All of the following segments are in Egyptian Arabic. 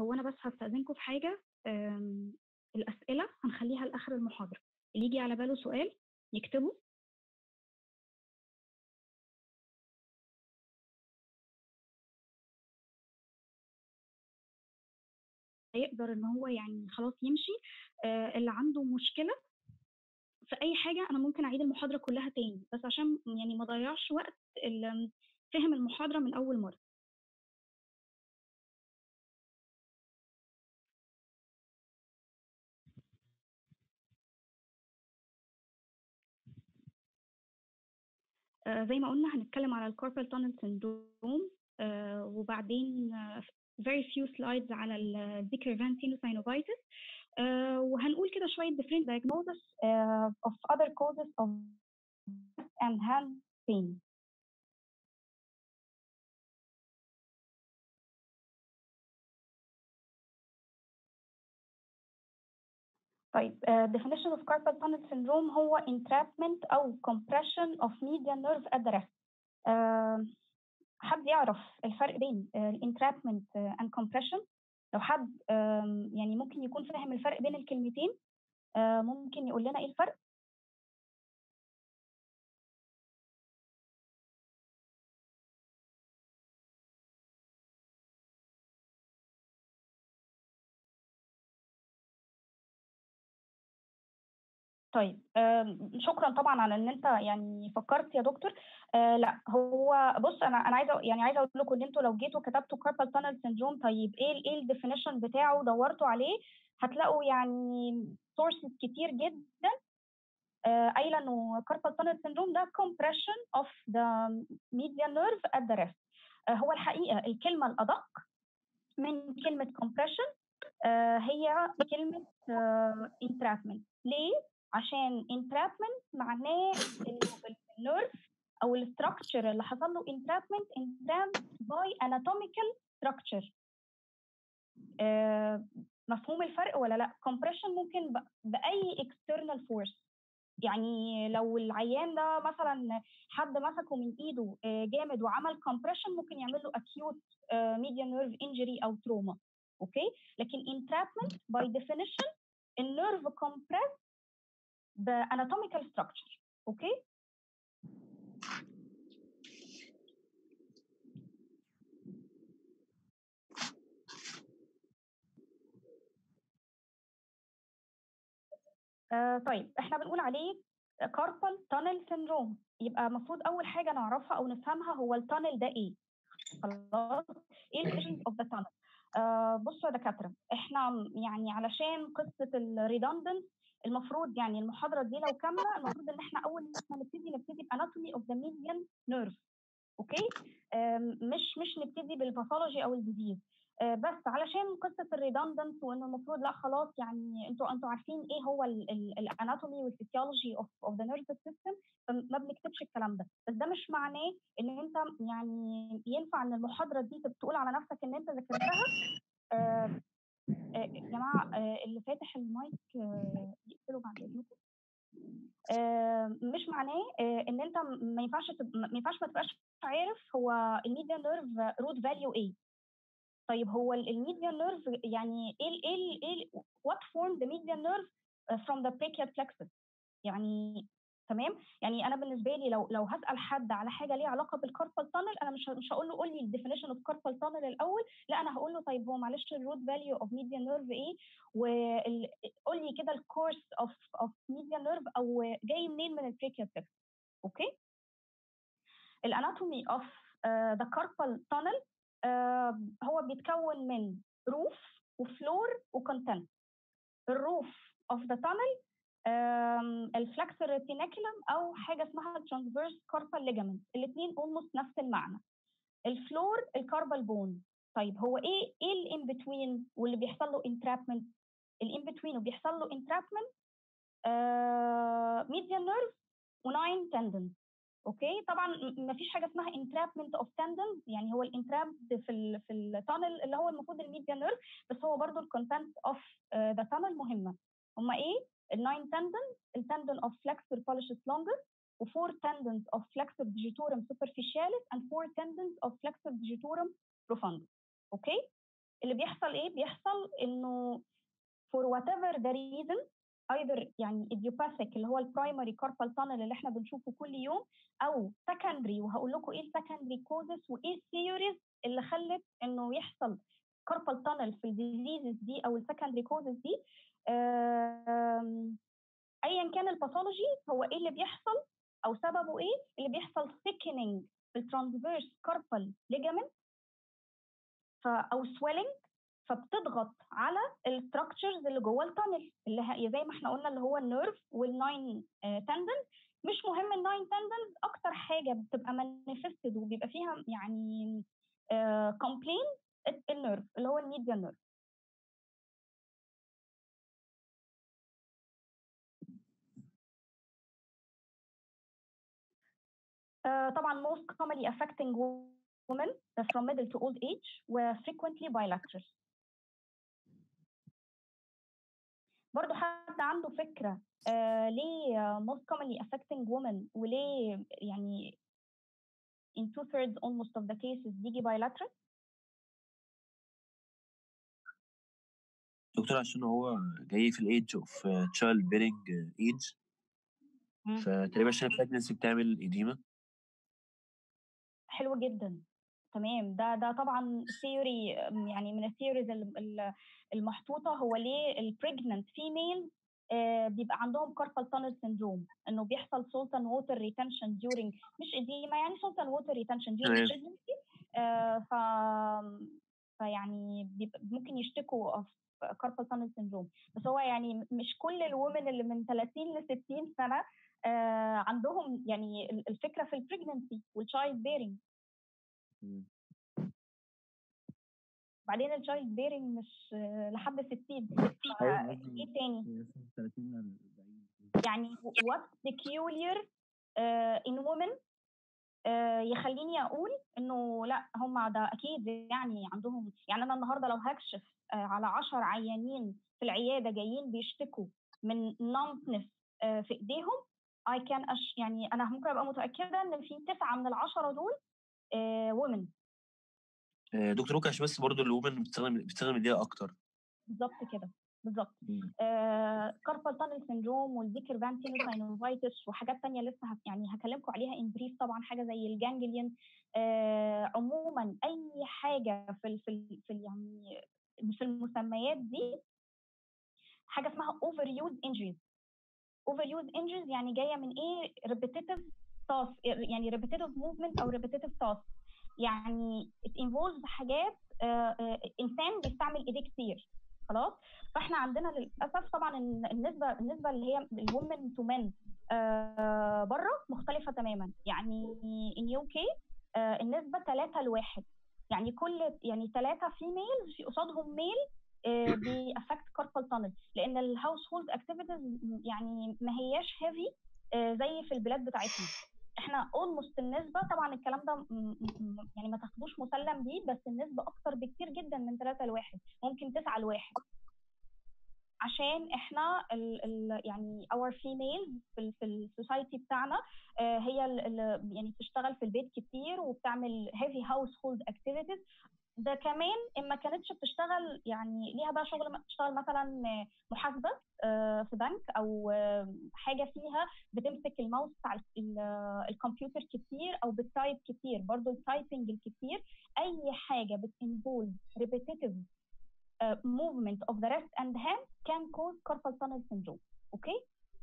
هو انا بس هستأذنكم في حاجة آم، الأسئلة هنخليها لآخر المحاضرة اللي يجي على باله سؤال يكتبه يقدر ان هو يعني خلاص يمشي آه، اللي عنده مشكلة في اي حاجة انا ممكن اعيد المحاضرة كلها تاني بس عشان يعني ما اضيعش وقت اللي فهم المحاضرة من اول مرة آه، زي ما قلنا هنتكلم على الكاربال تانل syndrome آه، وبعدين آه، very few slides على ال Zika sinusitis آه، وهنقول كده شوية different diagnosis آه، of other causes of chest and hand pain طيب uh, definition of carpal tunnel syndrome هو entrapment أو compression of median nerve at the rest. Uh, حد يعرف الفرق بين uh, entrapment uh, and compression؟ لو حد um, يعني ممكن يكون فاهم الفرق بين الكلمتين uh, ممكن يقول لنا إيه الفرق؟ طيب آم، شكرا طبعا على ان انت يعني فكرت يا دكتور آه لا هو بص انا انا عايزه يعني عايزه اقول لكم ان انتوا لو جيتوا كتبتوا كاربال تانل سيندروم طيب ايه ال- ايه الديفينيشن بتاعه ودورتوا عليه هتلاقوا يعني سورسز كتير جدا آه، قايله انه كاربال تانل سيندروم ده compression of the median nerve at the rest آه، هو الحقيقه الكلمه الادق من كلمه compression آه، هي كلمه آه، entrapment ليه؟ عشان entrapment معناه انه النيرف او الستراكشر اللي حصل له entrapment entrapped by anatomical structure آه، مفهوم الفرق ولا لا؟ compression ممكن ب- باي external force يعني لو العيان ده مثلا حد مسكه من ايده آه، جامد وعمل compression ممكن يعمل له acute آه، median nerve injury او trauma اوكي لكن entrapment by definition النيرف compressed باناتوميكال structure اوكي آه طيب احنا بنقول عليه كاربال تانل سيندروم يبقى المفروض اول حاجه نعرفها او نفهمها هو التانل ده ايه خلاص ايه الفيجنز اوف ذا تانل بصوا يا دكاتره احنا م- يعني علشان قصه الريدندنس المفروض يعني المحاضره دي لو كامله المفروض ان احنا اول ما نبتدي نبتدي باناتومي اوف ذا ميديان نيرف اوكي آم، مش مش نبتدي بالباثولوجي او الديزيز آه، بس علشان قصه الريدندنس وانه المفروض لا خلاص يعني انتوا انتوا عارفين ايه هو الاناتومي والفسيولوجي اوف اوف ذا نيرفس سيستم فما بنكتبش الكلام ده بس ده مش معناه ان انت يعني ينفع ان المحاضره دي تبقى تقول على نفسك ان انت ذاكرتها آه، آه، يا جماعه آه، اللي فاتح المايك آه، يقفله بعد اذنكم آه، مش معناه آه، ان انت ما ينفعش تب- ما ينفعش ما تبقاش عارف هو الميديان نيرف روت فاليو ايه طيب هو الميديان نيرف يعني ايه ال- ايه ال- ايه ال- what form the median nerve uh, from the brachial plexus يعني تمام يعني انا بالنسبه لي لو لو هسال حد على حاجه ليها علاقه بالكاربال تانل انا مش ه- مش هقول له قول لي الديفينيشن اوف كاربال تانل الاول لا انا هقول له طيب هو معلش الروت فاليو اوف ميديان نيرف ايه وقول لي كده الكورس اوف اوف ميديان نيرف او جاي منين من البريكيال بلكس اوكي الاناتومي اوف ذا كاربال تانل هو بيتكون من روف وفلور وكونتنت الروف اوف ذا تانل الفلكسر ريتينيكولم او حاجه اسمها الترانسفيرس كاربال ليجامنت الاثنين اولموست نفس المعنى الفلور الكاربال بون طيب هو ايه ايه الان بتوين واللي بيحصل له انترابمنت الان بتوين وبيحصل له انترابمنت ميديان نيرف وناين تندنز اوكي طبعا ما فيش حاجه اسمها انترابمنت اوف تندنز يعني هو الانتراب في ال في التانل اللي هو المفروض الميديان نيرف بس هو برضو الكونتنت اوف ذا تانل مهمه هما ايه الناين تندنز التندن اوف flexor pollicis longus وفور tendons of flexor digitorum superficialis and four tendons of flexor digitorum profundus اوكي اللي بيحصل ايه بيحصل انه for whatever the reason either يعني idiopathic اللي هو البرايمري carpal tunnel اللي احنا بنشوفه كل يوم او secondary وهقول لكم ايه السكندري causes وايه الثيوريز اللي خلت انه يحصل carpal tunnel في الديزيزز دي او السكندري causes دي آم، ايا كان الباثولوجي هو ايه اللي بيحصل او سببه ايه اللي بيحصل thickening في الترانسفيرس كاربال ليجامنت ف او swelling فبتضغط على الستراكشرز اللي جوه التانل اللي هي زي ما احنا قلنا اللي هو النيرف والناين تندنز مش مهم الناين تندنز اكتر حاجه بتبقى مانيفستد وبيبقى فيها يعني كومبلين النيرف اللي هو الميديال نيرف آه، طبعا most commonly affecting women from middle to old age و frequently bilateral برضو حد عنده فكرة آه ليه آه، most commonly affecting women وليه يعني in two thirds almost of the cases بيجي bilateral دكتور عشان هو جاي في الايدج اوف تشايلد بيرنج ايدج مم. فتقريبا عشان البريجنسي بتعمل ايديما حلو جدا تمام ده ده طبعا ثيوري يعني من الثيوريز المحطوطه هو ليه البريجننت فيميل بيبقى عندهم كاربال تانل سيندروم انه بيحصل سولت اند ووتر ريتنشن ديورنج مش اديما يعني سولت اند ووتر ريتنشن ديورنج تمام. بريجنسي ف فيعني بيبقى ممكن يشتكوا اوف كاربال تانل سيندروم بس هو يعني مش كل الومن اللي من 30 ل 60 سنه آه، عندهم يعني ال- الفكره في البريجننسي والتشايلد بيرنج بعدين التشايلد بيرنج مش آه، لحد 60 ف- أيوة، قصدي- ايه تاني 30 ل 40 يعني what peculiar uh, in women uh, يخليني اقول انه لا هم ده اكيد يعني عندهم يعني انا النهارده لو هكشف uh, على 10 عيانين في العياده جايين بيشتكوا من numbness uh, في ايديهم I can أش يعني انا ممكن ابقى متاكده ان في تسعه من العشره دول uh, women آه، دكتور ممكن عشان بس برضه الومن بتستخدم بتستخدم ايديها اكتر بالظبط كده بالظبط مم. كاربال تانل سيندروم والذكر فانتينوساينوفايتس وحاجات تانية لسه هك يعني هكلمكم عليها ان بريف طبعا حاجه زي الجانجليون آه عموما اي حاجه في ال في ال في ال يعني في المسميات دي حاجه اسمها اوفر يوز انجريز اوفر يوز انجريز يعني جايه من ايه ريبيتيتيف تاسك يعني ريبيتيتيف موفمنت او ريبيتيتيف تاسك يعني it involves حاجات آه، آه، انسان بيستعمل ايديه كتير خلاص فاحنا عندنا للاسف طبعا الن- النسبه النسبه اللي هي الومن تو men بره مختلفه تماما يعني ان يو كي النسبه 3 لواحد يعني كل يعني ثلاثه فيميلز في قصادهم ميل بيأفكت كاربال تانل لان الهاوس هولد اكتيفيتيز يعني ما هياش هيفي زي في البلاد بتاعتنا احنا اولموست النسبه طبعا الكلام ده م- م- يعني ما تاخدوش مسلم بيه بس النسبه اكتر بكتير جدا من 3 لواحد ممكن 9 لواحد عشان احنا ال ال يعني اور فيميل في ال في السوسايتي بتاعنا آه، هي ال ال يعني بتشتغل في البيت كتير وبتعمل هيفي هاوس هولد اكتيفيتيز ده كمان ان ما كانتش بتشتغل يعني ليها بقى شغل بتشتغل مثلا محاسبه آه، في بنك او آه، حاجه فيها بتمسك الماوس بتاع ال- ال- الكمبيوتر كتير او بتتايب كتير برضو التايبنج الكتير اي حاجه بتنفولف repetitive uh, movement of the wrist and hand can cause carpal tunnel syndrome اوكي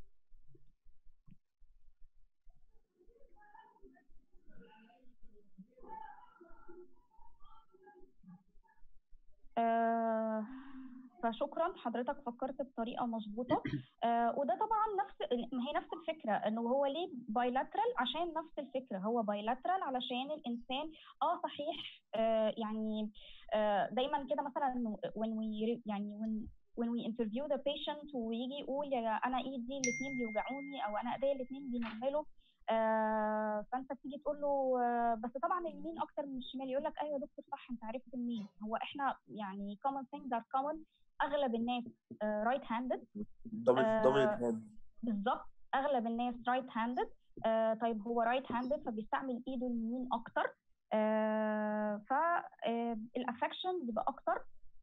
آه، فشكرا حضرتك فكرت بطريقه مظبوطه آه، وده طبعا نفس ما هي نفس الفكره انه هو ليه بايلاترال عشان نفس الفكره هو بايلاترال علشان الانسان اه صحيح آه، يعني آه، دايما كده مثلا إنه when we يعني when when we interview the patient ويجي يقول يا انا ايدي الاثنين بيوجعوني او انا ايديا الاثنين بينملوا آه فانت تيجي تقول له آه بس طبعا اليمين اكتر من الشمال يقول لك ايوه يا دكتور صح انت عرفت منين هو احنا يعني common things are common اغلب الناس رايت uh, هاندد دومينت دومينت هاند بالظبط اغلب الناس رايت هاندد طيب هو رايت هاندد فبيستعمل ايده اليمين اكتر آه فالافكشن بيبقى اكتر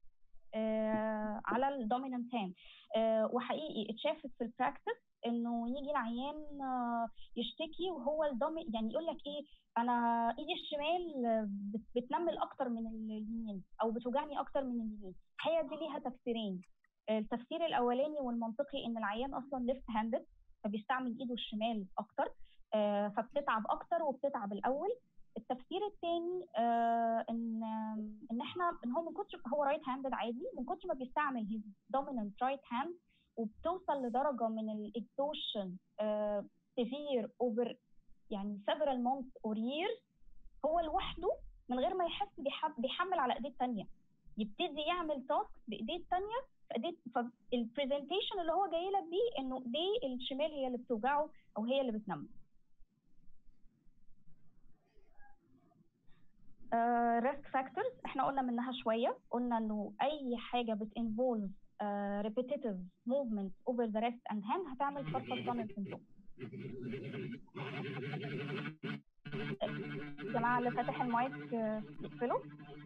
على الدومينانت هاند وحقيقي اتشافت في البراكتس انه يجي العيان آه، يشتكي وهو الدومي يعني يقول لك ايه انا ايدي الشمال آه، بت- بتنمل اكتر من اليمين او بتوجعني اكتر من اليمين الحقيقه دي ليها تفسيرين التفسير الاولاني والمنطقي ان العيان اصلا ليفت هاندد فبيستعمل ايده الشمال اكتر آه، فبتتعب اكتر وبتتعب الاول التفسير الثاني ان ان احنا ان هو من كتر هو رايت هاندد عادي من كتر ما بيستعمل هيز دوميننت رايت هاند وبتوصل لدرجه من الاكزوشن سيفير اوفر يعني several months or years هو لوحده من غير ما يحس بيحب بيحمل على ايديه الثانيه يبتدي يعمل تاسك بايديه الثانيه فايديه فالبرزنتيشن اللي هو جاي لك بيه انه ايديه الشمال هي اللي بتوجعه او هي اللي بتنمل ريسك فاكتورز احنا قلنا منها شويه قلنا انه اي حاجه بتinvolve uh, repetitive movement over the wrist and hand هتعمل carpal tunnel syndrome الجماعه اللي فاتح المايك آه، يقفلوا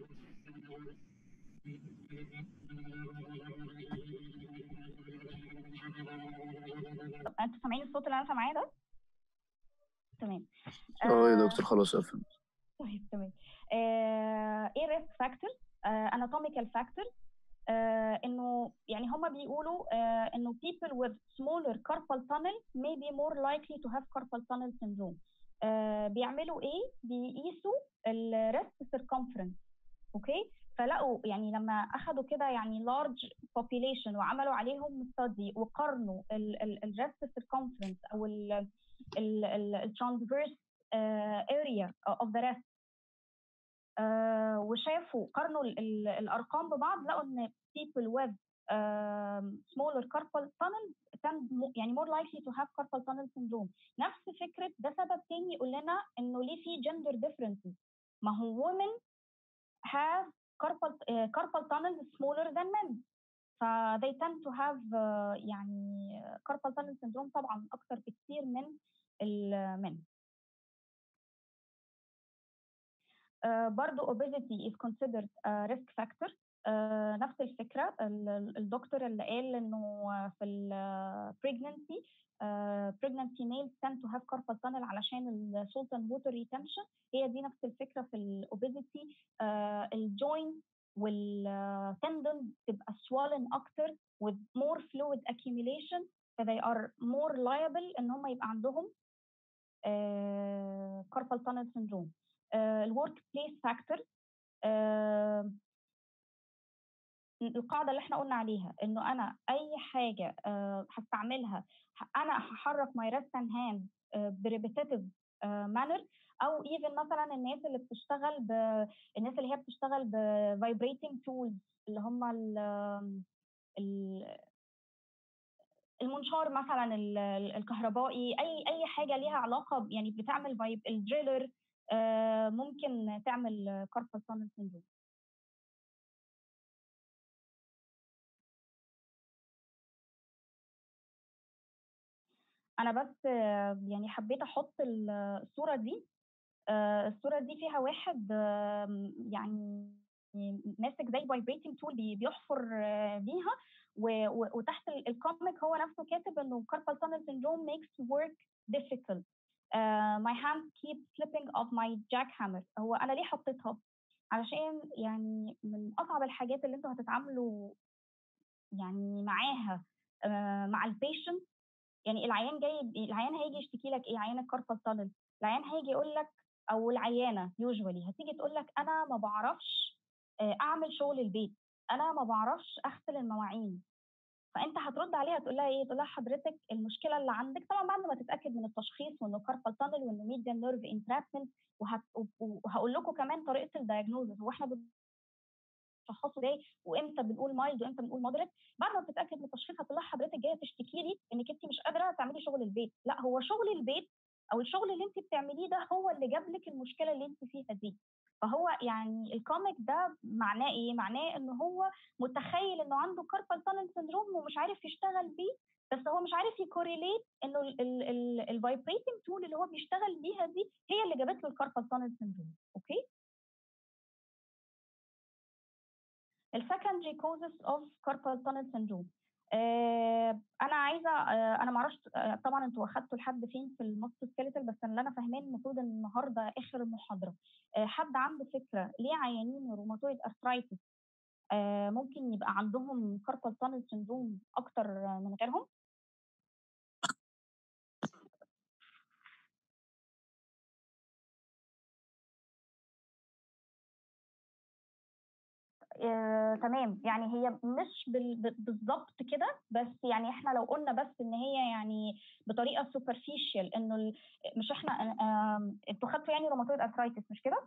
طب انتوا سامعين الصوت اللي انا سامعاه ده؟ تمام اه يا دكتور خلاص قفل طيب تمام آه، ايه ريسك فاكتورز اناتوميكال فاكتورز انه يعني هما بيقولوا آه، انه people with smaller carpal tunnel may be more likely to have carpal tunnel syndrome آه، بيعملوا ايه بيقيسوا الريست circumference اوكي فلقوا يعني لما اخذوا كده يعني large population وعملوا عليهم study وقارنوا الريست circumference او ال transverse area of the rest آه، وشافوا قارنوا ال- ال- الارقام ببعض لقوا ان people with um, smaller carpal tunnel tend mo- يعني more likely to have carpal tunnel syndrome نفس فكره ده سبب تاني يقول لنا انه ليه في gender differences ما هو women have carpal uh, carpal tunnels smaller than men ف they tend to have uh, يعني carpal tunnel syndrome طبعا اكثر بكثير من المن آه، برضو obesity is considered a risk factor آه، نفس الفكرة ال- ال- الدكتور اللي قال انه في ال pregnancy آه، pregnancy males tend to have carpal tunnel علشان ال salt and water retention هي دي نفس الفكرة في ال obesity الجوينت والتندون تبقى swollen أكتر with more fluid accumulation ف they are more liable ان هم يبقى عندهم آه، carpal tunnel syndrome الورك بليس فاكتورز القاعده اللي احنا قلنا عليها انه انا اي حاجه آه، هستعملها ه- انا هحرك ماي ريست اند هاند بريبيتيتيف مانر او ايفن مثلا الناس اللي بتشتغل ب... الناس اللي هي بتشتغل بفايبريتنج تولز اللي هم ال... ال... المنشار مثلا ال- ال- الكهربائي اي اي حاجه ليها علاقه ب- يعني بتعمل فايب الدريلر آه، ممكن تعمل كاربال تانل سيندروم انا بس آه، يعني حبيت احط ال- الصوره دي آه، الصوره دي فيها واحد آم، يعني ماسك زي فايبريتنج تول بيحفر آه، بيها و- و- وتحت ال- الكوميك هو نفسه كاتب انه carpal tunnel syndrome makes work difficult uh, my hand keeps slipping off my jackhammer هو انا ليه حطيتها علشان يعني من اصعب الحاجات اللي انتوا هتتعاملوا يعني معاها آه، مع البيشنت يعني العيان جاي العيان هيجي يشتكي لك ايه عيان الكاربال تانل العيان هيجي يقول لك او العيانه يوجوالي هتيجي تقول لك انا ما بعرفش آه، اعمل شغل البيت انا ما بعرفش اغسل المواعين فانت هترد عليها تقول لها ايه تقول لها حضرتك المشكله اللي عندك طبعا بعد ما تتاكد من التشخيص وانه كاربال تانل وانه ميديان نيرف انترابمنت وهقول لكم كمان طريقه الدايجنوزز هو احنا بنشخصه ازاي وامتى بنقول مايلد وامتى بنقول مودريت بعد ما بتتاكد من التشخيص هتقول لها حضرتك جايه تشتكي لي انك انت مش قادره تعملي شغل البيت لا هو شغل البيت او الشغل اللي انت بتعمليه ده هو اللي جاب لك المشكله اللي انت فيها دي فهو يعني الكوميك ده معناه ايه؟ معناه ان هو متخيل انه عنده كاربال تانل سندروم ومش عارف يشتغل بيه بس هو مش عارف يكوريليت انه الفايبريتنج تول اللي هو بيشتغل بيها دي هي اللي جابت له الكاربال تانل سندروم اوكي؟ السكندري كوزز اوف كاربال تانل سندروم انا عايزه آه، انا ما اعرفش آه، طبعا انتوا اخدتوا لحد فين في الماستر سكيلتال بس اللي انا فاهماه المفروض ان النهارده اخر المحاضره آه، حد عنده فكره ليه عيانين روماتويد ارثرايتس ممكن يبقى عندهم كاربال تانل سندروم اكتر من غيرهم آه، تمام يعني هي مش بال- ب- بالظبط كده بس يعني احنا لو قلنا بس ان هي يعني بطريقه سوبرفيشال انه ال- مش احنا آم، انتوا خدتوا يعني روماتويد ارثرايتس مش كده؟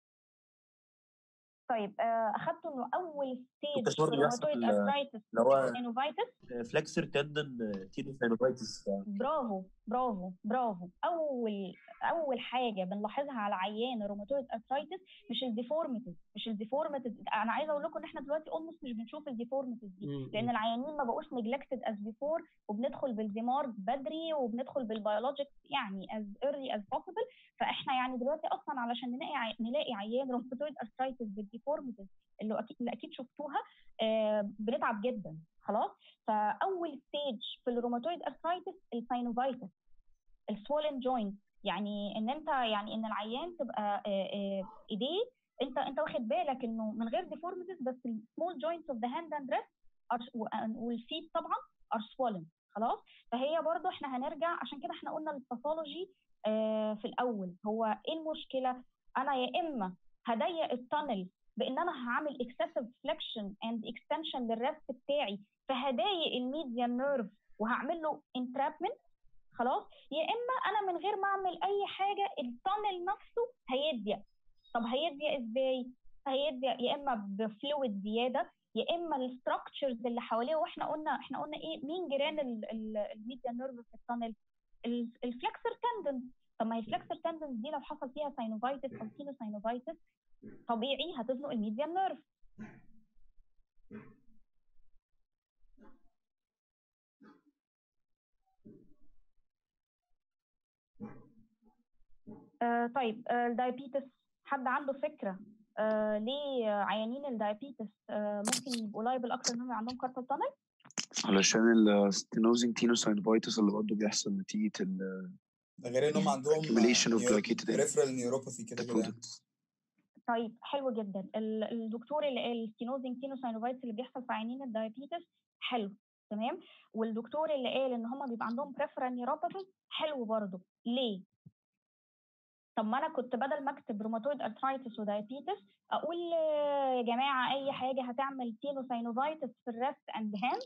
طيب آه، اخدتوا انه اول ستيج ممكن في برضه بيحصل روماتويد ارثرايتس اللي هو سينوفايتس فلكسر تندن تينوساينوفايتس برافو برافو برافو اول اول حاجه بنلاحظها على عيان الروماتويد ارثرايتس مش الديفورميتيز مش الديفورميتيز انا عايزه اقول لكم ان احنا دلوقتي اولموست مش بنشوف الديفورميتيز دي لان العيانين ما بقوش نجلكتد از بيفور وبندخل بالديمار بدري وبندخل بالبيولوجيك يعني as early as possible فاحنا يعني دلوقتي اصلا علشان نلاقي عي... نلاقي عيان روماتويد ارثرايتس بالديفورميتيز اللي اكيد اللي اكيد شفتوها آه بنتعب جدا خلاص فاول ستيج في الروماتويد ارثرايتس الساينوفايتس السوولن جوينت يعني ان انت يعني ان العيان تبقى آه، آه، ايديه انت انت واخد بالك انه من غير ديفورميتيز بس السمول جوينتس اوف ذا هاند اند ريست والفيت طبعا ار swollen خلاص فهي برضو احنا هنرجع عشان كده احنا قلنا الباثولوجي آه، في الاول هو ايه المشكله انا يا اما هضيق التانل بان انا هعمل excessive flexion and extension للريست بتاعي فهضايق الميديان نيرف وهعمل له entrapment خلاص يا اما انا من غير ما اعمل اي حاجه التانل نفسه هيضيق طب هيضيق ازاي هيضيق يا اما بفلويد زياده يا اما الستراكشرز اللي حواليه واحنا قلنا احنا قلنا ايه مين جيران الميديان نيرف في التانل الفلكسر تندن طب ما هي الفلكسر تندنز دي لو حصل فيها ساينوفايتس او سينوساينوفايتس طبيعي هتزنق الميديان نيرف آه طيب آه الدايابيتس حد عنده فكره آه ليه عيانين الدايابيتس آه ممكن يبقوا لايبل اكتر انهم يبقى عندهم كاربال تانل علشان الستينوزنج تينوساينوفايتس اللي برضه بيحصل نتيجة ال ده غير ان هم عندهم accumulation of glycated ريفرال نيوروباثي كده كده يعني. products. طيب حلو جدا ال- الدكتور اللي قال ستينوزنج تينوساينوفايتس اللي بيحصل في عيانين الدايابيتس حلو تمام والدكتور اللي قال ان هم بيبقى عندهم بريفرال نيوروباثي حلو برضه ليه طب ما انا كنت بدل ما اكتب روماتويد ارثرايتس ودايابيتس اقول آه، يا جماعه اي حاجه هتعمل تينوساينوفايتس في الريست اند هاند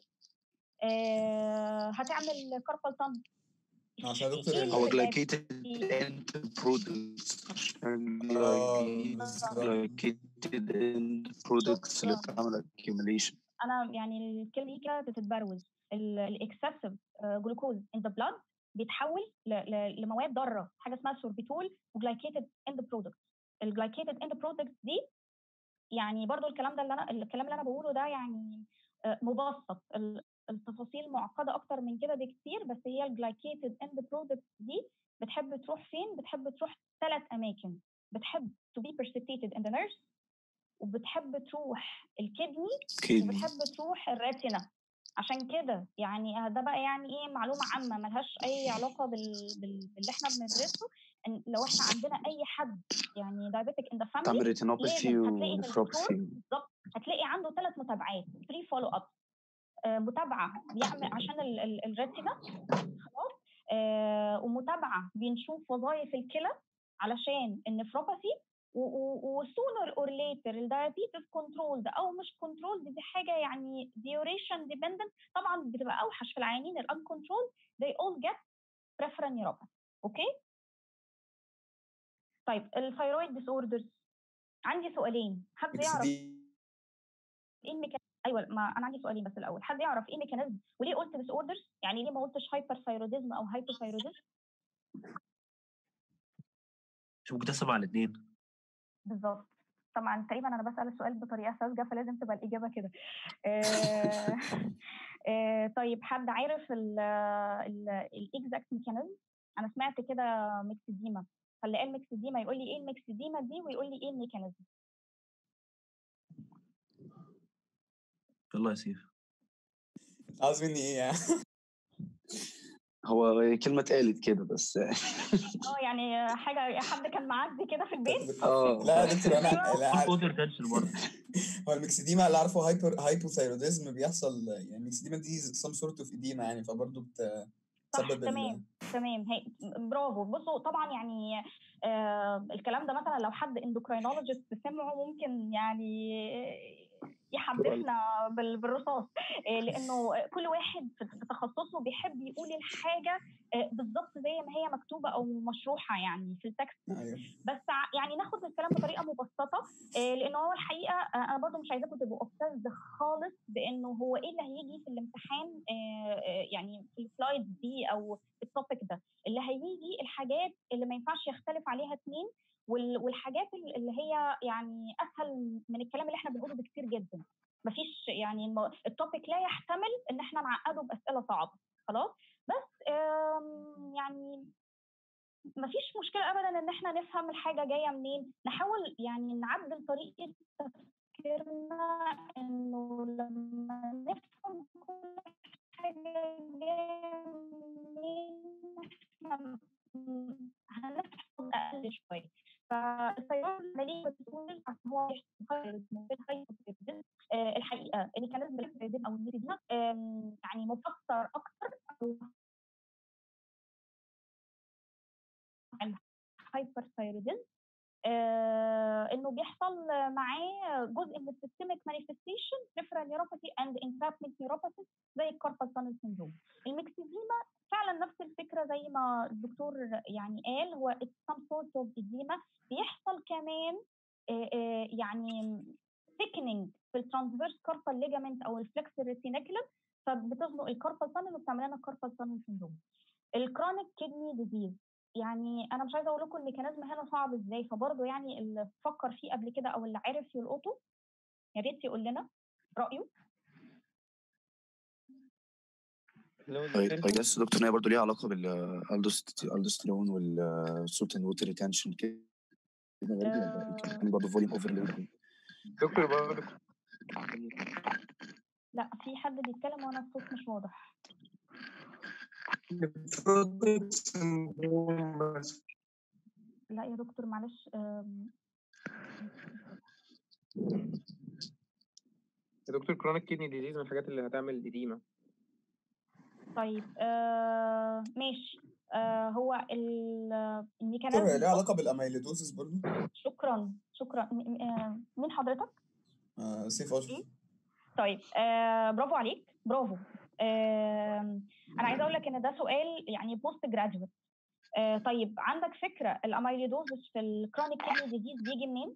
هتعمل كاربال تان عشان يا دكتور إيه ال- هو ال- glycated end products عشان آه، ال بالظبط. glycated end products اللي شكراً. بتعمل accumulation انا يعني الكلمه دي كده بتتبروز الاكسسيف جلوكوز ان ذا بلاد بيتحول ل- ل- لمواد ضاره حاجه اسمها سوربيتول وجلايكيتد اند برودكت الجلايكيتد اند برودكت دي يعني برضو الكلام ده اللي انا الكلام اللي انا بقوله ده يعني آه، مبسط ال- التفاصيل معقده اكتر من كده بكتير بس هي الجلايكيتد اند برودكت دي بتحب تروح فين بتحب تروح ثلاث اماكن بتحب to be precipitated in the nerves وبتحب تروح الكدني kidney وبتحب تروح الريتنا عشان كده يعني ده بقى يعني ايه معلومه عامه ملهاش اي علاقه بال... بال... باللي احنا بندرسه ان لو احنا عندنا اي حد يعني diabetic in the family تعمل retinopathy لازم هتلاقي و إن الدكتور nephropathy بالظبط هتلاقي عنده ثلاث متابعات 3 فولو اب متابعه بيعمل عشان ال- ال- الريتنا خلاص آه، ومتابعه بنشوف وظائف الكلى علشان النفروباثي وسونر اور ليتر الدايابيتس كنترولد او مش كنترولد دي حاجه يعني ديوريشن ديبندنت طبعا بتبقى اوحش في العيانين الان كنترول they all get preferential neuropathy اوكي طيب الثيرويد ديس اوردرز عندي سؤالين حد ميكس يعرف دي ايه الميكانيزم ايوه ما انا عندي سؤالين بس الاول حد يعرف ايه الميكانيزم وليه قلت ديس اوردرز يعني ليه ما قلتش هايبر ثايروديزم او هايبوثايروديزم مش ممكن تحسب على الاثنين بالظبط طبعا تقريبا انا بسال السؤال بطريقه ساذجه فلازم تبقى الاجابه كده آه، آه، طيب حد عارف الاكزاكت ميكانيزم انا سمعت كده ميكسيديما فاللي قال ميكسيديما يقول لي ايه الميكسيديما دي ويقول لي ايه الميكانيزم يلا يا سيف عاوز مني ايه يعني هو كلمة اتقالت كده بس اه يعني حاجه حد كان معدي كده في البيت اه لا يا دكتور انا لا، فود ريتنشن برضه هو المكسديما اللي عارفه هايبر هايبوثايروديزم بيحصل يعني المكسديما دي سم سورت اوف اديما يعني فبرضه صح بتسبب ال- تمام تمام هي برافو بصوا طبعا يعني آه الكلام ده مثلا لو حد اندوكراينولوجيست سمعه ممكن يعني يحدثنا بال- بالرصاص آه، لانه كل واحد في في تخصصه بيحب يقول الحاجه آه، بالظبط زي ما هي مكتوبه او مشروحه يعني في التكست ايوه بس ع- يعني ناخد الكلام بطريقه مبسطه آه، لان هو الحقيقه آه، انا برضو مش عايزاكم تبقوا اوبسيسد خالص بانه هو ايه اللي هيجي في الامتحان آه، آه، يعني في السلايد دي او في التوبيك ده اللي هيجي الحاجات اللي ما ينفعش يختلف عليها اتنين وال- والحاجات ال- اللي هي يعني اسهل من الكلام اللي احنا بنقوله بكتير جدا مفيش يعني الم- التوبيك لا يحتمل ان احنا نعقده باسئله صعبه خلاص بس آم، يعني مفيش مشكلة أبدا إن إحنا نفهم الحاجة جاية منين، نحاول يعني نعدل طريقة تفكيرنا إنه لما نفهم كل حاجة جاية منين إحنا م- هنفهم أقل شوية. فالتيار العملي بتقول عشان هو يشتغل موبيل هايبوثيريزم آه، الحقيقة الميكانيزم الهايبوثيريزم أو الميكانيزم يعني مفسر أكتر أو الهايبرثايروديزم آه انه بيحصل معاه جزء من السيستميك مانيفستيشن ريفرال نيوروباثي اند انترابمنت نيوروباثي زي الكاربال تانل سيندروم الميكسيديما فعلا نفس الفكره زي ما الدكتور يعني قال هو some sort of edema بيحصل كمان آه آه يعني thickening في الترانسفيرس كاربال ليجامنت او الفلكس ريتينيكولم فبتزنق الكاربال تانل وبتعمل لنا الكاربال تانل سيندروم الكرونيك كدني ديزيز يعني انا مش عايزه اقول لكم الميكانيزم هنا صعب ازاي فبرضه يعني اللي فكر فيه قبل كده او اللي عرف يلقطه يا ريت يقول لنا رايه طيب I guess دكتور إن هي برضه ليها علاقة بالالدوستيرون والسولت اند ووتر ريتنشن كده برضه ولا إيه؟ كان برضه فوليوم اوفرلود دكتور برضه لا في حد بيتكلم وانا الصوت مش واضح نفروتيك سندروم بس لا يا دكتور معلش أم، يا دكتور كرونيك كيدني ديزيز من الحاجات اللي هتعمل إديمة طيب آه ماشي آه هو ال- دكتور الميكانيزم هي ليها علاقه بالاميليدوزس برضه شكرا شكرا م- م- آه، مين حضرتك؟ آه سيف اشرف طيب آه برافو عليك برافو آه انا عايزه اقول لك ان ده سؤال يعني بوست جراديويت آه طيب عندك فكره الاميليدوزس في الكرونيك كيدني ديزيز بيجي منين؟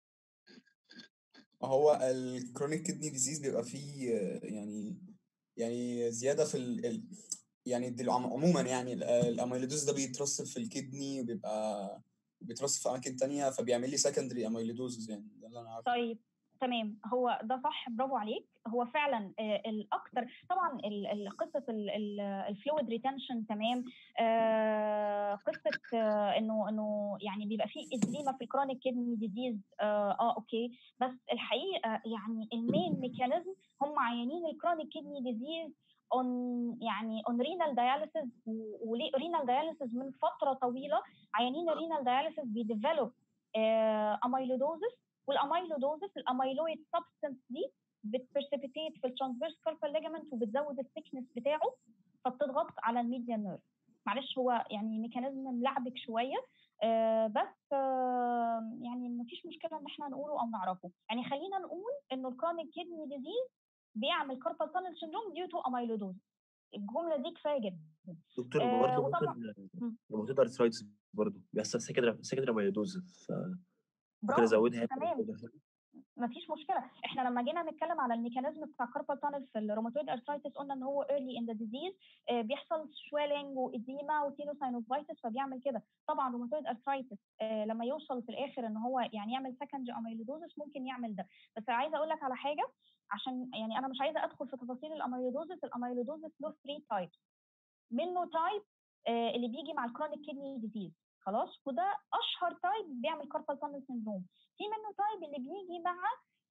هو الكرونيك كدني ديزيز بيبقى فيه آه، يعني يعني زياده في ال ال- يعني دل- عم- عموما يعني ال- الاميليدوز ده بيترسب في الكدني وبيبقى بيترسب في اماكن تانية فبيعمل لي سكندري اميليدوزز يعني ده اللي انا عارفه طيب تمام هو ده صح برافو عليك هو فعلا آه، الاكتر طبعا ال- ال- قصه الفلويد ريتنشن تمام آه، قصه آه، انه انه يعني بيبقى فيه اديمه في الكرونيك كيدني ديزيز اه آه، اوكي بس الحقيقه يعني المين ميكانيزم هم عيانين الكرونيك كيدني ديزيز اون يعني اون رينال داياليسيس وليه رينال داياليسيس من فتره طويله عيانين الرينال داياليسيس بيديفلوب اميلودوزس والاميلودوزس الاميلويد سبستنس دي بتبرسبيتيت في الترانسفيرس كاربال ليجامنت وبتزود الثيكنس بتاعه فبتضغط على الميديان نيرف معلش هو يعني ميكانيزم ملعبك شويه آه بس آه يعني مفيش مشكله ان احنا نقوله او نعرفه يعني خلينا نقول انه الكرونيك كيدني ديزيز بيعمل كاربال تانل سيندروم ديو تو اميلودوز الجمله دي كفايه جدا دكتور آه، برضه وطبعا- ممكن مم. روماتويد ارثرايتس برضه بيحصل سكندري سكندري اميلودوز فممكن برافو ازودها تمام مفيش مشكله احنا لما جينا نتكلم على الميكانيزم بتاع كاربال تانل في الروماتويد ارثرايتس قلنا ان هو early in the disease آه، بيحصل swelling واديما وتينوساينوفايتس فبيعمل كده طبعا روماتويد ارثرايتس لما يوصل في الاخر ان هو يعني يعمل secondary amyloidosis ممكن يعمل ده بس عايزه اقول لك على حاجه عشان يعني انا مش عايزه ادخل في تفاصيل الاميلودوزس الاميلودوزس له 3 تايبس منه تايب اللي بيجي مع الكرونيك كيدني ديزيز خلاص وده اشهر تايب بيعمل كاربال تانل سيندروم في منه تايب اللي بيجي مع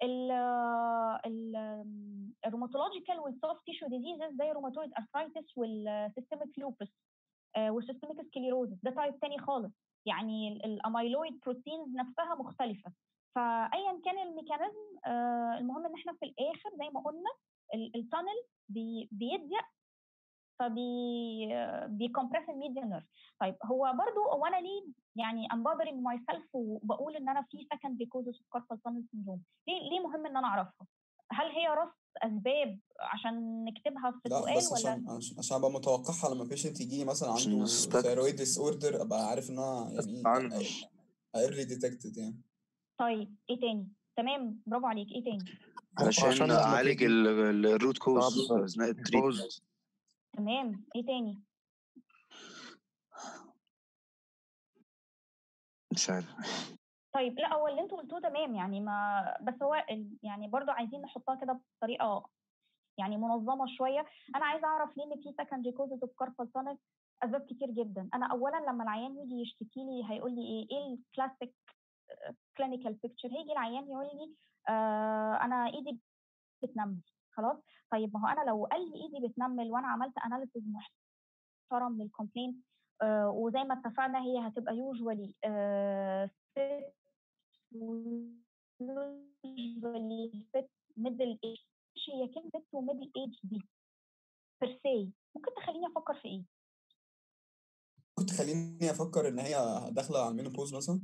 ال ال الروماتولوجيكال والسوفت تيشو ديزيزز زي روماتويد ارثرايتس والسيستميك لوبس والسيستميك سكليروزس ده تايب تاني خالص يعني ال- الاميلويد بروتينز نفسها مختلفه فايا كان الميكانيزم آه، المهم ان احنا في الاخر زي ما قلنا ال- التانل بي- بيضيق فبي بيكمبرس الميديا نيرف طيب هو برضو هو انا ليه يعني ام bothering ماي سيلف وبقول ان انا في secondary causes of carpal tunnel syndrome ليه ليه مهم ان انا اعرفها هل هي رص اسباب عشان نكتبها في لا سؤال بس ولا عشان عشان- عشان ابقى متوقعها لما بيشنت يجي لي مثلا عشان عنده suspect. ثيرويد ديس اوردر ابقى عارف انها يعني عنها. ايرلي ديتكتد يعني طيب ايه تاني تمام برافو عليك ايه تاني علشان عشان لما اعالج تيجي- ال- ال- الروت كوز طب- اثناء التريتمنت تمام ايه تاني مش عارف طيب لا هو اللي انتوا قلتوه تمام يعني ما بس هو ال- يعني برضو عايزين نحطها كده بطريقه يعني منظمه شويه انا عايزه اعرف ليه ان في secondary causes of carpal tunnel اسباب كتير جدا انا اولا لما العيان يجي يشتكي لي هيقول لي ايه ايه الكلاسيك كلينيكال بيكتشر هيجي العيان يقول لي آه انا ايدي بتنمل خلاص طيب ما هو انا لو قال لي ايدي بتنمل وانا عملت اناليسيز محترم للكومبلين آه وزي ما اتفقنا هي هتبقى يوجوالي يوجوالي ست ميدل ايج هي كلمه ست وميدل ايج دي بيرسي ممكن تخليني افكر في ايه كنت خليني افكر ان هي داخله على المينوبوز مثلا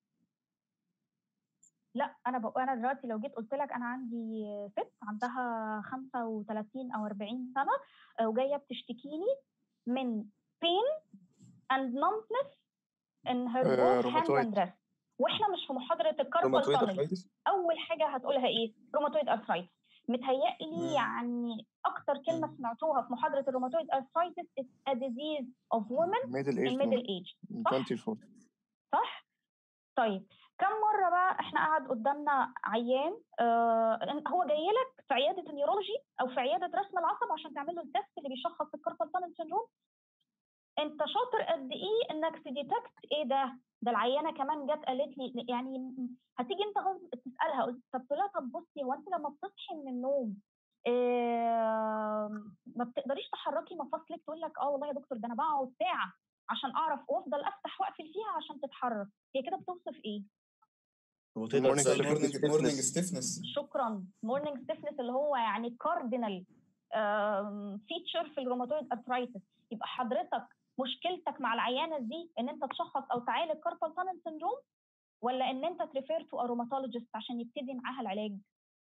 لا انا بقول انا دلوقتي لو جيت قلت لك انا عندي ست عندها 35 او 40 سنه آه، وجايه بتشتكيني من pain and numbness in her آه، both hands روماتويد. and wrists واحنا مش في محاضره الكاربال روماتويد تانل ارثرايتس اول حاجه هتقولها ايه روماتويد ارثرايتس متهيألي مم. يعني اكتر كلمه مم. سمعتوها في محاضره الروماتويد ارثرايتس is a disease of women ميدل in ايج middle age صح 24 صح؟ طيب كم مرة بقى احنا قاعد قدامنا عيان آه هو جاي لك في عيادة النيورولوجي او في عيادة رسم العصب عشان تعمل له التست اللي بيشخص الكاربال تانل سيندروم انت شاطر قد ايه انك تديتكت ايه ده ده العيانه كمان جت قالت لي يعني م- هتيجي انت غصب تسالها قلت طب تقول لها طب بصي هو انت لما بتصحي من النوم آه ما بتقدريش تحركي مفاصلك تقول لك اه والله يا دكتور ده انا بقعد ساعه عشان اعرف وافضل افتح واقفل فيها عشان تتحرك هي كده بتوصف ايه روماتويد Morning زي arthritis. stiffness. مورنينج مورنينج ستيفنس شكرا مورنينج ستيفنس اللي هو يعني كاردينال فيتشر في الروماتويد ارثرايتس يبقى حضرتك مشكلتك مع العيانه دي ان انت تشخص او تعالج كاربال تانل سيندروم ولا ان انت تريفير تو روماتولوجيست عشان يبتدي معاها العلاج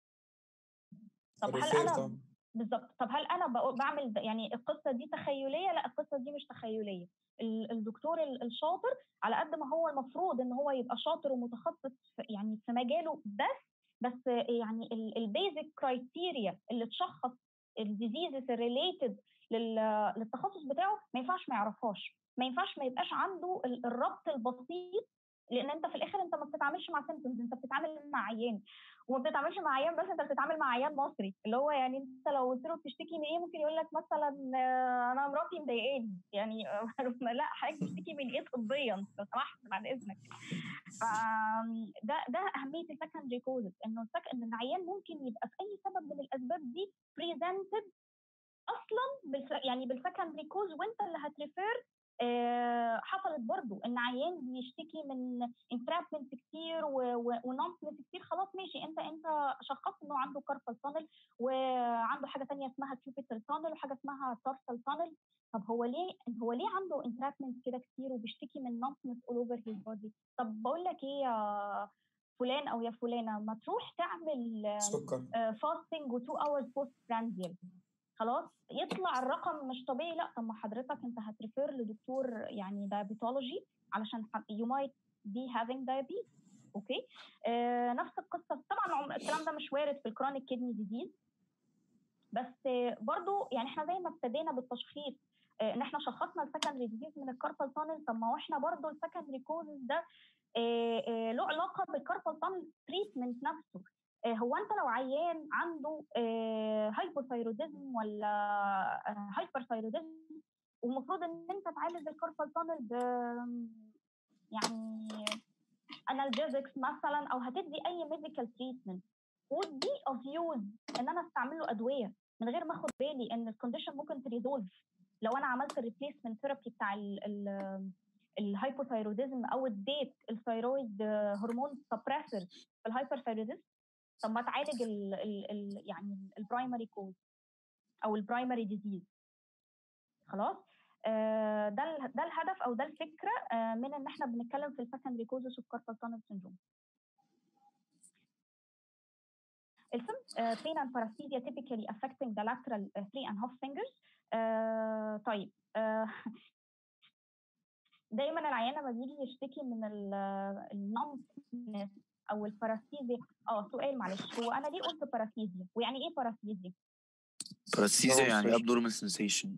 طب هل ريفير انا طبعا بالظبط طب هل انا بقو- بعمل ده- يعني القصه دي تخيليه لا القصه دي مش تخيليه ال- الدكتور ال- الشاطر على قد ما هو المفروض ان هو يبقى شاطر ومتخصص في يعني في مجاله بس بس يعني البيزك كرايتيريا اللي تشخص الديزيزز الريليتد للتخصص بتاعه ما ينفعش ما يعرفهاش ما ينفعش ما يبقاش عنده ال- الربط البسيط لان انت في الاخر انت ما بتتعاملش مع سيمبتومز انت بتتعامل مع عيان وما بتتعاملش مع عيان بس انت بتتعامل مع عيان مصري اللي هو يعني انت لو قلت له بتشتكي من ايه ممكن يقول لك مثلا آه، انا مراتي مضايقاني يعني لا حضرتك بتشتكي من ايه طبيا لو سمحت بعد اذنك فده ده اهميه السكندري كوزز انه السك... ان العيان ممكن يبقى في اي سبب من الاسباب دي بريزنتد اصلا بالف... يعني بالسكندري كوز وانت اللي هتريفير آه، حصلت برضو ان عيان بيشتكي من انترابمنت كتير ونونسمنت كتير خلاص ماشي انت انت شخصت انه عنده كاربال تانل وعنده حاجه تانية اسمها كيوبيتال تانل وحاجه اسمها تارسال تانل طب هو ليه هو ليه عنده انترابمنت كده كتير وبيشتكي من نونسمنت اول اوفر هيز بودي طب بقول لك ايه يا فلان او يا فلانه ما تروح تعمل سكر فاستنج و2 اورز بوست برانديال خلاص يطلع الرقم مش طبيعي لا طب ما حضرتك انت هتريفير لدكتور يعني دايابيتولوجي علشان يو مايت بي هافينج diabetes اوكي آه نفس القصه طبعا عم- الكلام ده مش وارد في الكرونيك كيدني ديزيز بس آه، برضو يعني احنا زي ما ابتدينا بالتشخيص آه، ان احنا شخصنا السكندري ديزيز من الكاربال تانل طب ما هو احنا برضو السكندري كوزز ده آه، آه، له علاقه بالكاربال تانل تريتمنت نفسه آه، هو انت لو عيان عنده هايبوثايروديزم ولا هايبرثايروديزم والمفروض ان انت تعالج الكاربال تانل ب يعني انالجيزكس مثلا او هتدي اي ميديكال تريتمنت would be of use ان انا استعمل له ادويه من غير ما اخد بالي ان الكونديشن ممكن تريزولف لو انا عملت الريبليسمنت ثيرابي بتاع ال ال الهايبوثايروديزم او اديت الثايرويد هرمون سبريسر في الهايبرثايروديزم طب ما تعالج ال ال ال يعني البرايمري كوز او البرايمري ديزيز خلاص آه، ده ال- ده الهدف او ده الفكره آه، من ان احنا بنتكلم في السكندري كوزز اوف كاربال تانل سيندروم السم uh, pain and paresthesia typically affecting the lateral uh, three and half fingers uh, طيب uh, دايما العيان لما بيجي يشتكي من النمبنس او الباراسيزيا اه سؤال معلش هو انا ليه قلت باراسيزيا ويعني ايه باراسيزيا باراسيزيا يعني Sensation. abdominal sensation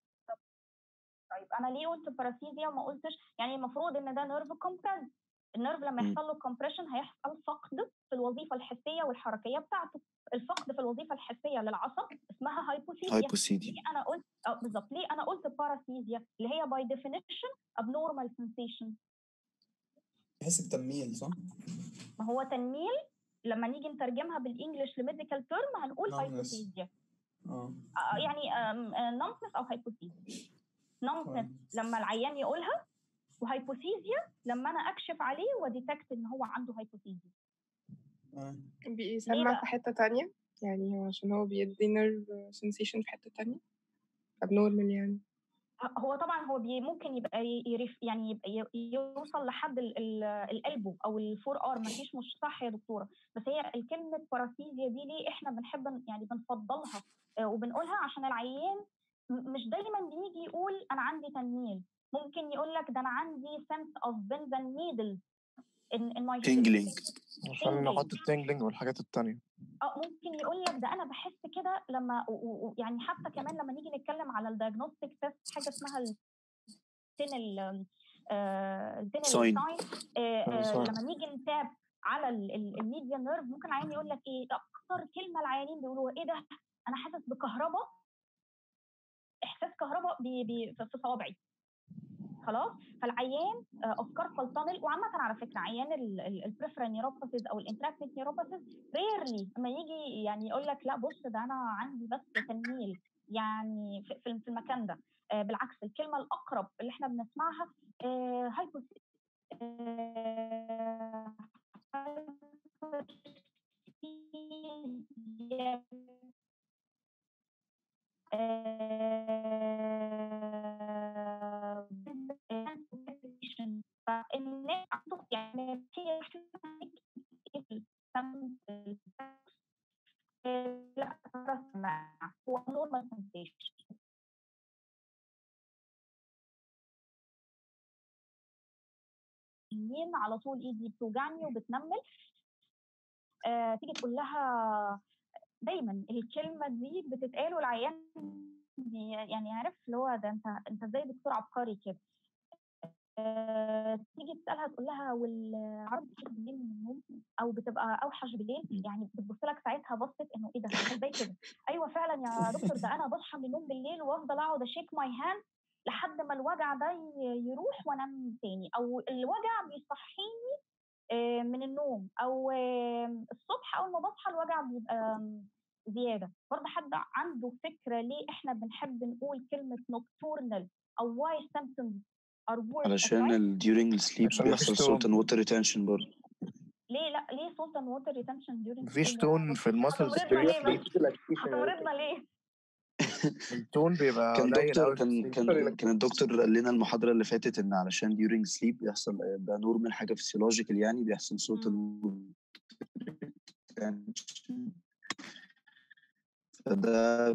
طيب انا ليه قلت باراسيزيا وما قلتش يعني المفروض ان ده نيرف كومبريس النيرف لما مم. يحصل له كومبريشن هيحصل فقد في الوظيفه الحسيه والحركيه بتاعته الفقد في الوظيفه الحسيه للعصب اسمها هايبوثيزيا هايبوسيديا ليه انا قلت اه بالظبط ليه انا قلت باراسيزيا اللي هي باي ديفينيشن abnormal sensation تحس بتميل صح؟ ما هو تنميل لما نيجي نترجمها بالانجلش لميديكال تيرم هنقول Numbness. هايبوثيزيا اه آه، يعني نمبنس او هايبوثيزيا نمبنس كويس. لما العيان يقولها وهايبوثيزيا لما انا اكشف عليه وديتكت ان هو عنده هايبوثيزيا آه. بيسمع بقى؟ في حتة تانية يعني هو عشان هو بيدي نيرف سensation في حتة تانية abnormal يعني هو طبعا هو بي ممكن يبقى ي- يرف يعني يبقى ي- يوصل لحد ال- ال- القلبه او الفور ار مفيش مش صح يا دكتوره بس هي الكلمه باراسيزيا دي ليه احنا بنحب ن- يعني بنفضلها آه، وبنقولها عشان العيان م- مش دايما بيجي يقول انا عندي تنميل ممكن يقول لك ده انا عندي sense of pins and needles in, in my Tingling. عشان Tingling. نحط التنجلينج والحاجات التانية اه ممكن يقول لك ده انا بحس كده لما و- و- و- يعني حتى كمان لما نيجي نتكلم على الدايجنوستيك تيست حاجه اسمها التين ال التين Sign. ساين Sign. لما نيجي نتاب على الميديا نيرف ممكن العيان يقول لك ايه اكتر كلمه العيانين بيقولوها ايه ده انا حاسس بكهرباء احساس كهرباء بي بي في في صوابعي خلاص فالعيان اوف كاربال تانل وعامه على فكره عيان البريفرال نيوروباثيز او الانتراكتيك نيوروباثيز ريرلي لما يجي يعني يقول لك لا بص ده انا عندي بس تنميل يعني في في في المكان ده آه، بالعكس الكلمه الاقرب اللي احنا بنسمعها هايبوث فالناس عندهم يعني هي لا هو normal sensation يمين على طول ايدي بتوجعني وبتنمل آه تيجي تقول لها دايما الكلمه دي بتتقال والعيان بي- يعني عارف اللي هو ده انت انت ازاي دكتور عبقري كده آه تيجي تسالها تقول لها والعرض بتحس بالليل من النوم او بتبقى اوحش بالليل يعني بتبص لك ساعتها بصت انه ايه ده أنت ازاي كده ايوه فعلا يا دكتور ده انا بصحى من النوم بالليل وافضل اقعد اشيك ماي هاند لحد ما الوجع ده ي- يروح وانام تاني او الوجع بيصحيني آه، من النوم او آه، الصبح اول ما بصحى الوجع بيبقى آم، زياده برضه حد عنده فكره ليه احنا بنحب نقول كلمه nocturnal او why symptoms are worse at علشان night؟ ال during sleep عشان بيحصل مفيش salt and تون. water retention برضه ليه لا ليه salt and water retention during مفيش sleep؟ تون في المسلز هتمرضنا ليه during بس؟ sleep هتمرضنا ليه؟ التون بيبقى كان قليل دكتور قوي في كان السليب كان كان الدكتور قال لنا المحاضرة اللي فاتت إن علشان during sleep بيحصل ده نورمال حاجة فيسيولوجيكال يعني بيحصل salt and retention فده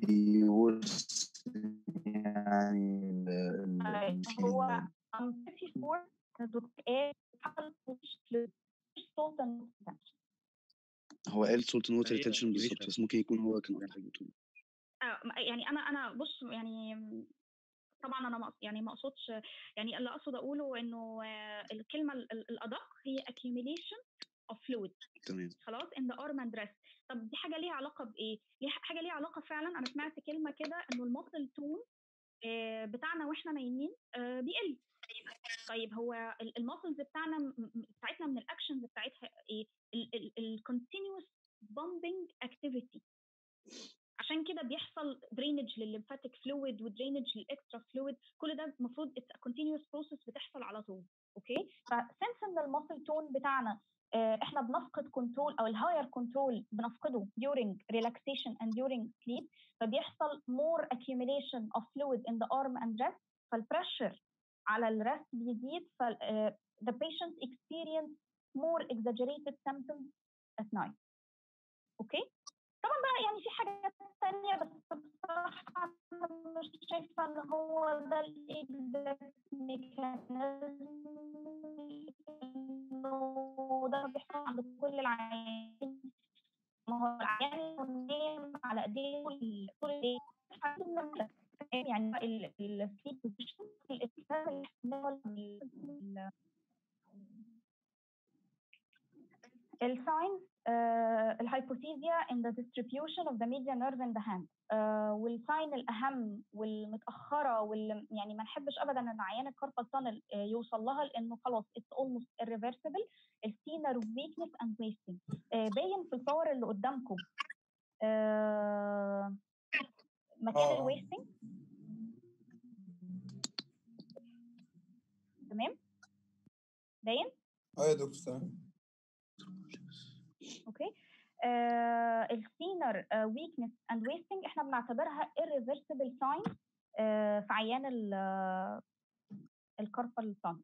بيورث يعني ال- ال- طيب، الفيلينج هو ده. I'm pretty sure إن الدكتور قال حصل مش مش salt and water retention. هو قال salt and water أيوة، retention بالظبط مفيش بس ممكن يكون هو كان قال حاجة تانية. آه، يعني انا انا بص يعني طبعا انا ما يعني ما اقصدش يعني اللي اقصد اقوله انه آه، الكلمه ال- ال- الادق هي accumulation of fluid تمام خلاص in the arm and rest طب دي حاجه ليها علاقه بايه؟ ليه حاجه ليها علاقه فعلا انا سمعت كلمه كده انه المصل تون بتاعنا واحنا نايمين آه، بيقل طيب هو الماسلز بتاعنا م- م- بتاعتنا من الاكشنز بتاعتها ايه؟ الكونتينوس bumping activity عشان كده بيحصل درينج للليمفاتيك فلويد ودرينج للاكسترا فلويد كل ده المفروض اتس كونتينيوس بروسيس بتحصل على طول اوكي فسنس ان الماسل تون بتاعنا آه، احنا بنفقد كنترول او الهاير كنترول بنفقده during relaxation and during sleep فبيحصل more accumulation of fluid in the arm and wrist فالبريشر على الريست بيزيد فال آه، the patient experience more exaggerated symptoms at night اوكي طبعا بقى يعني في حاجات تانية بس بصراحة أنا مش شايفة إن هو ده الإكزاكت ميكانيزم إنه ده بيحصل عند كل العيانين ما هو العيان نايم على إيديه طول طول الليل يعني السليب بوزيشن الساينز الهايبوثيزيا in the distribution of the median nerve in the hand آه، والساين الاهم والمتاخره واللي يعني ما نحبش ابدا ان عيان الكاربال تانل يوصل لها لانه خلاص it's almost irreversible السينر weakness and wasting آه، باين في الصور اللي قدامكم آه، مكان آه. الويستنج تمام باين اه يا دكتور تمام اوكي آه السينر ويكنس اند ويستنج احنا بنعتبرها irreversible sign آه في عيان ال الكاربال تانل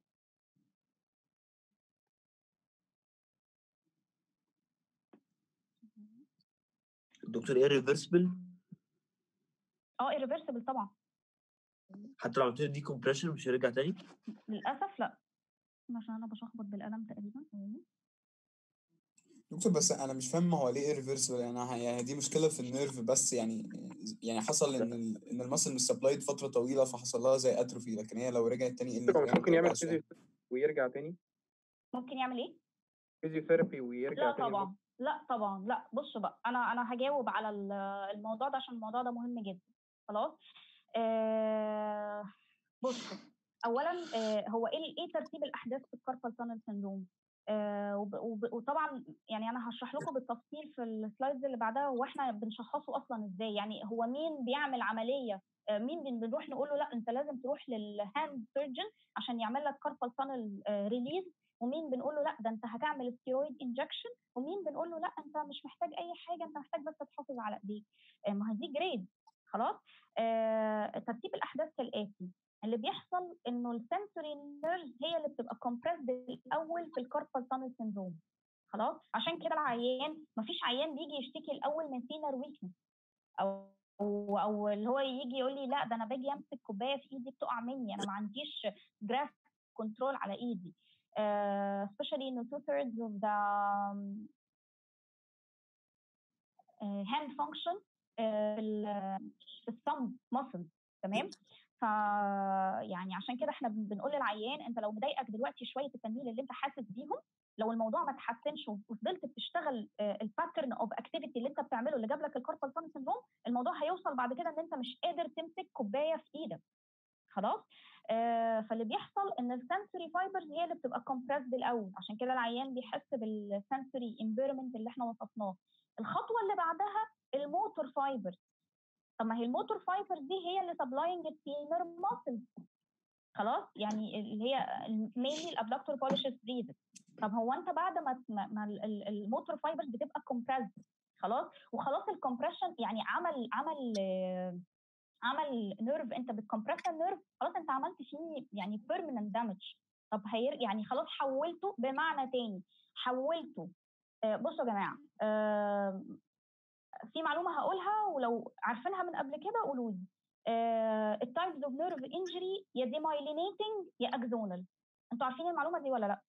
دكتور ايه ريفرسبل اه irreversible طبعا حتى لو عملت له دي كومبريشن مش هيرجع تاني للاسف لا عشان انا بشخبط بالقلم تقريبا ثواني. دكتور بس انا مش فاهم هو ليه irreversible يعني ه- يعني دي مشكله في النيرف بس يعني يعني حصل ان ال- ان المسل مش سبلايد فتره طويله فحصل لها زي اتروفي لكن هي لو رجعت تاني ايه هو مش ممكن يعمل فيزيو فيزيو ويرجع تاني ممكن يعمل ايه؟ فيزيوثيرابي ويرجع لا تاني طبعا لا طبعا لا بص بقى انا انا هجاوب على ال- الموضوع ده عشان الموضوع ده مهم جدا خلاص آه بص اولا آه هو ايه ايه ترتيب الاحداث في الكاربال تانل سيندروم آه وب- وب- وطبعا يعني انا هشرح لكم بالتفصيل في السلايدز اللي بعدها هو احنا بنشخصه اصلا ازاي يعني هو مين بيعمل عمليه آه مين بن- بنروح نقول له لا انت لازم تروح للهاند سيرجن عشان يعمل لك كاربال تانل ريليز ومين بنقول له لا ده انت هتعمل ستيرويد انجكشن ومين بنقول له لا انت مش محتاج اي حاجه انت محتاج بس تحافظ على ايديك آه، ما هي دي جريد خلاص آه ترتيب الاحداث كالاتي اللي بيحصل انه السنسوري نيرز هي اللي بتبقى كومبريسد الاول في الكاربال تانل سيندروم خلاص عشان كده العيان مفيش عيان بيجي يشتكي الاول من سينر ويكنس او او او اللي هو يجي يقول لي لا ده انا باجي امسك كوبايه في ايدي بتقع مني انا ما عنديش جراف كنترول على ايدي uh, especially in two thirds of the um, uh, hand function uh, في ال- في الثumb muscle تمام ف يعني عشان كده احنا بن- بنقول للعيان انت لو مضايقك دلوقتي شويه التنميل اللي انت حاسس بيهم لو الموضوع ما اتحسنش وفضلت بتشتغل الباترن اوف اكتيفيتي اللي انت بتعمله اللي جاب لك الكاربال تانل سيندروم الموضوع هيوصل بعد كده ان انت مش قادر تمسك كوبايه في ايدك خلاص آه فاللي بيحصل ان السنسوري فايبرز هي اللي بتبقى كومبريسد الاول عشان كده العيان بيحس بالسنسوري امبيرمنت اللي احنا وصفناه الخطوه اللي بعدها الموتور فايبرز طب ما هي الموتور فايبرز دي هي اللي سبلاينج السينر ماسلز خلاص يعني اللي هي مينلي الابدكتور بوليشز بريزس طب هو انت بعد ما ما ما ال- ال- الموتور فايبرز بتبقى كومبريسد خلاص وخلاص الكومبريشن يعني عمل عمل آه، عمل نيرف انت بتكمبرس النيرف خلاص انت عملت فيه يعني بيرمننت دامج طب هير يعني خلاص حولته بمعنى تاني حولته آه، بصوا يا جماعه آه، في معلومه هقولها ولو عارفينها من قبل كده قولوا لي التايبز اوف نيرف انجري يا ديمايلينيتنج يا اكزونال انتوا عارفين المعلومه دي ولا لا؟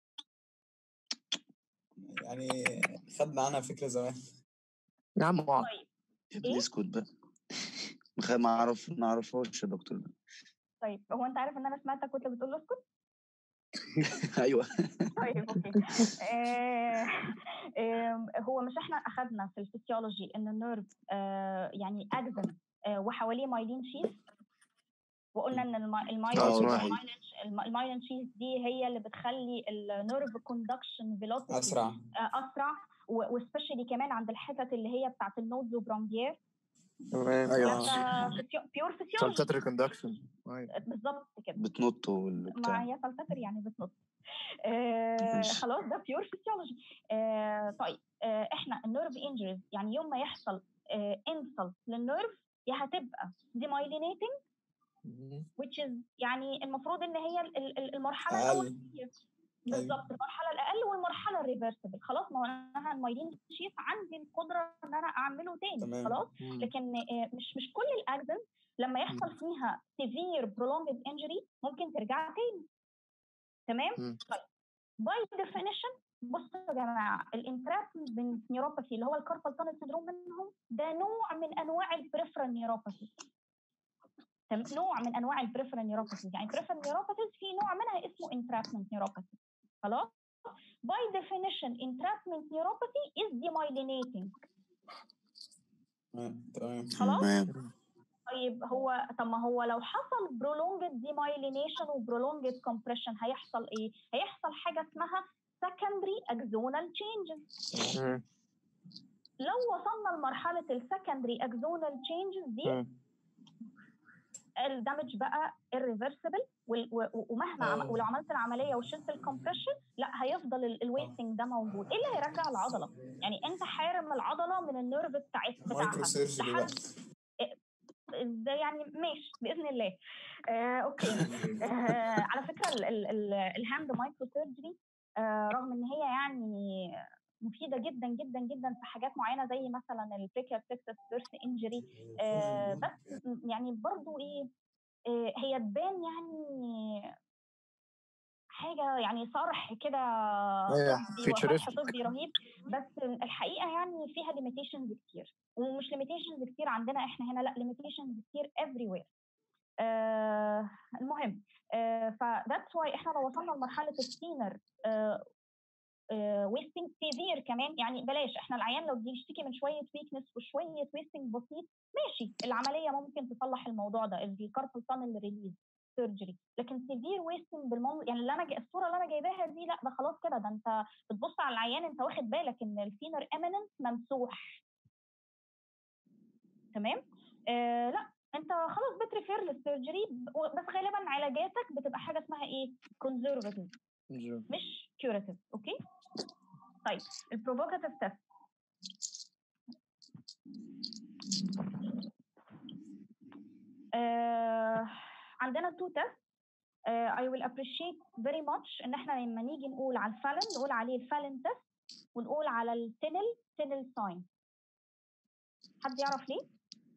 يعني خدنا عنها فكره زمان يا عم اقعد طيب يا ابني اسكت بقى مخ- ما اعرف ما اعرفهاش يا دكتور ده طيب هو انت عارف ان انا سمعتك كنت بتقول له اسكت؟ ايوه طيب اوكي آه، آم، هو مش احنا اخذنا في الفسيولوجي ان النيرف آه، يعني اجزم آه، وحواليه مايلين شيث وقلنا ان الما- المايلين اه المايلين صحيح الم- المايلين شيث دي هي اللي بتخلي النيرف كوندكشن فيلوسيتي اسرع اسرع وسبيشالي كمان عند الحتت اللي هي بتاعت النودز وبرونجير تمام ايوه بيور فيسيولوجي سلطات ريكوندكشن بالظبط كده بتنط ما والبتاع هي سلفتر يعني بتنط آه ماشي. خلاص ده بيور فيسيولوجي آه طيب آه احنا النيرف انجريز يعني يوم ما يحصل آه انسلت للنيرف يا هتبقى ديمايلينيتنج which is يعني المفروض ان هي ال- ال- المرحله الاول اقل كتير. بالظبط المرحله الاقل والمرحله الريفرسبل خلاص ما هو انا المايلين شيف عندي القدره ان انا اعمله تاني تمام. خلاص لكن آه، مش مش كل الاكسنت لما يحصل فيها سيفير prolonged انجري ممكن ترجع تاني تمام مم. طيب باي ديفينيشن بصوا يا جماعه الانترابمنت نيوروباثي اللي هو الكاربال تانل سندروم منهم ده نوع من انواع البريفرال نيوروباثي نوع من انواع البريفرال نيوروباثي يعني بريفرال نيوروباثي في نوع منها اسمه entrapment neuropathy خلاص by definition entrapment neuropathy is demyelinating تمام تمام خلاص تمام طيب هو طب ما هو لو حصل prolonged demyelination و prolonged compression هيحصل ايه؟ هيحصل حاجه اسمها secondary axonal changes لو وصلنا لمرحله السكندري axonal changes دي الدمج بقى irreversible وال- و- و- ومهما عم... آه. ولو عملت العمليه وشلت الكompression لا هيفضل الويستنج ده موجود ايه اللي هيرجع العضله يعني انت حارم العضله من النيرف بتاعت مايكرو بتاعها سيرجري بقى لحد ده يعني ماشي باذن الله آه، اوكي آه، على فكره ال- ال- ال- الهاند مايكرو سيرجري آه، رغم ان هي يعني مفيده جدا جدا جدا في حاجات معينه زي مثلا البريكيا تكساس بيرث انجري بس يعني برضو ايه آه، هي تبان يعني حاجه يعني صرح كده هي طبي وصرح futuristic. طبي رهيب بس الحقيقه يعني فيها ليميتيشنز كتير ومش ليميتيشنز كتير عندنا احنا هنا لا ليميتيشنز كتير everywhere آه المهم آه فذاتس واي احنا لو وصلنا لمرحله السينر ويستنج سيفير كمان يعني بلاش احنا العيان لو بيشتكي من شويه ويكنس وشويه ويستنج بسيط ماشي العمليه ممكن تصلح الموضوع ده الكاربال تانل ريليز سيرجري لكن سيفير ويستنج بالمنظر يعني اللي انا جا- الصوره اللي انا جايباها دي لا ده خلاص كده ده انت بتبص على العيان انت واخد بالك ان السينر اميننت ممسوح تمام آه لا انت خلاص بتريفير للسيرجري ب- بس غالبا علاجاتك بتبقى حاجه اسمها ايه كونزرفاتيف مش كيوراتيف اوكي طيب البروفوكاتيف تيست آه عندنا تو تيست I will appreciate very much ان احنا لما نيجي نقول على الفالن نقول عليه الفالن تيست ونقول على التنل تنل ساين حد يعرف ليه؟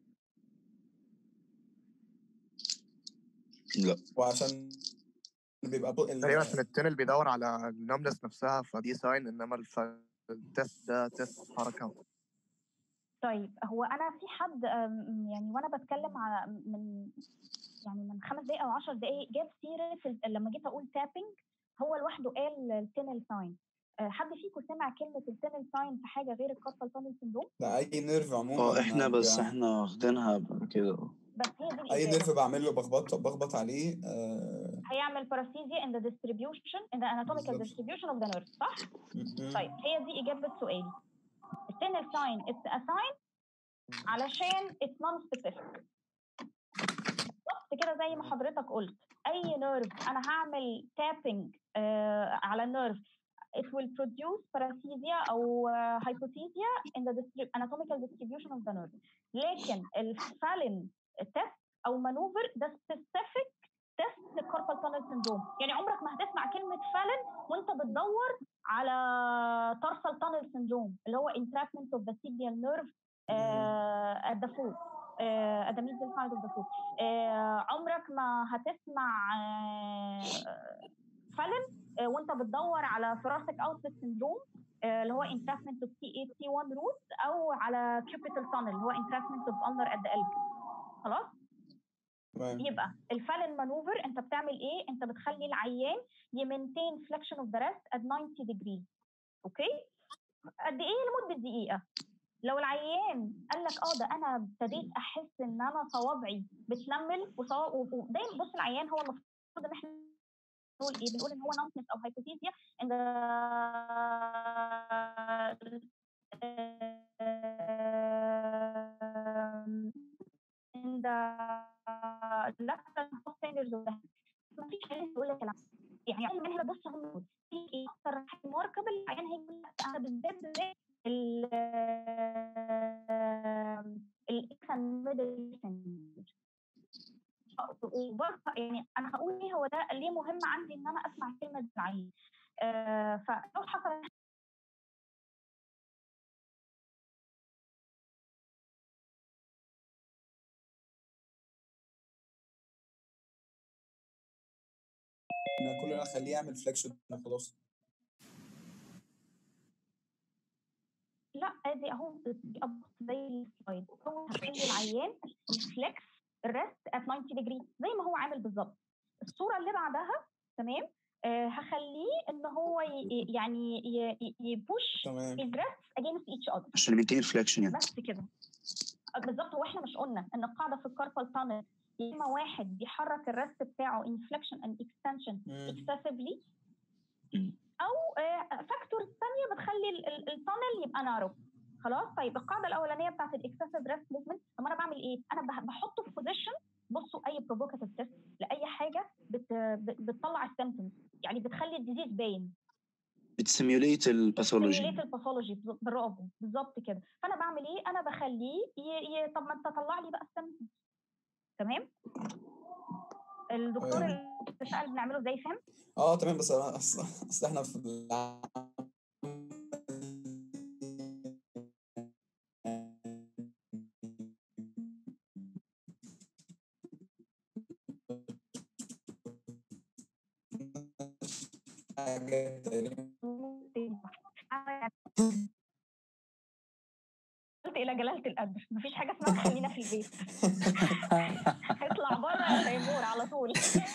لا وعشان بيبقى بو- ال- تقريبا عشان التنل بيدور على النملس نفسها فدي ساين انما الف... التست ده تست حركه طيب هو انا في حد أم، يعني وانا بتكلم على من يعني من خمس دقائق او 10 دقائق جاب سيره ال- لما جيت اقول تابنج هو لوحده قال التنل ساين حد فيكم سمع كلمه التنل ساين في حاجه غير الكاربال تانل سندروم ده اي نيرف عموما اه احنا بس بيع- احنا واخدينها قبل كده بس هي دي اي الإجابة. نيرف بعمل له بخبط بخبط عليه آه هيعمل باراسيزيا in the distribution in the anatomical بالظبط. distribution of the nerve صح؟ م- م. طيب هي دي اجابه سؤالي التنل ساين اتس ا ساين علشان اتس نون سبيسيفيك بالظبط كده زي ما حضرتك قلت اي نيرف انا هعمل تابنج على النيرف it will produce paresthesia او uh, hypothesia in the distri- anatomical distribution of the nerve لكن الفالن تيست او مانوفر ده specific تيست للكاربال تانل سندروم يعني عمرك ما هتسمع كلمه فالن وانت بتدور على تارسال تانل سندروم اللي هو entrapment of the tibial nerve uh, at the foot uh, at the medial side of the foot uh, عمرك ما هتسمع uh, فالن uh, وانت بتدور على thoracic outlet syndrome uh, اللي هو entrapment of T8 T1 root او على cubital tunnel اللي هو entrapment of ulnar at the elbow خلاص تمام يبقى الفالن مانوفر انت بتعمل ايه انت بتخلي العيان يمنتين فليكشن اوف ذا ريست at 90 ديجري اوكي قد ايه لمده دقيقه لو العيان قال لك اه ده انا ابتديت احس ان انا صوابعي بتنمل وصواب ودايما بص العيان هو المفروض ان احنا بنقول ايه بنقول ان هو نونسنس او هايبوثيزيا ان um, in the lateral foot fingers of the hand. مفيش عيان يقول لك العكس يعني عيان من هنا بص هم دول. في ايه اكتر حاجه ماركبل عيان هيقول لك انا بالذات بالذات ال الاكسن ميدل وبرضه يعني انا هقول ايه هو ده ليه مهم عندي ان انا اسمع كلمه العين آه فلو حصل انا كل اللي اخليه يعمل فليكشن خلاص لا ادي اهو بتبقى زي السلايد هو هخلي العيان يفلكس الريست ات 90 ديجري زي ما هو عامل بالظبط الصوره اللي بعدها تمام آه هخليه ان هو ي- يعني يبوش تمام الريست اجينست ايتش اذر عشان يمنتين الفليكشن يعني بس كده آه، بالظبط هو احنا مش قلنا ان القاعده في الكاربال تانل يا اما واحد بيحرك الريست بتاعه انفليكشن اند اكستنشن مم. اكسسفلي مم. او فاكتورز ثانيه بتخلي التانل يبقى نارو خلاص طيب القاعده الاولانيه بتاعت الاكسسيف ريست موفمنت طب انا بعمل ايه؟ انا بح- بحطه في بوزيشن بصوا اي بروفوكاتيف تيست لاي حاجه بت بت- بتطلع السيمتومز يعني بتخلي الديزيز باين بتسيميوليت الباثولوجي سيميوليت الباثولوجي برافو بالظبط كده فانا بعمل ايه؟ انا بخليه ي... ي... طب ما انت طلع لي بقى السيمتومز تمام؟ الدكتور تمام. اللي سال بنعمله ازاي فاهم؟ اه تمام بس أنا- اصل اصل احنا في العام حاجة تقريبا قلت الى جلاله القدر مفيش حاجه اسمها خلينا في البيت هيطلع بره يا تيمور على طول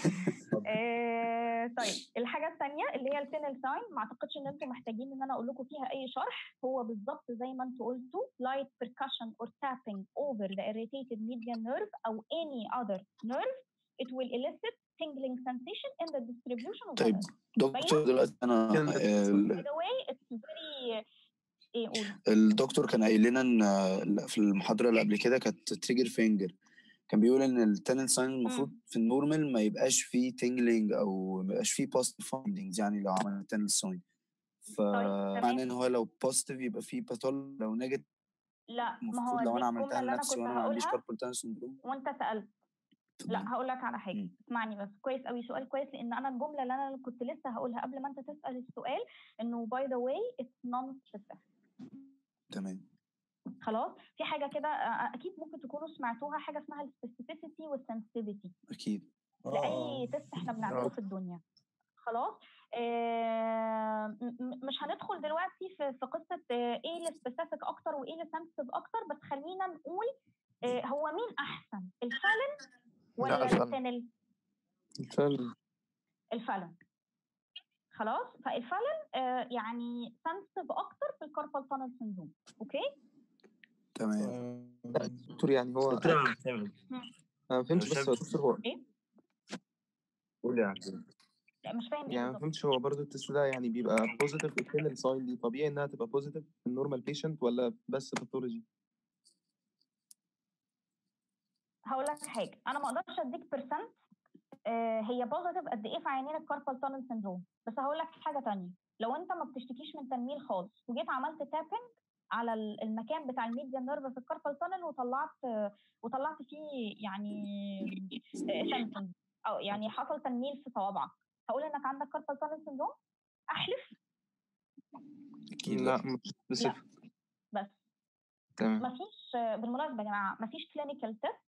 آه، طيب الحاجه الثانيه اللي هي التنل ساين ما اعتقدش ان انتم محتاجين ان انا اقول لكم فيها اي شرح هو بالظبط زي ما انتم قلتوا light percussion or tapping over the irritated median nerve او any other nerve it will elicit tingling sensation in the distribution of the طيب nerve دكتور دلوقتي انا ال- by the way it's very ايه قول الدكتور كان قايل لنا ان في المحاضره اللي قبل كده كانت تريجر فينجر كان بيقول ان التنل ساين المفروض في النورمال ما يبقاش فيه تينجلينج او ما يبقاش فيه بوزيتيف فايندنجز يعني لو عملنا التنل ساين تمام. فمعنى ان هو لو بوزيتيف يبقى فيه باثول لو نيجاتيف لا ما هو المفروض لو دي انا الجمله عملتها اللي انا لنفسي كنت وانا ما عنديش هقولها كاربال تانل سندروم وانت سالت لا هقول لك على حاجه مم. اسمعني بس كويس قوي سؤال كويس لان انا الجمله اللي انا كنت لسه هقولها قبل ما انت تسال السؤال انه باي ذا واي اتس نون سبيسيفيك تمام خلاص في حاجه كده آه، اكيد ممكن تكونوا سمعتوها حاجه اسمها السبيسيفيسيتي والسنسيتيفيتي اكيد اه لاي اه تيست احنا بنعمله في الدنيا خلاص آه، م- م- مش هندخل دلوقتي في في قصه آه، ايه السبيسيفيك اكتر وايه السنسيتيف اكتر بس خلينا نقول آه، هو مين احسن الفالن ولا الفالن. التنل الفعل الفالن خلاص فالفالن آه، يعني سنسيتيف اكتر في الكاربال تانل سندروم اوكي تمام دكتور يعني هو دكتور انا مش فاهم انا ما فهمتش مش بس فاهم. هو دكتور هو قول لي يا عبد لا مش فاهم ايه يعني ما بالظبط فهمتش هو برضه التست ده يعني بيبقى بوزيتيف التنل ساين دي طبيعي انها تبقى بوزيتيف في النورمال بيشنت ولا بس باثولوجي هقول لك حاجه انا ما اقدرش اديك بيرسنت هي بوزيتيف قد ايه في عيانين الكاربال تانل سندروم بس هقول لك حاجه تانية لو انت ما بتشتكيش من تنميل خالص وجيت عملت تابنج على ال- المكان بتاع الميديان نيرف في الكاربال تانل وطلعت آه، وطلعت فيه يعني سيمبتومز او يعني حصل تنميل في صوابعك هقول انك عندك كاربال تانل سندروم احلف اكيد لا لا مش سبيسيفيك بس تمام مفيش بالمناسبه يا جماعه مفيش كلينيكال تيست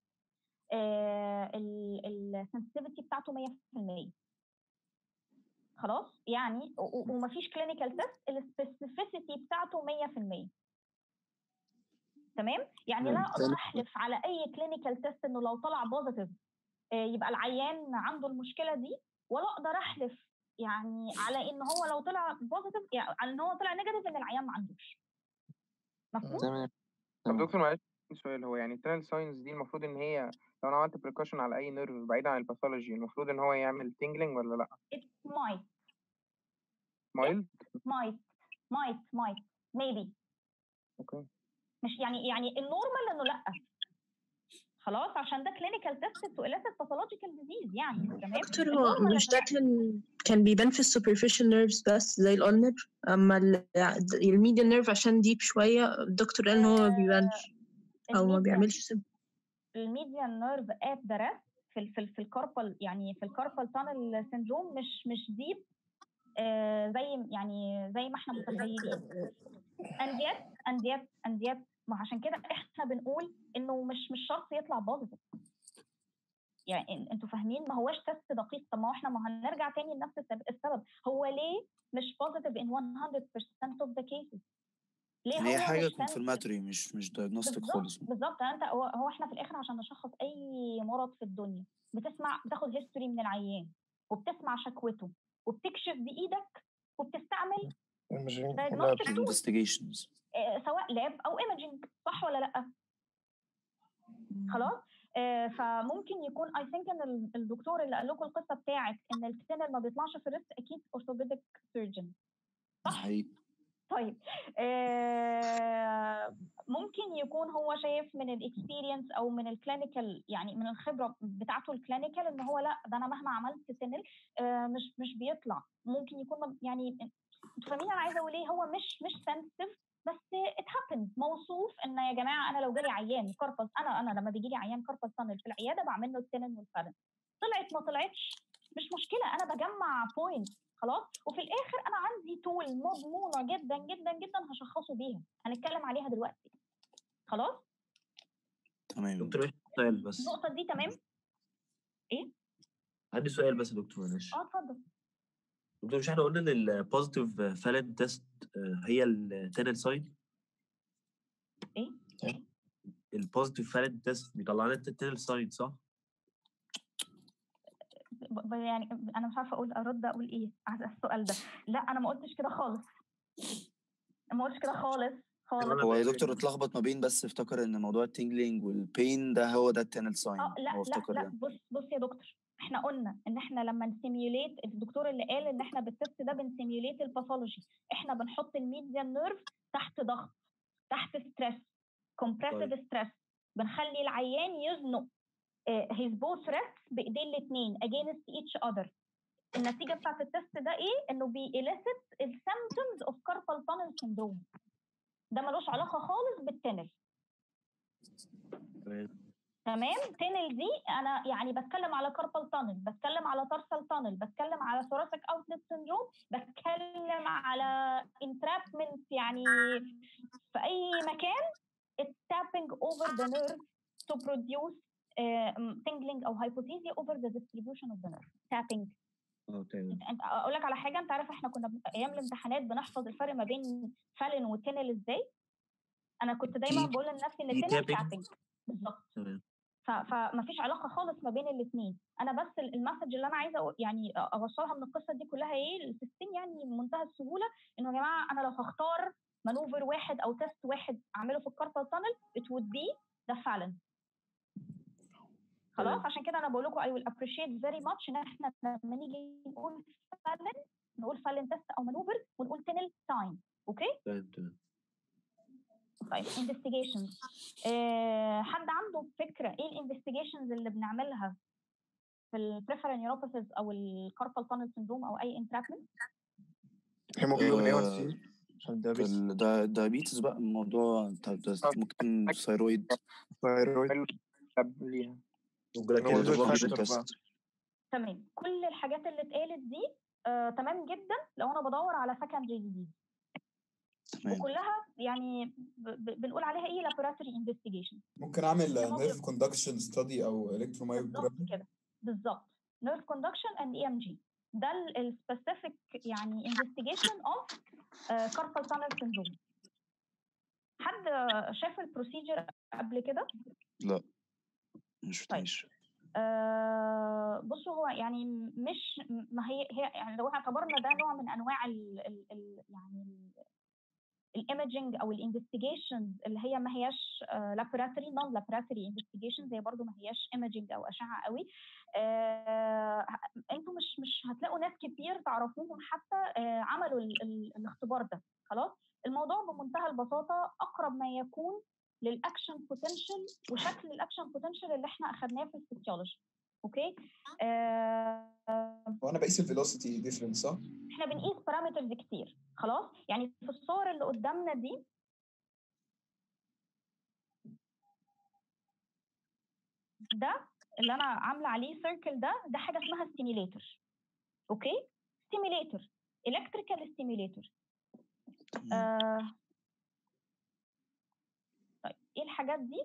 السنسيتيفيتي بتاعته 100% خلاص يعني و- و- ومفيش كلينيكال تيست السبيسيفيسيتي بتاعته 100% تمام يعني لا اقدر احلف على اي كلينيكال تيست انه لو طلع بوزيتيف يبقى العيان عنده المشكله دي ولا اقدر احلف يعني على ان هو لو طلع بوزيتيف يعني على ان هو طلع نيجاتيف ان العيان ما عندوش مفهوم؟ تمام طب تمام دكتور معلش في سؤال هو يعني التنل ساينز دي المفروض ان هي لو انا عملت بريكوشن على اي نيرف بعيد عن الباثولوجي المفروض ان هو يعمل تينجلينج ولا لا It might مايلد might might might maybe اوكي مش يعني يعني النورمال انه لا خلاص عشان ده كلينيكال تيست تو elicit pathological disease يعني تمام دكتور هو النورمال مش إنه ده كان كان بيبان في السوبرفيشال نيرفز بس زي الأولنر أما الميديان نيرف عشان ديب شوية الدكتور قال إن هو ما بيبانش أو ما الميديان بيعملش سب الميديان نيرف ات ذا ريست في ال في ال في الكاربال يعني في الكاربال تانل سيندروم مش مش ديب آه زي يعني زي ما احنا متخيلين and yet and yet and yet ما عشان كده احنا بنقول انه مش مش شرط يطلع بوزيتيف يعني إن- انتوا فاهمين ما هواش تست دقيق طب ما هو احنا ما هنرجع تاني لنفس السبب, السبب هو ليه مش بوزيتيف in 100% of the cases ليه يعني هي هو حاجة مش sensitive؟ confirmatory مش مش diagnostic بالظبط خالص بالظبط انت هو, هو احنا في الاخر عشان نشخص اي مرض في الدنيا بتسمع بتاخد هيستوري من العيان وبتسمع شكوته وبتكشف بايدك وبتستعمل imaging diagnostic lab. tool investigations آه، سواء لاب او ايمجنج صح ولا لا خلاص آه، فممكن يكون اي ثينك ان ال- الدكتور اللي قال لكم القصه بتاعت ان التنل ما بيطلعش في الريست اكيد اورثوبيدك سيرجن ده حقيقي طيب آه، ممكن يكون هو شايف من الاكسبيرينس او من الكلينيكال يعني من الخبره بتاعته الكلينيكال ان هو لا ده انا مهما عملت سنل آه، مش مش بيطلع ممكن يكون م- يعني انتوا فاهمين انا عايزه اقول ايه هو مش مش سنسيتيف بس ات هابنز موصوف ان يا جماعه انا لو جالي عيان كاربال انا انا لما بيجي لي عيان كاربال تانل في العياده بعمل له السنن والفرن طلعت ما طلعتش مش مشكله انا بجمع بوينت خلاص وفي الاخر انا عندي تول مضمونه جدا جدا جدا هشخصه بيها هنتكلم عليها دلوقتي خلاص تمام دكتور معلش سؤال بس النقطه دي تمام ايه عندي سؤال بس يا دكتور معلش اه اتفضل دكتور مش احنا قلنا ان البوزيتيف فالن تيست هي التانل ساين ايه البوزيتيف فالن تيست بيطلع لنا التانل ساين صح؟ ب- ب- يعني انا مش عارفه اقول ارد اقول ايه على السؤال ده لا انا ما قلتش كده خالص ما قلتش كده خالص خالص هو يا دكتور اتلخبط ما بين بس افتكر ان موضوع التنجلينج والبين ده هو ده التانل ساين اه لا هو لا افتكر لا ده بص بص يا دكتور احنا قلنا ان احنا لما نسيميوليت الدكتور اللي قال ان احنا بالتست ده بنسيميوليت الباثولوجي احنا بنحط الميديان نيرف تحت ضغط تحت ستريس كومبريسيف ستريس بنخلي العيان يزنق هيز بوث ريست بايديه الاثنين against each other النتيجه بتاعت التست ده ايه انه بيليسيت السيمبتومز اوف كاربال تانل سيندروم ده ملوش علاقه خالص بالتنل تمام تمام تنل دي انا يعني بتكلم على كاربال تانل بتكلم على تارسال تانل بتكلم على ثوراسيك اوتلت سيندروم بتكلم على انترابمنت يعني في اي مكان it's tapping over the nerve to produce uh, tingling او hypothesia over the distribution of the nerve tapping اه تمام انت اقول لك على حاجه انت عارف احنا كنا ب- ايام الامتحانات بنحفظ الفرق ما بين فالن وتنل ازاي انا كنت دايما دي- بقول لنفسي ان دي التنل tapping. تابنج بالظبط تمام ف- فما فيش علاقه خالص ما بين الاثنين انا بس ال- المسج اللي انا عايزه أقول- يعني اوصلها من القصه دي كلها ايه السيستين يعني بمنتهى السهوله انه يا جماعه انا لو هختار مانوفر واحد او تيست واحد اعمله في الكاربال تانل it would be ده فعلا خلاص تمام. عشان كده انا بقول لكم I will appreciate very much ان احنا لما نيجي نقول فعلا نقول فعلا تيست او مانوفر ونقول تنل ساين اوكي تمام تمام طيب investigations آه حد عنده فكره ايه الانفستيجيشنز اللي بنعملها في البريفرال نيوروباثيز او الكاربال تانل سندروم او اي انتراكمنت هيموجلوبين آه، A1C عشان الدايابيتس الدا- الدايابيتس بقى الموضوع ده- ده ممكن ثايرويد ثايرويد قبليها والجلاكتوز وزود برضه فاكتور بقى تيست تمام كل الحاجات اللي اتقالت دي آه تمام جدا لو انا بدور على سكندري ديزيز تمام وكلها يعني ب- ب- بنقول عليها ايه لابوراتوري انفستيجيشن ممكن اعمل هيموجلوبين. نيرف كوندكشن ستادي او بالظبط الكترومايوجرافي كده بالظبط نيرف كوندكشن اند اي ام جي ده السبيسيفيك يعني انفستيجيشن اوف كاربال تانل سندروم حد شاف البروسيجر قبل كده لا مش شفتهاش آه بصوا هو يعني مش ما هي هي يعني لو اعتبرنا ده نوع من انواع ال ال ال يعني الايمجنج او الانفستيجيشنز اللي هي ما هياش لابوراتوري نون لابوراتوري انفستيجيشنز هي برضو ما هياش ايمجنج او اشعه قوي آه انتوا مش مش هتلاقوا ناس كتير تعرفوهم حتى آه عملوا ال ال الاختبار ده خلاص الموضوع بمنتهى البساطه اقرب ما يكون للاكشن بوتنشال وشكل الاكشن بوتنشال اللي احنا اخدناه في الفسيولوجي اوكي آه وانا بقيس الفيلوسيتي ديفرنس صح؟ احنا بنقيس بارامترز كتير خلاص يعني في الصور اللي قدامنا دي ده اللي انا عامله عليه سيركل ده ده حاجه اسمها ستيميليتور اوكي ستيميليتور الكتريكال ستيميليتور آه طيب ايه الحاجات دي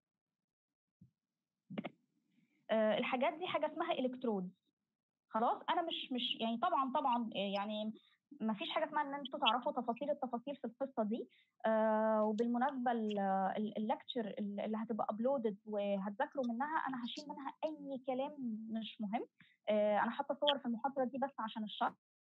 آه الحاجات دي حاجه اسمها الكترودز خلاص انا مش مش يعني طبعا طبعا آه، يعني ما فيش حاجه اسمها ان انتوا تعرفوا تفاصيل التفاصيل في القصه دي آه وبالمناسبه اللكتشر اللي هتبقى ابلودد وهتذاكروا منها انا هشيل منها اي كلام مش مهم آه انا حاطه صور في المحاضره دي بس عشان الشرح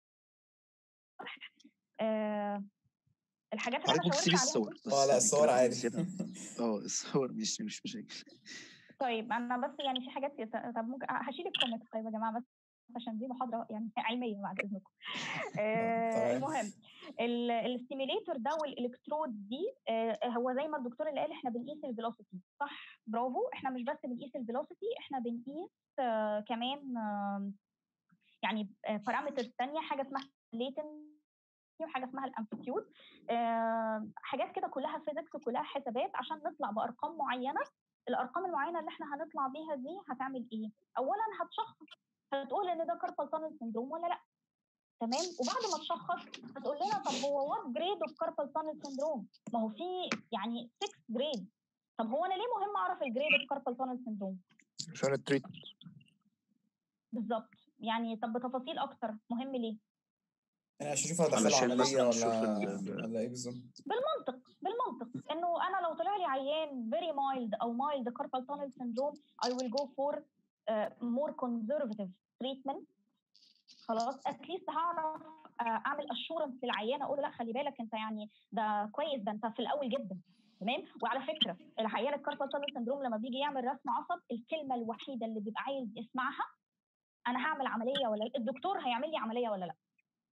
آه الحاجات اللي حضرتك انا ممكن شاورت تسيبي عليها الصور دي بس اه لا يعني الصور كده عادي نسيبها. اه الصور مش مش مشاكل طيب انا بس يعني في حاجات طب ممكن هشيل الكومنت طيب يا جماعه بس عشان دي محاضره يعني علميه بعد اذنكم آه تمام المهم الستيميليتور ده والالكترود دي آه هو زي ما الدكتور اللي قال احنا بنقيس الفيلوسيتي صح برافو احنا مش بس بنقيس الفيلوسيتي احنا بنقيس آه كمان آه يعني بارامترز ثانيه حاجه اسمها latency وحاجه اسمها الامبليتيود آه حاجات كده كلها فيزيكس وكلها حسابات عشان نطلع بارقام معينه الارقام المعينه اللي احنا هنطلع بيها دي هتعمل ايه اولا هتشخص هتقول ان ده كاربال تانل سندروم ولا لا تمام وبعد ما تشخص هتقول لنا طب هو وات جريد اوف كاربال تانل سندروم ما هو في يعني 6 جريد طب هو انا ليه مهم اعرف الجريد اوف كاربال تانل سندروم عشان التريتمنت بالظبط يعني طب بتفاصيل اكتر مهم ليه يعني عشان اشوف هدخله علشان عمليه مثلا نشوف ولا ال- ال- ولا ايه بالظبط بالمنطق بالمنطق انه انا لو طلع لي عيان very mild او mild carpal tunnel syndrome I will go for uh, more conservative treatment خلاص اتليست هعرف uh, اعمل اشورنس للعيان اقول له لا خلي بالك انت يعني ده كويس ده انت في الاول جدا تمام وعلى فكره العيان الكاربال تانل سندروم لما بيجي يعمل رسم عصب الكلمه الوحيده اللي بيبقى عايز يسمعها انا هعمل عمليه ولا لا الدكتور هيعمل لي عمليه ولا لا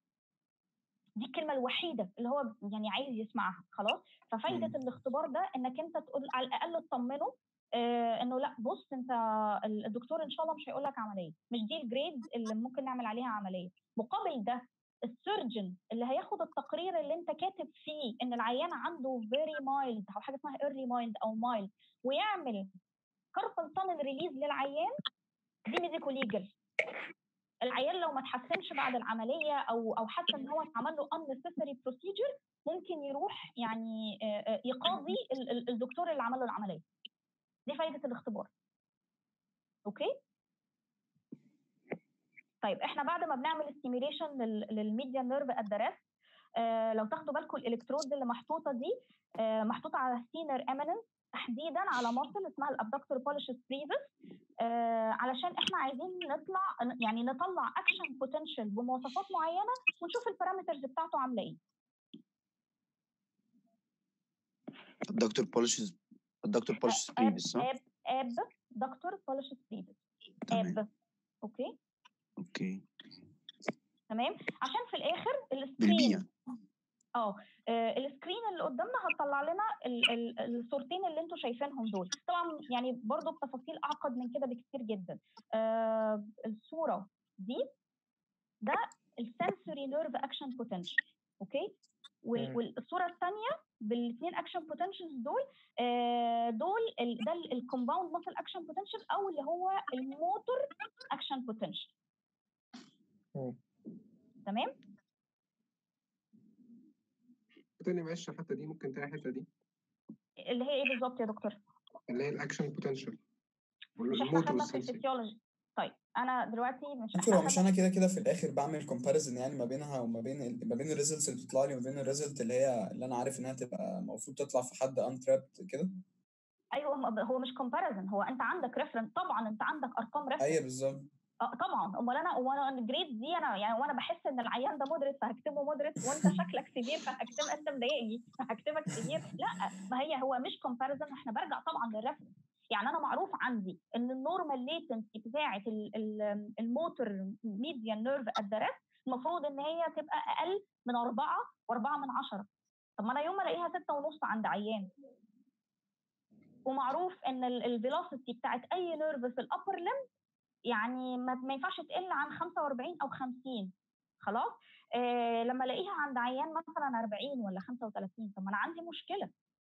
دي الكلمه الوحيده اللي هو يعني عايز يسمعها خلاص ففايده مم. الاختبار ده انك انت تقول على الاقل تطمنه آه انه لا بص انت ال- الدكتور ان شاء الله مش هيقول لك عمليه مش دي الجريد اللي ممكن نعمل عليها عمليه مقابل ده السيرجن اللي هياخد التقرير اللي انت كاتب فيه ان العيان عنده فيري مايلد او حاجه اسمها ايرلي مايلد او مايلد ويعمل كاربال تانل ريليز للعيان دي ميديكو ليجل العيان لو ما اتحسنش بعد العمليه او او حتى ان هو اتعمل له unnecessary procedure ممكن يروح يعني آه، آه، يقاضي ال- ال- الدكتور اللي عمل له العمليه دي فايده الاختبار اوكي طيب احنا بعد ما بنعمل ستيميليشن للميديا نيرف ات آه لو تاخدوا بالكم الالكترود اللي محطوطه دي آه محطوطه على سينر اميننس تحديدا على ماسل اسمها الابدكتور بوليشس بريفس آه علشان احنا عايزين نطلع يعني نطلع اكشن بوتنشال بمواصفات معينه ونشوف البارامترز بتاعته عامله ايه الدكتور بولشز الدكتور بولشز اب بريفيس صح؟ اب اب دكتور بوليشس بريفس تمام اب اوكي اوكي تمام عشان في الاخر السكرين بالبيئة اه آه، السكرين اللي قدامنا هتطلع لنا ال- ال- الصورتين اللي انتوا شايفينهم دول طبعا يعني برضو بتفاصيل اعقد من كده بكتير جدا آه الصوره دي ده السنسوري نيرف اكشن بوتنشال اوكي وال- مم. والصوره الثانيه بالاثنين اكشن بوتنشالز دول آه دول ال- ده الكومباوند ماسل اكشن بوتنشال او اللي هو الموتور اكشن بوتنشال مم. تمام تاني معلش الحتة دي ممكن تاني الحتة دي اللي هي ايه بالظبط يا دكتور اللي هي الأكشن بوتنشال مش احنا والموتور خدنا في والسنسوري الفسيولوجي طيب انا دلوقتي مش دكتور احنا هو مش خدنا انا كده كده في الاخر بعمل كومباريزن يعني ما بينها وما بين ال- ما بين الريزلتس اللي بتطلع لي وما بين الريزلت اللي هي اللي انا عارف انها تبقى المفروض تطلع في حد انترابت كده ايوه هم- هو مش كومباريزن هو انت عندك ريفرنس طبعا انت عندك ارقام ايوه ريفرنس بالظبط اه طبعا امال انا امال انا الجريد دي انا يعني وانا بحس ان العيان ده مودريت فهكتبه مودريت وانت شكلك سيفير فهكتب انت مضايقني فهكتبك سيفير لا ما هي هو مش كومباريزن احنا برجع طبعا للريفرنس يعني انا معروف عندي ان النورمال ليتنسي بتاعه ال- ال- الموتور ميديان نيرف ات المفروض ان هي تبقى اقل من أربعة وأربعة من عشرة طب ما انا يوم ما الاقيها ستة ونص عند عيان ومعروف ان الفيلوسيتي بتاعت اي نيرف في الابر لم يعني ما, ما ينفعش تقل عن 45 او 50 خلاص آه لما الاقيها عند عيان مثلا 40 ولا 35 طب ما انا عندي مشكله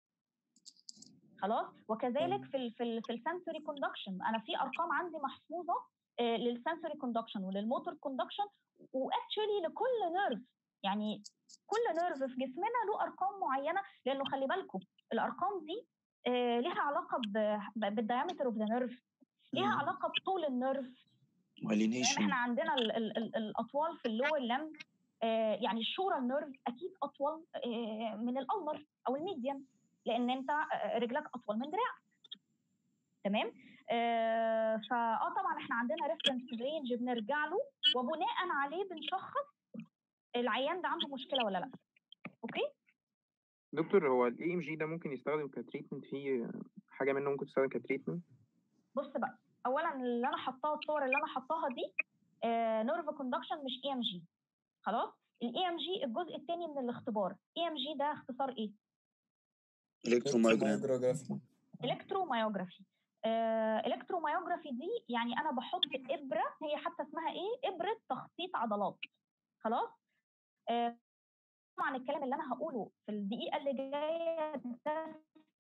خلاص وكذلك في ال في ال في السنسوري كوندكشن انا في ارقام عندي محفوظه آه للسنسوري كوندكشن وللموتور كوندكشن واكشولي لكل نيرف يعني كل نيرف في جسمنا له ارقام معينه لانه خلي بالكم الارقام دي آه ليها علاقه بالدايمتر اوف ذا نيرف ليها مم. علاقه بطول النيرف يعني مايلينيشن احنا عندنا ال ال ال الاطوال في اللور لم آه يعني الشورى النيرف اكيد اطول آه من الالمر او الميديان لان انت آه، رجلك اطول من دراعك تمام آه فاه طبعا احنا عندنا ريفرنس رينج بنرجع له وبناء عليه بنشخص العيان ده عنده مشكله ولا لا اوكي دكتور هو الاي ام جي ده ممكن يستخدم كتريتمنت في حاجه منه ممكن تستخدم كتريتمنت بص بقى اولا اللي انا حطاها الصور اللي انا حطاها دي نيرف كوندكشن مش اي ام جي خلاص الاي ام جي الجزء الثاني من الاختبار اي ام جي ده اختصار ايه الكترومايجرام الكترومايوجرافي الكترومايوجرافي الكترومايوجرافي دي يعني انا بحط ابره هي حتى اسمها ايه ابره تخطيط عضلات خلاص آه، طبعا الكلام اللي انا هقوله في الدقيقه اللي جايه ده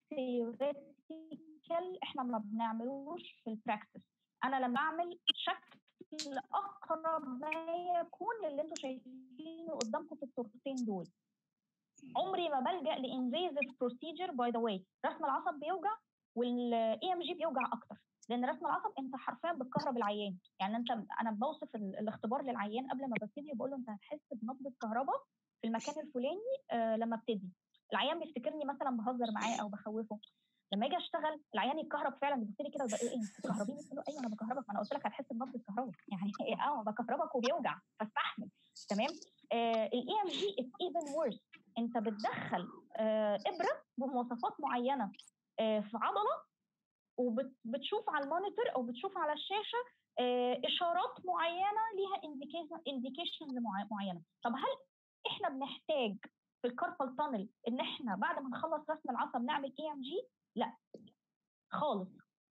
theoretical احنا ما بنعملوش في البراكتس انا لما اعمل شكل اقرب ما يكون للي انتم شايفينه قدامكم في الصورتين دول عمري ما بلجا لانفيزيف بروسيجر باي ذا واي رسم العصب بيوجع والاي ام جي بيوجع اكتر لان رسم العصب انت حرفيا بتكهرب العيان يعني انت انا بوصف ال- الاختبار للعيان قبل ما ببتدي بقول له انت هتحس بنبضه كهرباء في المكان الفلاني آه لما ابتدي العيان بيفتكرني مثلا بهزر معاه او بخوفه لما اجي اشتغل العيان يتكهرب فعلا بيبص لي كده ويبقى ايه انت بتكهربيني قلت له ايوه انا بكهربك ما انا قلت لك هتحس بنبضه كهرباء يعني اه بكهربك وبيوجع فاستحمل تمام الاي ام جي از ايفن ورس انت بتدخل آه ابره بمواصفات معينه آه في عضله وبتشوف على المونيتور او بتشوف على الشاشه آه اشارات معينه ليها انديكيشن انديكيشن معينه طب هل احنا بنحتاج في الكاربال تانل ان احنا بعد ما نخلص رسم العصب نعمل اي ام جي لا خالص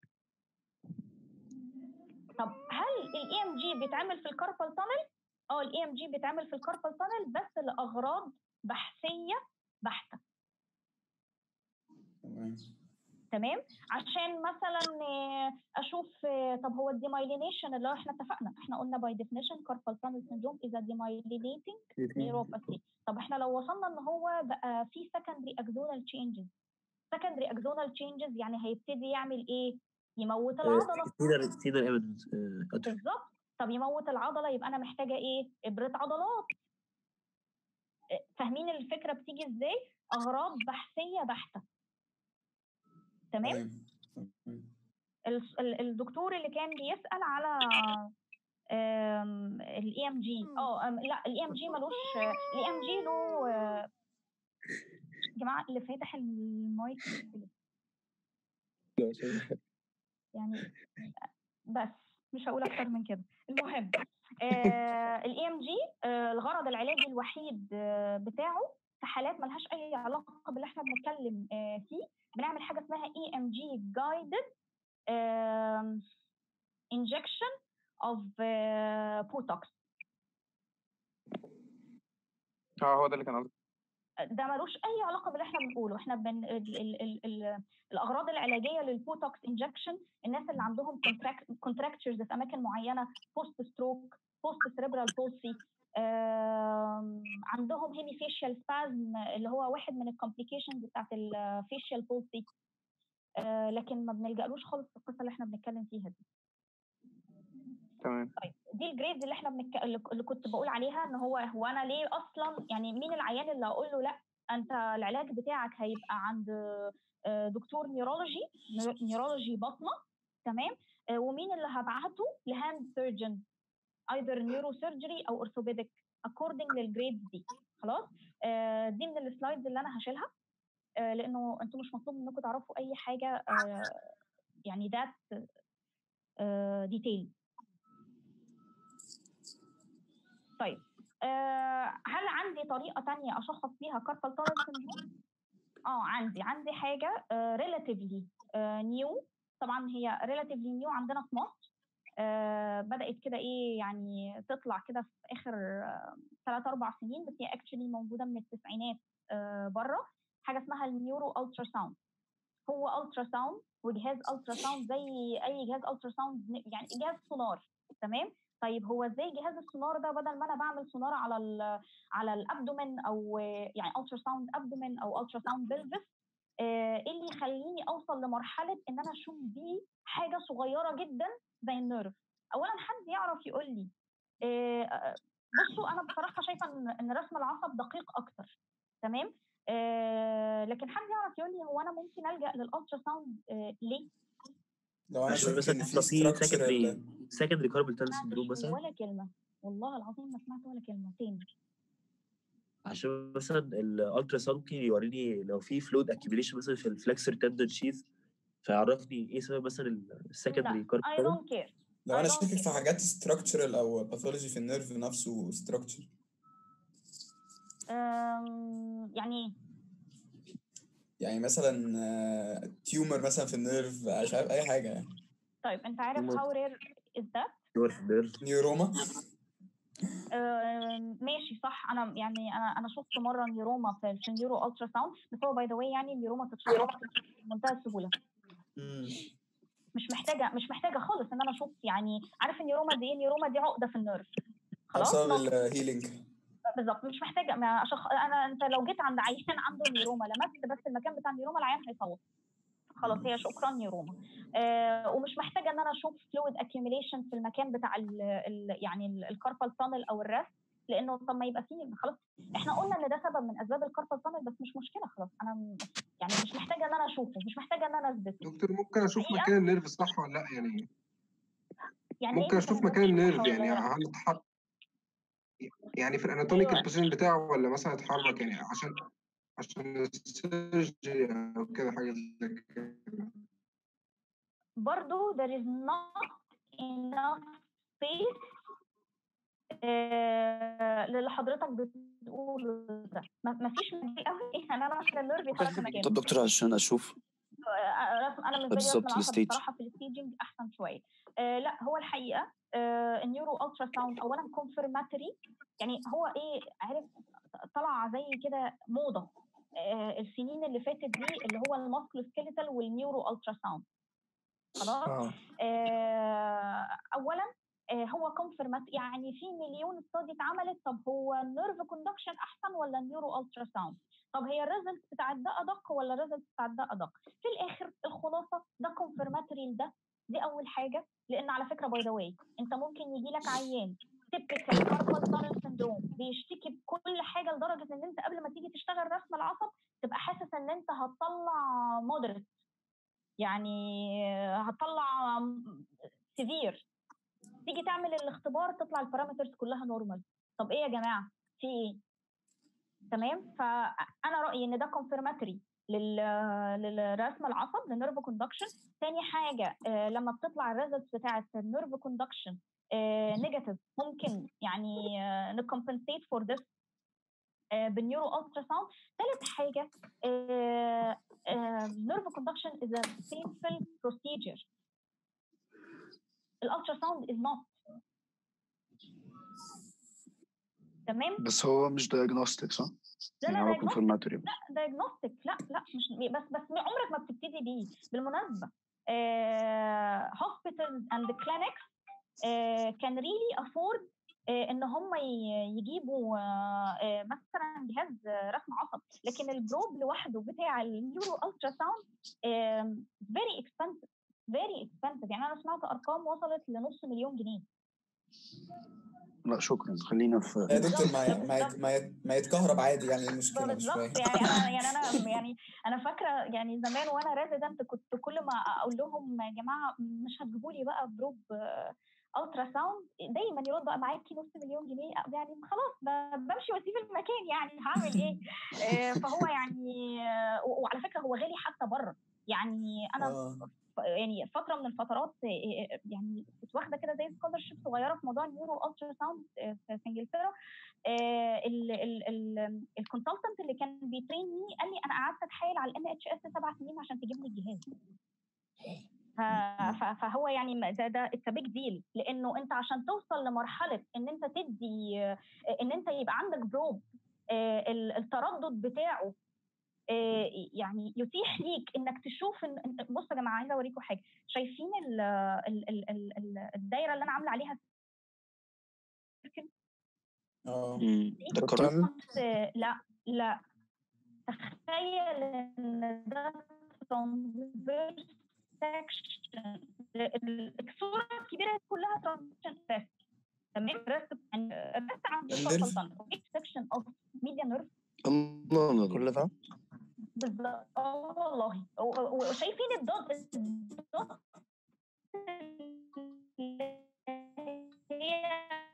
طب هل الاي ام جي بيتعمل في الكاربال تانل اه الاي ام جي بيتعمل في الكاربال تانل بس لاغراض بحثيه بحته تمام تمام عشان مثلا آه، اشوف آه، طب هو الديمايلينيشن اللي هو احنا اتفقنا احنا قلنا باي ديفينيشن كاربال تانل سيندروم از ديمايلينيتنج نيوروباثي طب احنا لو وصلنا ان هو بقى في secondary axonal changes secondary axonal changes يعني هيبتدي يعمل ايه يموت العضله ستيدر ستيدر ايفيدنس بالظبط طب يموت العضله يبقى انا محتاجه ايه ابره عضلات آه، فاهمين الفكره بتيجي ازاي اغراض بحثيه بحته تمام تمام تمام. ال- ال- الدكتور اللي كان بيسأل على الاي ام جي اه أم، لا الاي ام جي ملوش الاي ام جي له آه، يا جماعه اللي فاتح المايك يقفله. يعني بس مش هقول اكتر من كده المهم الاي ام جي الغرض العلاجي الوحيد آه، بتاعه في حالات ملهاش اي علاقه باللي احنا بنتكلم آه، فيه بنعمل حاجه اسمها اي ام جي جايدد injection of uh, botox اه هو ده اللي كان قصدي ده ملوش اي علاقه باللي احنا بنقوله احنا بن... ال... ال... ال... ال... الاغراض العلاجيه للبوتوكس انجكشن الناس اللي عندهم كونتراكتشرز في اماكن معينه بوست ستروك بوست سيريبرال بولسي عندهم هيمي فيشيال سبازم اللي هو واحد من الكومبليكيشنز بتاعت الفيشيال بولسي لكن ما بنلجألوش خالص في القصه اللي احنا بنتكلم فيها دي تمام طيب دي الجريدز اللي احنا بنك... اللي اللي كنت بقول عليها ان هو هو انا ليه اصلا يعني مين العيان اللي اقول له لا انت العلاج بتاعك هيبقى عند آه، دكتور نيورولوجي نيورولوجي بطنه تمام آه، ومين اللي هبعته لهاند سيرجن ايذر نيورو سيرجري او اورثوبيديك اكوردنج للجريدز دي خلاص آه، دي من السلايدز اللي انا هشيلها آه، لانه انتم مش مطلوب منكم تعرفوا اي حاجه آه، يعني ذات ديتيل طيب آه، هل عندي طريقه تانية اشخص بيها كاربال تانل سندروم اه عندي عندي حاجه ريلاتيفلي نيو طبعا هي ريلاتيفلي نيو عندنا في مصر آه، بدات كده ايه يعني تطلع كده في اخر ثلاث اربع سنين بس هي اكشلي موجوده من التسعينات بره حاجه اسمها النيورو الترا ساوند هو الترا ساوند وجهاز الترا ساوند زي اي جهاز الترا ساوند يعني جهاز سونار تمام طيب هو ازاي جهاز السونار ده بدل ما انا بعمل سونار على ال على الابدومن او يعني الترا ساوند ابدومن او الترا ساوند بلفس ايه اللي يخليني اوصل لمرحله ان انا اشوف بيه حاجه صغيره جدا زي النيرف اولا حد يعرف يقول لي آه، بصوا انا بصراحه شايفه ان ان رسم العصب دقيق اكتر تمام آه، لكن حد يعرف يقول لي هو انا ممكن الجا للالترا ساوند آه، ليه لو انا عشان شاكك مثلا ان في يبقى في structural سكندري سكندري كاربال تانل ما سندروم سمعتش مثلا ولا كلمه والله العظيم ما سمعت ولا كلمه تاني عشان مثلا الالترا ساوند ممكن يوريني لو في فلويد اكيوميليشن مثلا في الفلكسور تندن شيث فيعرفني ايه سبب مثلا السكندري لا كاربال I تانل don't care لو I انا don't شاكك في care حاجات structural او باثولوجي في النيرف نفسه structure أم، يعني ايه يعني مثلا تيومر مثلا في النيرف مش عارف اي حاجه يعني طيب انت عارف tumor. how rare is that نيرف نيوروما آم، ماشي صح انا يعني انا انا شفت مره نيوروما في في النيورو الترا ساوند بس هو باي ذا واي يعني النيوروما تتشخص بمنتهى السهوله مش محتاجه مش محتاجه خالص ان انا اشوف يعني عارف النيوروما دي ايه النيوروما دي عقده في النيرف خلاص بسبب نقط. الهيلينج بالظبط مش محتاجه ما أشخ... انا انت لو جيت عند عيان عنده نيوروما لمست بس المكان بتاع النيوروما العيان هيصوت خلاص هي شكرا نيوروما آه ومش محتاجه ان انا اشوف فلويد اكيوميليشن في المكان بتاع ال ال يعني الكاربال تانل او الرف لانه طب ما يبقى فيه خلاص احنا قلنا ان ده سبب من اسباب الكاربال تانل بس مش مشكله خلاص انا م- يعني مش محتاجه ان انا اشوفه مش محتاجه ان انا اثبته دكتور ممكن اشوف حقيقة؟ مكان النيرف صح ولا لا يعني يعني إيه ممكن اشوف مكان مكان النيرف النيرف صح يعني ولا لا؟ هل اتحرك يعني في الاناتوميكال ايوه بوزيشن بتاعه ولا مثلا اتحرك يعني عشان عشان السيرجري او كده حاجه زي كده برضو there is not enough space آه، للي حضرتك بتقوله ده ما ما فيش مجال قوي يعني انا عشان النيرف يتحرك في مكانه طب دكتور عشان اشوف آه، رسم انا بالنسبه لي رسم بالظبط العصب الستيج بصراحه في الستيجنج احسن شويه آه لا هو الحقيقه آه النيورو الترا ساوند اولا كونفرماتوري يعني هو ايه عارف طلع زي كده موضه آه السنين اللي فاتت دي اللي هو الماسكلو سكيليتال والنيورو الترا ساوند خلاص اه آه اولا آه هو كونفرمات يعني في مليون استادي اتعملت طب هو النيرف كوندكشن احسن ولا النيورو الترا ساوند طب هي الريزلت بتاعت ده ادق ولا الريزلت بتاعت ده ادق في الاخر الخلاصه ده كونفرماتوري لده دي اول حاجه لان على فكره باي ذا واي انت ممكن يجي لك عيان تيبيكال كاربال تانل سندروم بيشتكي بكل حاجه لدرجه ان انت قبل ما تيجي تشتغل رسم العصب تبقى حاسس ان انت هتطلع مودريت يعني هتطلع سيفير تيجي تعمل الاختبار تطلع البارامترز كلها نورمال طب ايه يا جماعه في ايه تمام فانا رايي ان ده كونفirmatory لل للرسم العصب للنيرف كوندكشن تاني حاجه آه، لما بتطلع الريزلتس بتاعه النيرف كوندكشن نيجاتيف ممكن يعني نكمبنسيت فور ذس بالنيورو الترا ساوند ثالث حاجه نيرف كوندكشن از ا painful procedure الالترا ساوند از نوت تمام بس هو مش diagnostic صح؟ لا يعني لا هو diagnostic confirmatory بس لا دايجنوستيك لا لا مش بس بس عمرك ما بتبتدي بيه بالمناسبه هوسبيتالز اند كلينكس كان ريلي افورد ان هم ي- يجيبوا آه، آه، مثلا جهاز آه، رسم عصب لكن البروب لوحده بتاع النيورو الترا ساوند فيري اكسبنسيف فيري اكسبنسيف يعني انا سمعت ارقام وصلت لنص مليون جنيه لا شكرا خلينا في يا دكتور ما بالظبط ما بالظبط ما ما يتكهرب عادي يعني إيه المشكله مش فاهم بالظبط يعني انا يعني انا يعني انا فاكره يعني زمان وانا ريزيدنت كنت كل ما اقول لهم يا جماعه مش هتجيبوا لي بقى بروب الترا ساوند دايما يرد بقى معاكي نص مليون جنيه يعني خلاص ب- بمشي واسيب المكان يعني هعمل ايه آه، فهو يعني آه، و- وعلى فكره هو غالي حتى بره يعني انا اه يعني فتره من الفترات آه، آه، يعني كنت واخده كده زي سكولرشيب صغيره في موضوع النيورو الترا ساوند في في انجلترا الكونسلتنت اللي كان بيتريني قال لي انا قعدت اتحايل على الان اتش اس سبع سنين عشان تجيب لي الجهاز ف- ف- فهو يعني ما- ده ده اتس بيج ديل لانه انت عشان توصل لمرحله ان انت تدي آه، ان انت يبقى عندك بروب آه، ال- التردد بتاعه آه، يعني يتيح ليك انك تشوف ان انت بصوا يا جماعه عايزه اوريكم حاجه شايفين ال ال ال ال ال الدايره اللي انا عامله عليها سيركل اه دي ده القرن بس آه، لا لا تخيل ان ده ترانزفيرس سكشن الصوره الكبيره دي كلها ترانزفيرس تمام رسم يعني رسم عند النيرف؟ السلطنه سكشن اوف ميديا نيرف الله الله كل ده بالظبط اه والله و- و- وشايفين الدوت الدوت اللي هي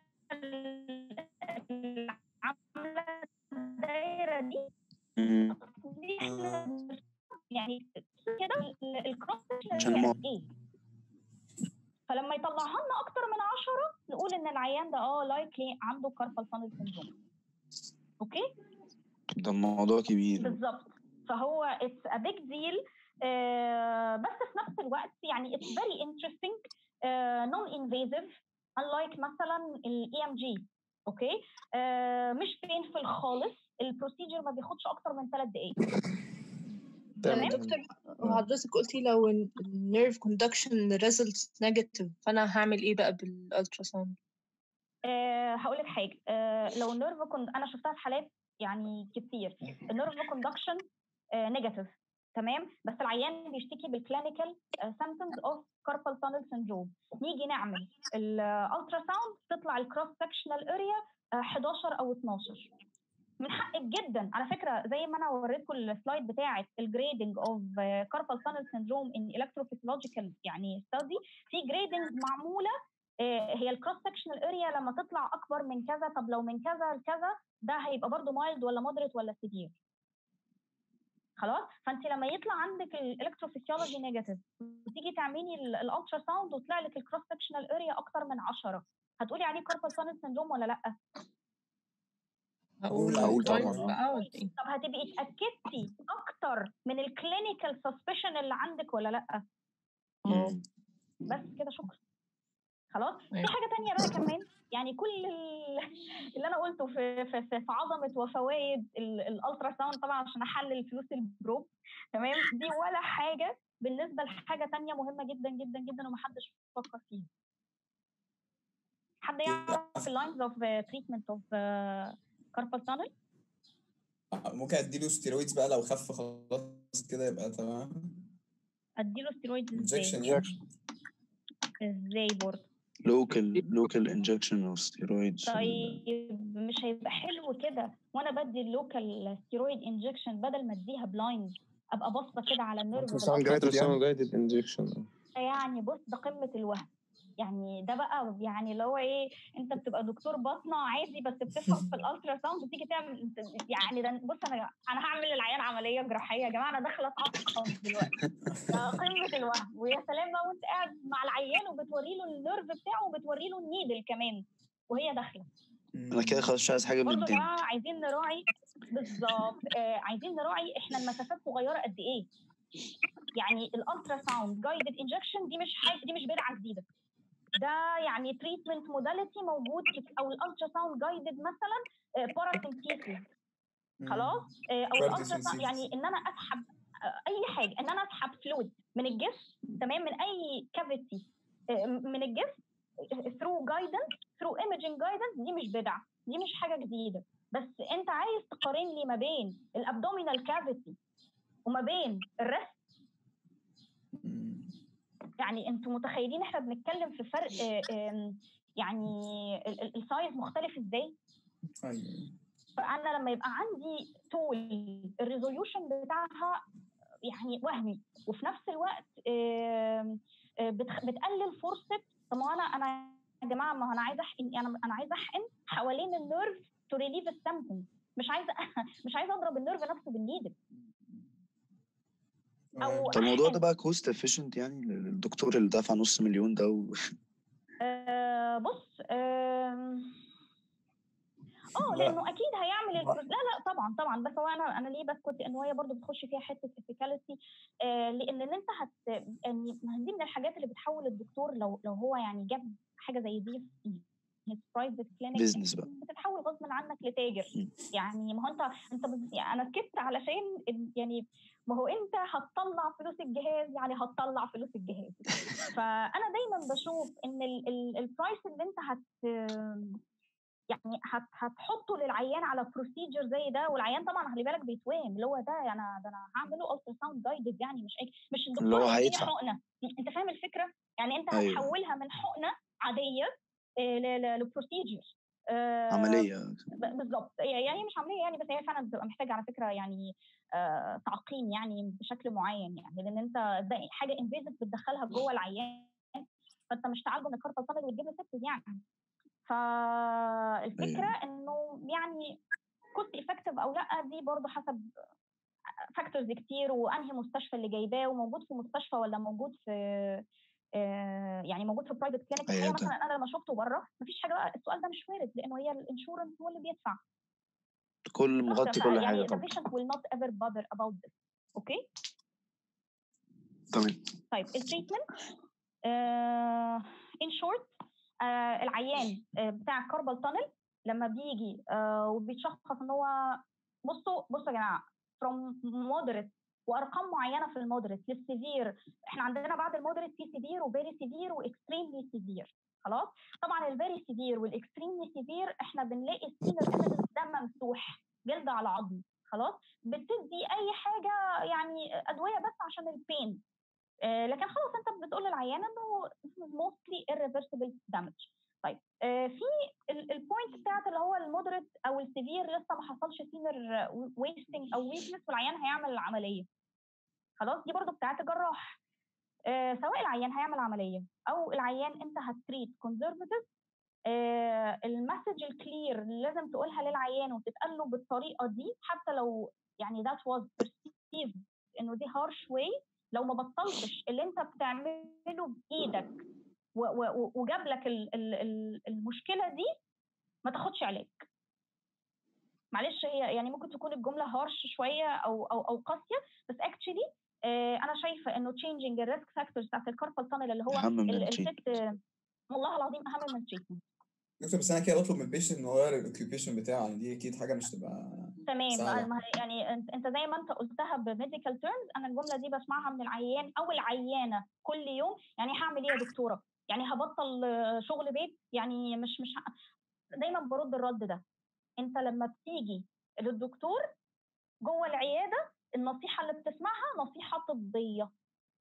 اللي عامله الدايره دي مم. دي احنا يعني كده ال- الكروس عشان سكشن ما- قد ايه فلما يطلعها لنا اكتر من 10 نقول ان العيان ده اه لايكلي عنده كاربال تانل سيندروم اوكي ده الموضوع كبير بالظبط فهو اتس ا بيج ديل بس في نفس الوقت يعني اتس فيري انترستنج نون انفيزيف unlike مثلا الاي ام جي اوكي آه، مش بينفل خالص البروسيجر ما بياخدش اكتر من ثلاث دقائق يعني تمام دكتور وحضرتك قلتي لو النيرف كوندكشن ريزلتس نيجاتيف فانا هعمل ايه بقى بالالترا ساوند أه هقول لك حاجه أه لو النيرف كنت انا شفتها في حالات يعني كتير النيرف كوندكشن نيجاتيف تمام بس العيان بيشتكي بالكلينيكال سيمبتومز اوف كاربال تانل سيندروم نيجي نعمل الالترا ساوند تطلع الكروس سكشنال اريا 11 او 12 من حقك جدا على فكره زي ما انا وريتكم السلايد بتاعه الجريدنج اوف كاربال تانل سيندروم ان الكتروفيسيولوجيكال يعني ستادي في جريدنج معموله آه، هي الكروس سكشنال اريا لما تطلع اكبر من كذا طب لو من كذا لكذا ده هيبقى برضو مايلد ولا مودريت ولا سيفير خلاص فانت لما يطلع عندك الالكتروفيسيولوجي نيجاتيف وتيجي تعملي الالترا ساوند وطلع لك الكروس سكشنال اريا اكتر من 10 هتقولي عليه كاربال تانل سيندروم ولا لا هقول هقول طبعا طبعا بقى ولا ايه طب هتبقي اتاكدتي اكتر من الكلينيكال سسبشن اللي عندك ولا لا مم. بس كده شكرا خلاص في أيوة. حاجه تانية بقى كمان يعني كل ال- اللي انا قلته في في, في, في عظمه وفوائد ال- الالترا ساوند طبعا عشان احلل فلوس البروب تمام دي ولا حاجه بالنسبه لحاجه تانية مهمه جدا جدا جدا ومحدش فكر فيها حد يعرف اللاينز اوف تريتمنت اوف كاربال تانل ممكن اديله ستيرويدز بقى لو خف خلاص كده يبقى تمام اديله ستيرويدز انجكشن ازاي يعني ازاي برضه لوكال لوكال انجكشن اوف ستيرويدز طيب مش هيبقى حلو كده وانا بدي اللوكال ستيرويد انجكشن بدل ما اديها بلايند ابقى باصه كده على النيرف Ultrasound بالألترا guided يعني جايدد انجكشن يعني بص ده قمه الوهم يعني ده بقى يعني اللي هو ايه انت بتبقى دكتور باطنه عادي بس بتفهم في الالترا ساوند وتيجي تعمل يعني ده بص انا انا هعمل للعيان عمليه جراحيه يا جماعه انا داخله اتعقم دلوقتي ده قمه الوهم ويا سلام بقى وانت قاعد مع العيان وبتوري له النيرف بتاعه وبتوري له النيدل كمان وهي داخله انا كده خلاص مش عايز حاجه من برضه يا الدنيا جماعه عايزين نراعي بالظبط آه عايزين نراعي احنا المسافات صغيره قد ايه يعني الالترا ساوند جايدد انجكشن دي مش حاجه دي مش بدعه جديده ده يعني تريتمنت موداليتي موجود في او الالترا ساوند جايدد مثلا باراسينثيسيس خلاص آه، او الالترا Paracentesis. يعني ان انا اسحب آه، اي حاجه ان انا اسحب فلويد من الجسم تمام من اي كافيتي من الجسم ثرو جايدنس ثرو ايمجنج جايدنس دي مش بدعه دي مش حاجه جديده بس انت عايز تقارن لي ما بين الابدومينال كافيتي وما بين الريست يعني انتوا متخيلين احنا بنتكلم في فرق آه، آم، يعني ال- ال- السايز مختلف ازاي ايوه فانا لما يبقى عندي تول الريزوليوشن بتاعها يعني وهمي وفي نفس الوقت آم، آه، بتخ- بتقلل فرصه طب ما انا انا يا جماعه ما هو انا عايزه احقن انا انا عايزه احقن حوالين النيرف تو ريليف السيمبتومز مش عايزه مش عايزه اضرب النيرف نفسه بالنيدل او طب الموضوع ده احقن بقى كوست افيشنت يعني للدكتور اللي دفع نص مليون ده و... آه بص آم، اه لا لانه اكيد هيعمل البروس لا لا طبعا طبعا بس هو انا انا ليه بسكت ان هي برضو بتخش فيها حته افيكاليتي آه لان ان انت هت يعني ما هي دي من الحاجات اللي بتحول الدكتور لو لو هو يعني جاب حاجه زي دي في برايفت كلينيك بيزنس بقى بتتحول غصب عنك لتاجر يعني ما هو انت انت بت- يعني انا سكت علشان ال- يعني ما هو انت هتطلع فلوس الجهاز يعني هتطلع فلوس الجهاز فانا دايما بشوف ان ال- ال- البرايس اللي انت هت يعني هت هتحطه للعيان على بروسيجر زي ده والعيان طبعا خلي بالك بيتوهم اللي هو ده انا ده انا هعمله الترا ساوند جايدد يعني مش أي مش اللي الدكتور هو هيديني هيدفع حقنه انت فاهم الفكره؟ يعني انت ايوه هتحولها من حقنه عاديه لبروسيجر عملية بالظبط يعني مش عمليه يعني بس هي فعلا بتبقى محتاجه على فكره يعني آه، تعقيم يعني بشكل معين يعني لان انت ده حاجه انفيزيف بتدخلها جوه العيان فانت مش تعالجه من الكاربال تانل وتجيب له سيبتز يعني فالفكره ايوه انه يعني كوست افكتيف او لا دي برضه حسب فاكتورز كتير وانهي مستشفى اللي جايباه وموجود في مستشفى ولا موجود في آه، يعني موجود في برايفت كلينيك الحقيقه عيادة مثلا انا لما شفته بره مفيش حاجه بقى السؤال ده مش وارد لانه هي الانشورنس هو اللي بيدفع كل بالظبط مغطي كل حاجة يعني the طبعا patient will not ever bother about this اوكي تمام طيب التريتمنت ان شورت العيان آه، بتاع الكاربال تانل لما بيجي آه، وبيتشخص ان هو بصوا بصوا يا جماعه from moderate وارقام معينه في المودريت للسيفير احنا عندنا بعد المودريت في سيفير وفيري سيفير واكستريملي سيفير خلاص طبعا الفيري سيفير والاكستريملي سيفير احنا بنلاقي السينر ايفيدنس ده ممسوح جلد على عظم خلاص بتدي اي حاجه يعني ادويه بس عشان البين آه، لكن خلاص انت بتقول للعيان انه موستلي irreversible damage طيب آه، في البوينت بتاعت اللي هو المودريت او السيفير لسه ما حصلش سينر ويستنج او ويكنس والعيان هيعمل العمليه خلاص دي برضو بتاعت الجراح آه، سواء العيان هيعمل عمليه او العيان انت هتريت كونزرفتيف المسج الكلير اللي لازم تقولها للعيان وتتقال له بالطريقه دي حتى لو يعني that was perceived انه دي harsh way لو ما بطلتش اللي انت بتعمله بايدك و- و- وجاب لك ال- ال- ال- المشكله دي ما تاخدش علاج معلش هي يعني ممكن تكون الجمله هارش شويه او او او قاسيه بس اكشلي انا شايفه انه تشينجينج الريسك فاكتورز بتاعت الكاربال تانل اللي هو أهم من ال- التريتمنت الست والله العظيم اهم من التريتمنت دكتور بس انا كده بطلب من البيشنت انه يغير الاوكيوبيشن بتاعه يعني دي اكيد حاجه مش تبقى تمام سهله ما هي- يعني انت انت زي ما انت قلتها بميديكال تيرمز انا الجمله دي بسمعها من العيان او العيانه كل يوم يعني هعمل ايه يا دكتوره؟ يعني هبطل آه، شغل بيت يعني مش مش ه... دايما برد الرد ده انت لما بتيجي للدكتور جوه العياده النصيحه اللي بتسمعها نصيحه طبيه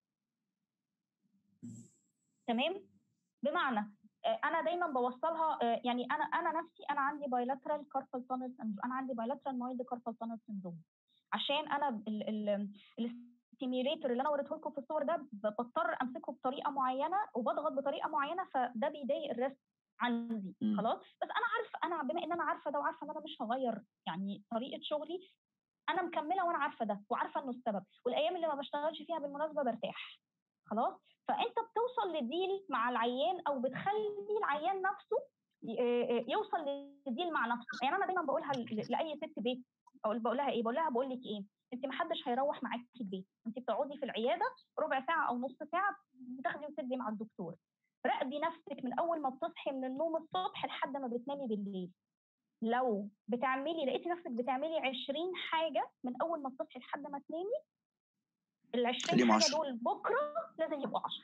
تمام بمعنى آه، انا دايما بوصلها آه، يعني انا انا نفسي انا عندي بايلاترال كاربال تانل سندروم انا عندي بايلاترال مايلد كاربال تانل سندروم عشان انا الستيميوليتور اللي انا وريته لكم في الصور ده ب- بضطر امسكه بطريقه معينه وبضغط بطريقه معينه فده بيضايق الريست عندي مم. خلاص بس انا عارفه انا بما ان انا عارفه ده وعارفه ان انا مش هغير يعني طريقه شغلي انا مكمله وانا عارفه ده وعارفه انه السبب والايام اللي ما بشتغلش فيها بالمناسبه برتاح خلاص فانت بتوصل لديل مع العيان او بتخلي العيان نفسه ي- آه، يوصل لديل مع نفسه يعني انا دايما بقولها ل- لاي ست بيت اقول بقول لها ايه بقول لها بقول لك ايه انت ما حدش هيروح معاكي البيت انت بتقعدي في العياده ربع ساعه او نص ساعه بتاخدي وتدي مع الدكتور راقبي نفسك من اول ما بتصحي من النوم الصبح لحد ما بتنامي بالليل لو بتعملي لقيتي نفسك بتعملي 20 حاجه من اول ما تصحي لحد ما تنامي ال 20 خليهم حاجه 10 دول بكره لازم يبقوا 10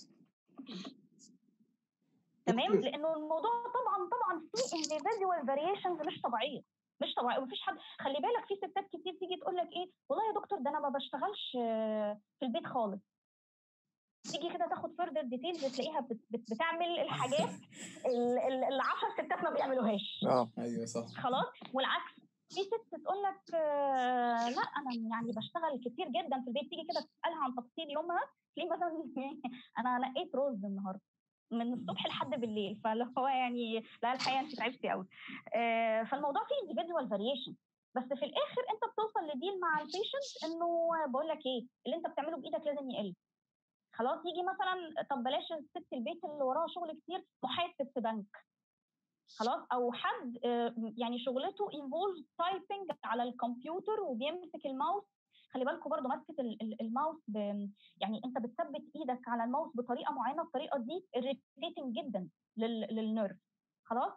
تمام دكتور لانه الموضوع طبعا طبعا فيه individual variations مش طبيعيه مش طبيعيه ومفيش حد خلي بالك في ستات كتير تيجي تقول لك ايه والله يا دكتور ده انا ما بشتغلش آه، في البيت خالص تيجي كده تاخد فيردر ديتيلز تلاقيها بت بت بتعمل الحاجات ال- ال- اللي 10 ستات ما بيعملوهاش اه ايوه صح خلاص والعكس في ست تقول لك آه، لا انا يعني بشتغل كتير جدا في البيت تيجي كده تسالها عن تفاصيل يومها تلاقي مثلا انا نقيت رز النهارده من الصبح لحد بالليل فاللي هو يعني لا الحقيقه انت تعبتي قوي آه، فالموضوع فيه individual variation بس في الاخر انت بتوصل لديل مع البيشنت انه بقول لك ايه اللي انت بتعمله بايدك لازم يقل خلاص يجي مثلا طب بلاش الست البيت اللي وراها شغل كتير محاسب في بنك خلاص او حد آه، يعني شغلته انفولد تايبنج على الكمبيوتر وبيمسك الماوس خلي بالكم برضو مسكه ال- ال- الماوس ب... يعني انت بتثبت ايدك على الماوس بطريقه معينه الطريقه دي irritating جدا لل... للنيرف خلاص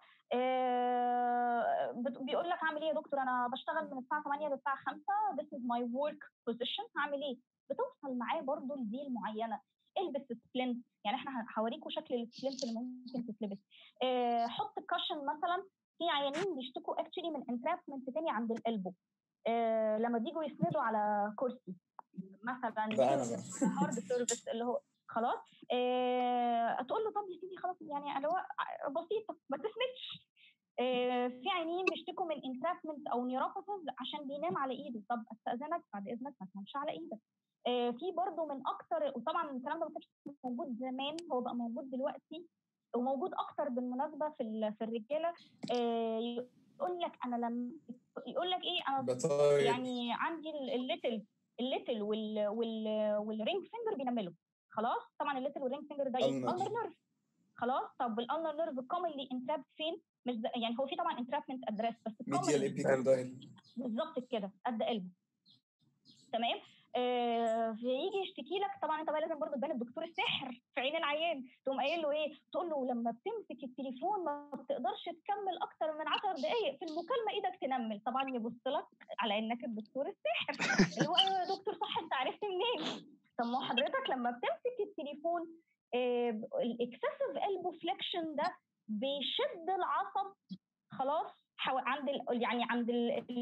آه بت- بيقول لك اعمل ايه يا دكتور انا بشتغل من الساعه 8 للساعه 5 this is my work position هعمل ايه بتوصل معاه برضو لديل معينه البس سبلنت يعني احنا هوريكم شكل السبلنت اللي ممكن تتلبس آه حط كاشن مثلا في عيانين بيشتكوا اكشلي من انترابمنت تاني عند القلبه آه لما بيجوا يسندوا على كرسي مثلا بقى أنا بقى. هارد سيرفيس اللي هو خلاص آه تقول له طب يا سيدي خلاص يعني اللي هو بسيطه ما تسندش آه في عيانين بيشتكوا من انترابمنت او نيوروباثيز عشان بينام على ايده طب استاذنك بعد اذنك ما تنامش على ايدك آه في برضه من اكتر وطبعا الكلام ده ما كانش موجود زمان هو بقى موجود دلوقتي وموجود اكتر بالمناسبه في ال- في الرجاله آه يقول لك انا لما يقول لك ايه انا بطايق. يعني عندي ال- الليتل الليتل وال وال والرينج فينجر بينملوا خلاص طبعا الليتل والرينج فينجر ده ايه Ulnar. النر نيرف خلاص طب الالنر نيرف كومنلي انتراب فين مش ده يعني هو في طبعا انترابمنت ادريس بس ميديال commonly ايبيكوندايل بالظبط كده قد قلبه تمام آه فيجي يشتكي لك طبعا انت بقى لازم برضه تبان الدكتور الساحر في عين العيان تقوم قايل له ايه تقول له لما بتمسك التليفون ما بتقدرش تكمل اكتر من 10 دقائق في المكالمه ايدك تنمل طبعا يبص لك على انك الدكتور الساحر اللي هو ايوه يا دكتور صح انت عرفت منين طب ما هو حضرتك لما بتمسك التليفون الاكسسيف البو فليكشن ده بيشد العصب خلاص حو... عند ال... يعني عند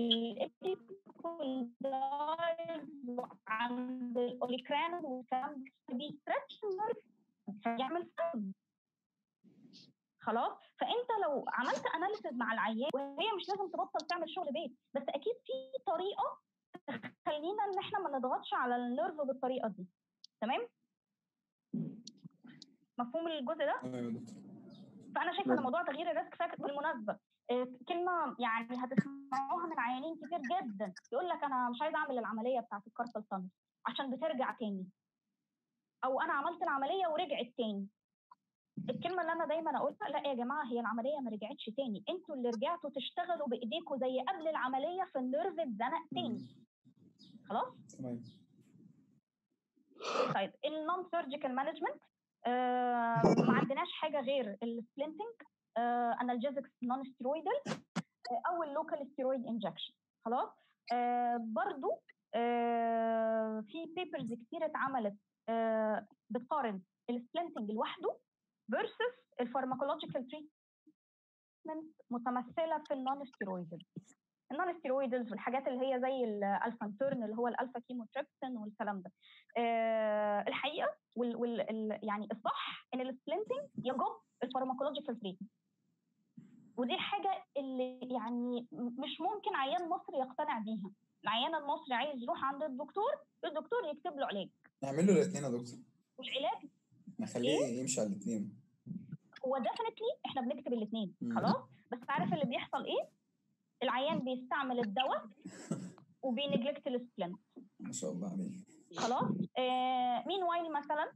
الابيكوندايل وعند الاوليكران والكلام ده بيسترتش النرف فيعمل سم خلاص فانت لو عملت اناليسيز مع العيان وهي مش لازم تبطل تعمل شغل بيت بس اكيد في طريقه تخلينا ان احنا ما نضغطش على النيرف بالطريقه دي تمام مفهوم الجزء ده تمام يا دكتور فانا شايفه ان موضوع تغيير الريسك فاكتور بالمناسبه آه، كلمه يعني هتسمعوها من عيانين كتير جدا يقول لك انا مش عايز اعمل العمليه بتاعت الكاربال تانل عشان بترجع تاني او انا عملت العمليه ورجعت تاني الكلمه اللي انا دايما اقولها لا يا جماعه هي العمليه ما رجعتش تاني انتوا اللي رجعتوا تشتغلوا بايديكم زي قبل العمليه في النيرف اتزنق تاني خلاص تمام طيب النون سيرجيكال مانجمنت ما عندناش حاجه غير السبلنتنج انالجيزكس نون ستيرويدال او اللوكال ستيرويد انجكشن خلاص آه، برضو آه، في بيبرز كتير اتعملت آه، بتقارن السبلنتنج لوحده فيرسس الفارماكولوجيكال تريتمنت متمثله في النون ستيرويدال النون ستيرويدز والحاجات اللي هي زي الالفانتورن اللي هو الالفا كيموتريبسين والكلام ده آه الحقيقه وال وال ال- يعني الصح ان السبلنتنج يجب الفارماكولوجيكال تريتمنت ودي الحاجه اللي يعني م- مش ممكن عيان مصري يقتنع بيها العيان المصري عايز يروح عند الدكتور الدكتور يكتب له علاج نعمل له الاثنين يا دكتور مش علاج نخليه يمشي على الاثنين هو ديفنتلي احنا بنكتب الاثنين مم. خلاص بس عارف اللي بيحصل ايه العيان بيستعمل الدواء وبينجلكت السبلنت ما شاء الله عليه خلاص آه مين وايل مثلا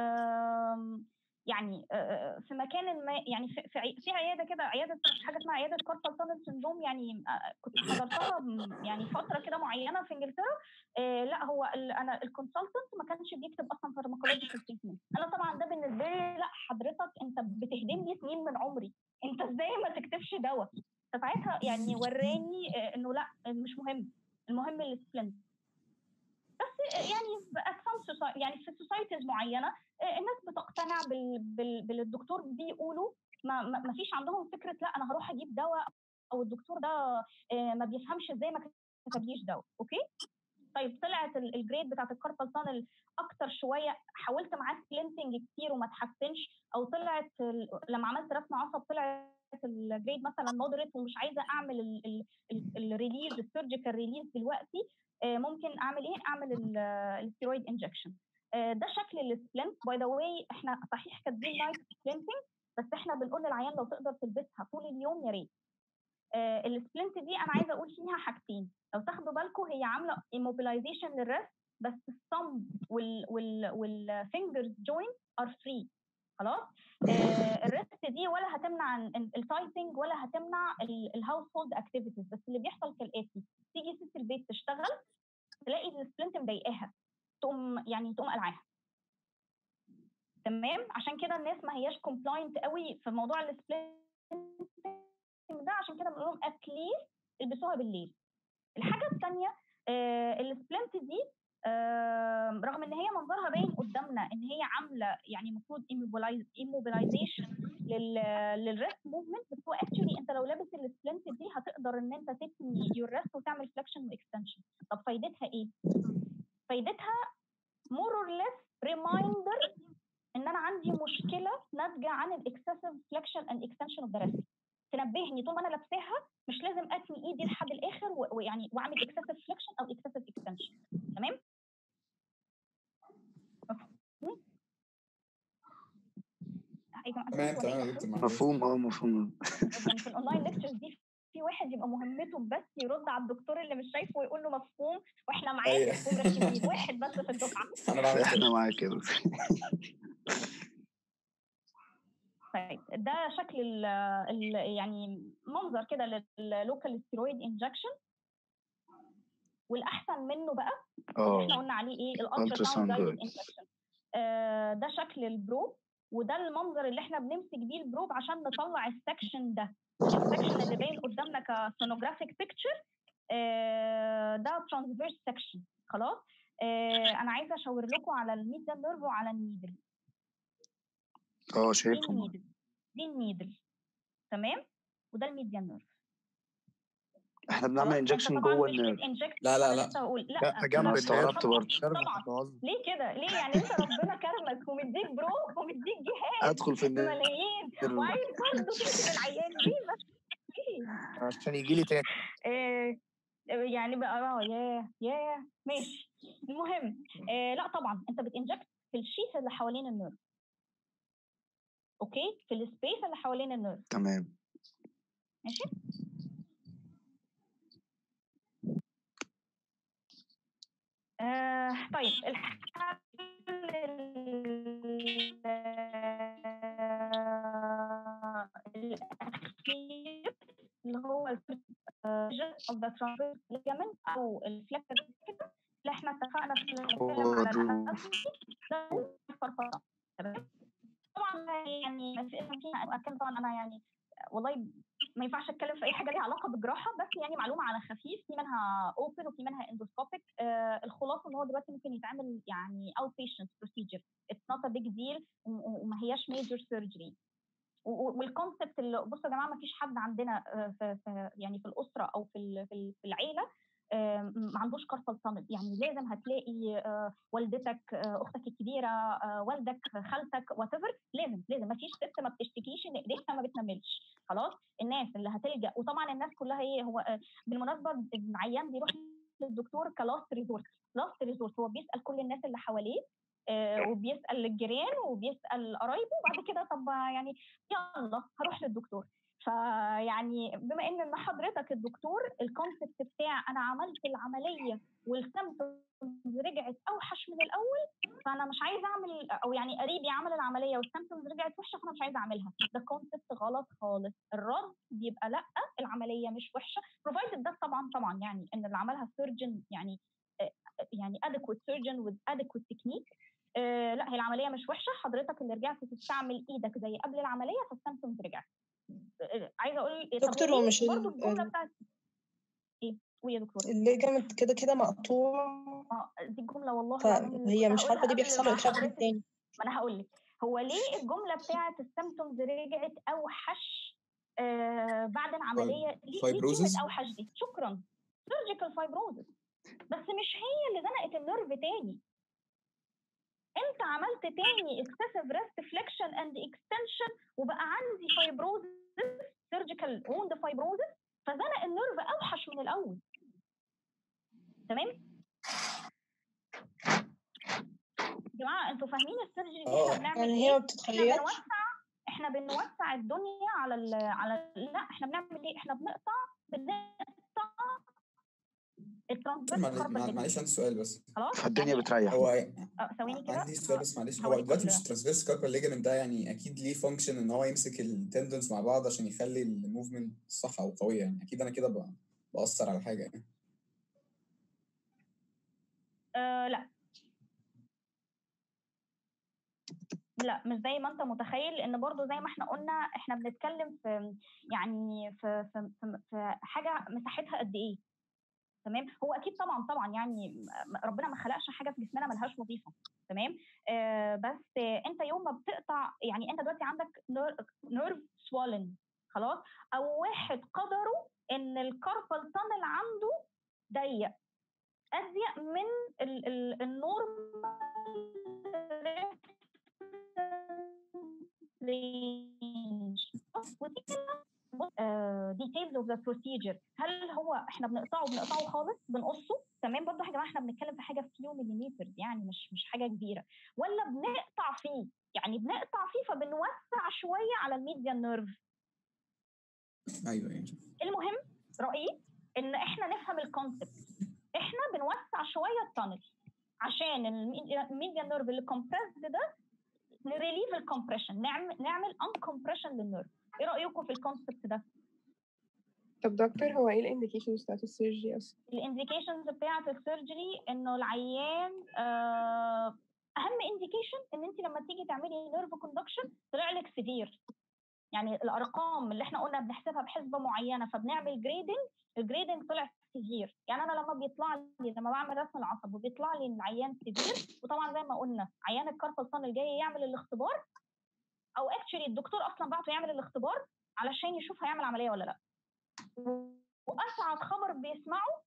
آه يعني آه في مكان ما يعني في في, عي- في عياده كده عياده حاجه اسمها عياده كاربال تانل سندروم يعني آه كنت حضرتها م- يعني فتره كده معينه في انجلترا آه لا هو ال- انا الكونسلتنت ما كانش بيكتب اصلا فارماكولوجيكال تريتمنت انا طبعا ده بالنسبه لي لا حضرتك انت بتهدم لي سنين من عمري انت ازاي ما تكتبش دواء فساعتها يعني وراني آه انه لا مش مهم المهم السبلنت بس يعني at some soci- يعني في سوسايتيز معينه آه، الناس بتقتنع بال... بال... بالدكتور بيقولوا ما, ما ما فيش عندهم فكره لا انا هروح اجيب دواء او الدكتور ده آه، ما بيفهمش ازاي ما كتبليش دواء اوكي طيب طلعت ال- الجريد بتاعت الكاربال تانل اكتر شويه حاولت معاه سبلنتنج كتير وما تحسنش او طلعت ال- لما عملت رسم عصب طلعت الجريد مثلا مودريت ومش عايزه اعمل ال- ال- ال- الريليز السيرجيكال ريليز دلوقتي آه، ممكن اعمل ايه اعمل ال- الستيرويد انجكشن ده شكل السبلنت باي ذا واي احنا صحيح كاتبين نايت سبلنتنج بس احنا بنقول للعيان لو تقدر تلبسها طول اليوم يا ريت السبلنت دي انا عايزه اقول فيها حاجتين لو تاخدوا بالكم هي عامله immobilization للريست بس الثumb وال وال والفينجرز جوينت ار فري خلاص آه الريست دي ولا هتمنع التايبنج ولا هتمنع الهاوس هولد اكتيفيتيز بس اللي بيحصل كالاتي تيجي ست البيت تشتغل تلاقي السبلنت مضايقاها تقوم يعني تقوم قلعاها تمام عشان كده الناس ما هياش كومبلاينت قوي في موضوع السبلنت ده عشان كده بنقول لهم اتليست البسوها بالليل الحاجه الثانيه آه السبلنت دي آه رغم ان هي منظرها باين قدامنا ان هي عامله يعني المفروض immobilization للريست موفمنت بس هو اكشولي انت لو لابس السبلنت دي هتقدر ان انت تثني يور ريست وتعمل فليكشن واكستنشن طب فايدتها ايه؟ فايدتها مور اور ليس ريمايندر ان انا عندي مشكله ناتجه عن الاكسسيف فليكشن اند اكستنشن اوف ذا ريست تنبهني طول ما انا لابساها مش لازم اتني ايدي لحد الاخر ويعني واعمل اكسسيف فليكشن او اكسسيف اكستنشن تمام تمام تمام يا دكتور معلش. مفهوم اه مفهوم يعني في الاونلاين ليكتشرز دي في واحد يبقى مهمته بس يرد على الدكتور اللي مش شايفه ويقول له مفهوم واحنا معاك أيوة. ومركزين واحد بس في الدفعه انا بعمل كده احنا معاك يا دكتور طيب ده شكل ال ال يعني منظر كده لللوكال ستيرويد انجكشن والاحسن منه بقى اللي احنا اه قلنا عليه ايه الالترا ultrasound ساوند جايدد guide. انجكشن ده شكل البروب وده المنظر اللي احنا بنمسك بيه البروب عشان نطلع السكشن ده السكشن اللي باين قدامنا كسونوجرافيك بيكتشر ده ترانسفيرس سكشن خلاص آه، انا عايزه اشاور لكم على الميدل نيرف وعلى النيدل اه دي شايفهم النيدل دي النيدل تمام وده الميديان نيرف احنا بنعمل خلاص انت انجكشن طبعا جوه مش النيرف بتنجكت لا لا انا لا لسه هقول لا لا جنب انا النيرف استغربت برضه النيرف طبعا بتهزر ليه كده ليه يعني انت ربنا كرمك ومديك برو ومديك جهاز ادخل في النيرف بملايين وعايز برضه تقتل العيان ليه بس ليه عشان يجي لي تاني آه يعني بقى اه ياه ياه ماشي المهم آه لا طبعا انت بتنجكت في الشيث اللي حوالين النيرف اوكي في السبيس اللي حوالين النيرف تمام ماشي آه طيب الحل ال- الأخير اللي هو الفيجن of the transverse ligament أو الفلكتر كده اللي احنا اتفقنا في نتكلم هو على دول الأناتومي ده الفرفرة تمام طبعا يعني في فيها أكيد طبعا أنا يعني والله ما ينفعش اتكلم في اي حاجه ليها علاقه بالجراحه بس يعني معلومه على خفيف في منها اوبن وفي منها اندوسكوبيك آه الخلاصه ان هو دلوقتي ممكن يتعمل يعني اوت بيشنت بروسيجر اتس نوت ا بيج ديل وما هياش ميجر سيرجري والكونسبت اللي بصوا يا جماعه ما فيش حد عندنا آه، في في يعني في الاسره او في ال- في ال- في العيله آه، ما عندوش كاربال تانل يعني لازم هتلاقي آه، والدتك آه، اختك الكبيره آه، والدك خالتك وات لازم لازم ما فيش ست ما بتشتكيش ان ايديها ما بتنملش خلاص الناس اللي هتلجا وطبعا الناس كلها هي هو آه، بالمناسبه العيان بيروح للدكتور كلاست ريزورت لاست ريزورت هو بيسال كل الناس اللي حواليه آه، وبيسال الجيران وبيسال قرايبه وبعد كده طب يعني يلا هروح للدكتور فيعني بما ان ان حضرتك الدكتور الكونسبت بتاع انا عملت العمليه والسيمتومز رجعت اوحش من الاول فانا مش عايزه اعمل او يعني قريبي عمل العمليه والسيمتومز رجعت وحشه فانا مش عايزه اعملها ده كونسبت غلط خالص الرد بيبقى لا العمليه مش وحشه بروفايدد ده طبعا طبعا يعني ان اللي عملها سيرجن يعني آه، يعني adequate surgeon with adequate technique آه لا هي العمليه مش وحشه حضرتك اللي رجعت تستعمل ايدك زي قبل العمليه فالسيمتومز رجعت آه، عايزه اقول طب دكتور هي هو ليه مش برضه ال- الجمله ال- بتاعت ايه قولي يا دكتوره الليجامنت كده كده مقطوع اه دي الجمله والله العظيم اللي فهي كنت مش عارفة هقولها دي قبل بيحصل ما له إتشافمنت حضرتك تاني ما انا هقول لك هو ليه الجمله بتاعت السيمتومز رجعت اوحش آه بعد العمليه ليه ليه فايبروزس كلمه اوحش دي شكرا سيرجيكال فايبروزس بس مش هي اللي زنقت النيرف تاني انت عملت تاني excessive rest flexion and extension وبقى عندي فايبروزس سيرجيكال wound fibrosis فزنق النيرف اوحش من الاول تمام يا جماعه انتوا فاهمين السيرجري اللي احنا اه بنعمل يعني ايه هي ما احنا بتتخيلش بنوسع احنا بنوسع الدنيا على ال على لا احنا بنعمل ايه احنا بنقطع بنقطع الترانسفيرس معلش كاربال معلش عندي سؤال بس خلاص فالدنيا يعني بتريح هو آه، ثواني كده عندي سؤال بس معلش هو هوريك دلوقتي مش ال- الترانسفيرس كاربال ليجمنت ده يعني اكيد ليه فانكشن ان هو يمسك التندونز مع بعض عشان يخلي الموفمنت صح او قويه يعني اكيد انا كده ب- بأثر على حاجه يعني آه لا لا مش زي ما انت متخيل لان برضو زي ما احنا قلنا احنا بنتكلم في يعني في في, في, في حاجه مساحتها قد ايه تمام هو اكيد طبعا طبعا يعني م- ربنا ما خلقش حاجه في جسمنا ملهاش وظيفه تمام آه بس آه انت يوم ما بتقطع يعني انت دلوقتي عندك نيرف سوالن خلاص او واحد قدره ان الكاربال تانل عنده ضيق اضيق من ال- ال- النورمال رينج ودي كده ديتيلز اوف ذا بروسيجر هل هو احنا بنقطعه بنقطعه خالص بنقصه تمام برضه يا جماعه احنا بنتكلم في حاجه فيو مليمتر يعني مش مش حاجه كبيره ولا بنقطع فيه يعني بنقطع فيه فبنوسع شويه على الميديان نيرف ايوه يعني المهم رايي ان احنا نفهم الكونسبت احنا بنوسع شويه التانل عشان الميديان نيرف اللي كومبريسد ده نريليف الكومبريشن نعمل نعمل ان كومبريشن للنيرف ايه رايكم في الكونسبت ده طب دكتور هو ايه الانديكيشنز بتاعت السيرجري اصلا الانديكيشنز بتاعه السيرجري انه العيان آه، اهم انديكيشن ان انت لما تيجي تعملي نيرف كوندكشن طلع لك سيفير يعني الارقام اللي احنا قلنا بنحسبها بحسبه معينه فبنعمل جريدنج الجريدنج طلع سيفير يعني انا لما بيطلع لي لما بعمل رسم العصب وبيطلع لي العيان سيفير وطبعا زي ما قلنا عيان الكاربال تانل جاي يعمل الاختبار او اكشلي الدكتور اصلا بعته يعمل الاختبار علشان يشوف هيعمل عمليه ولا لا واسعد خبر بيسمعه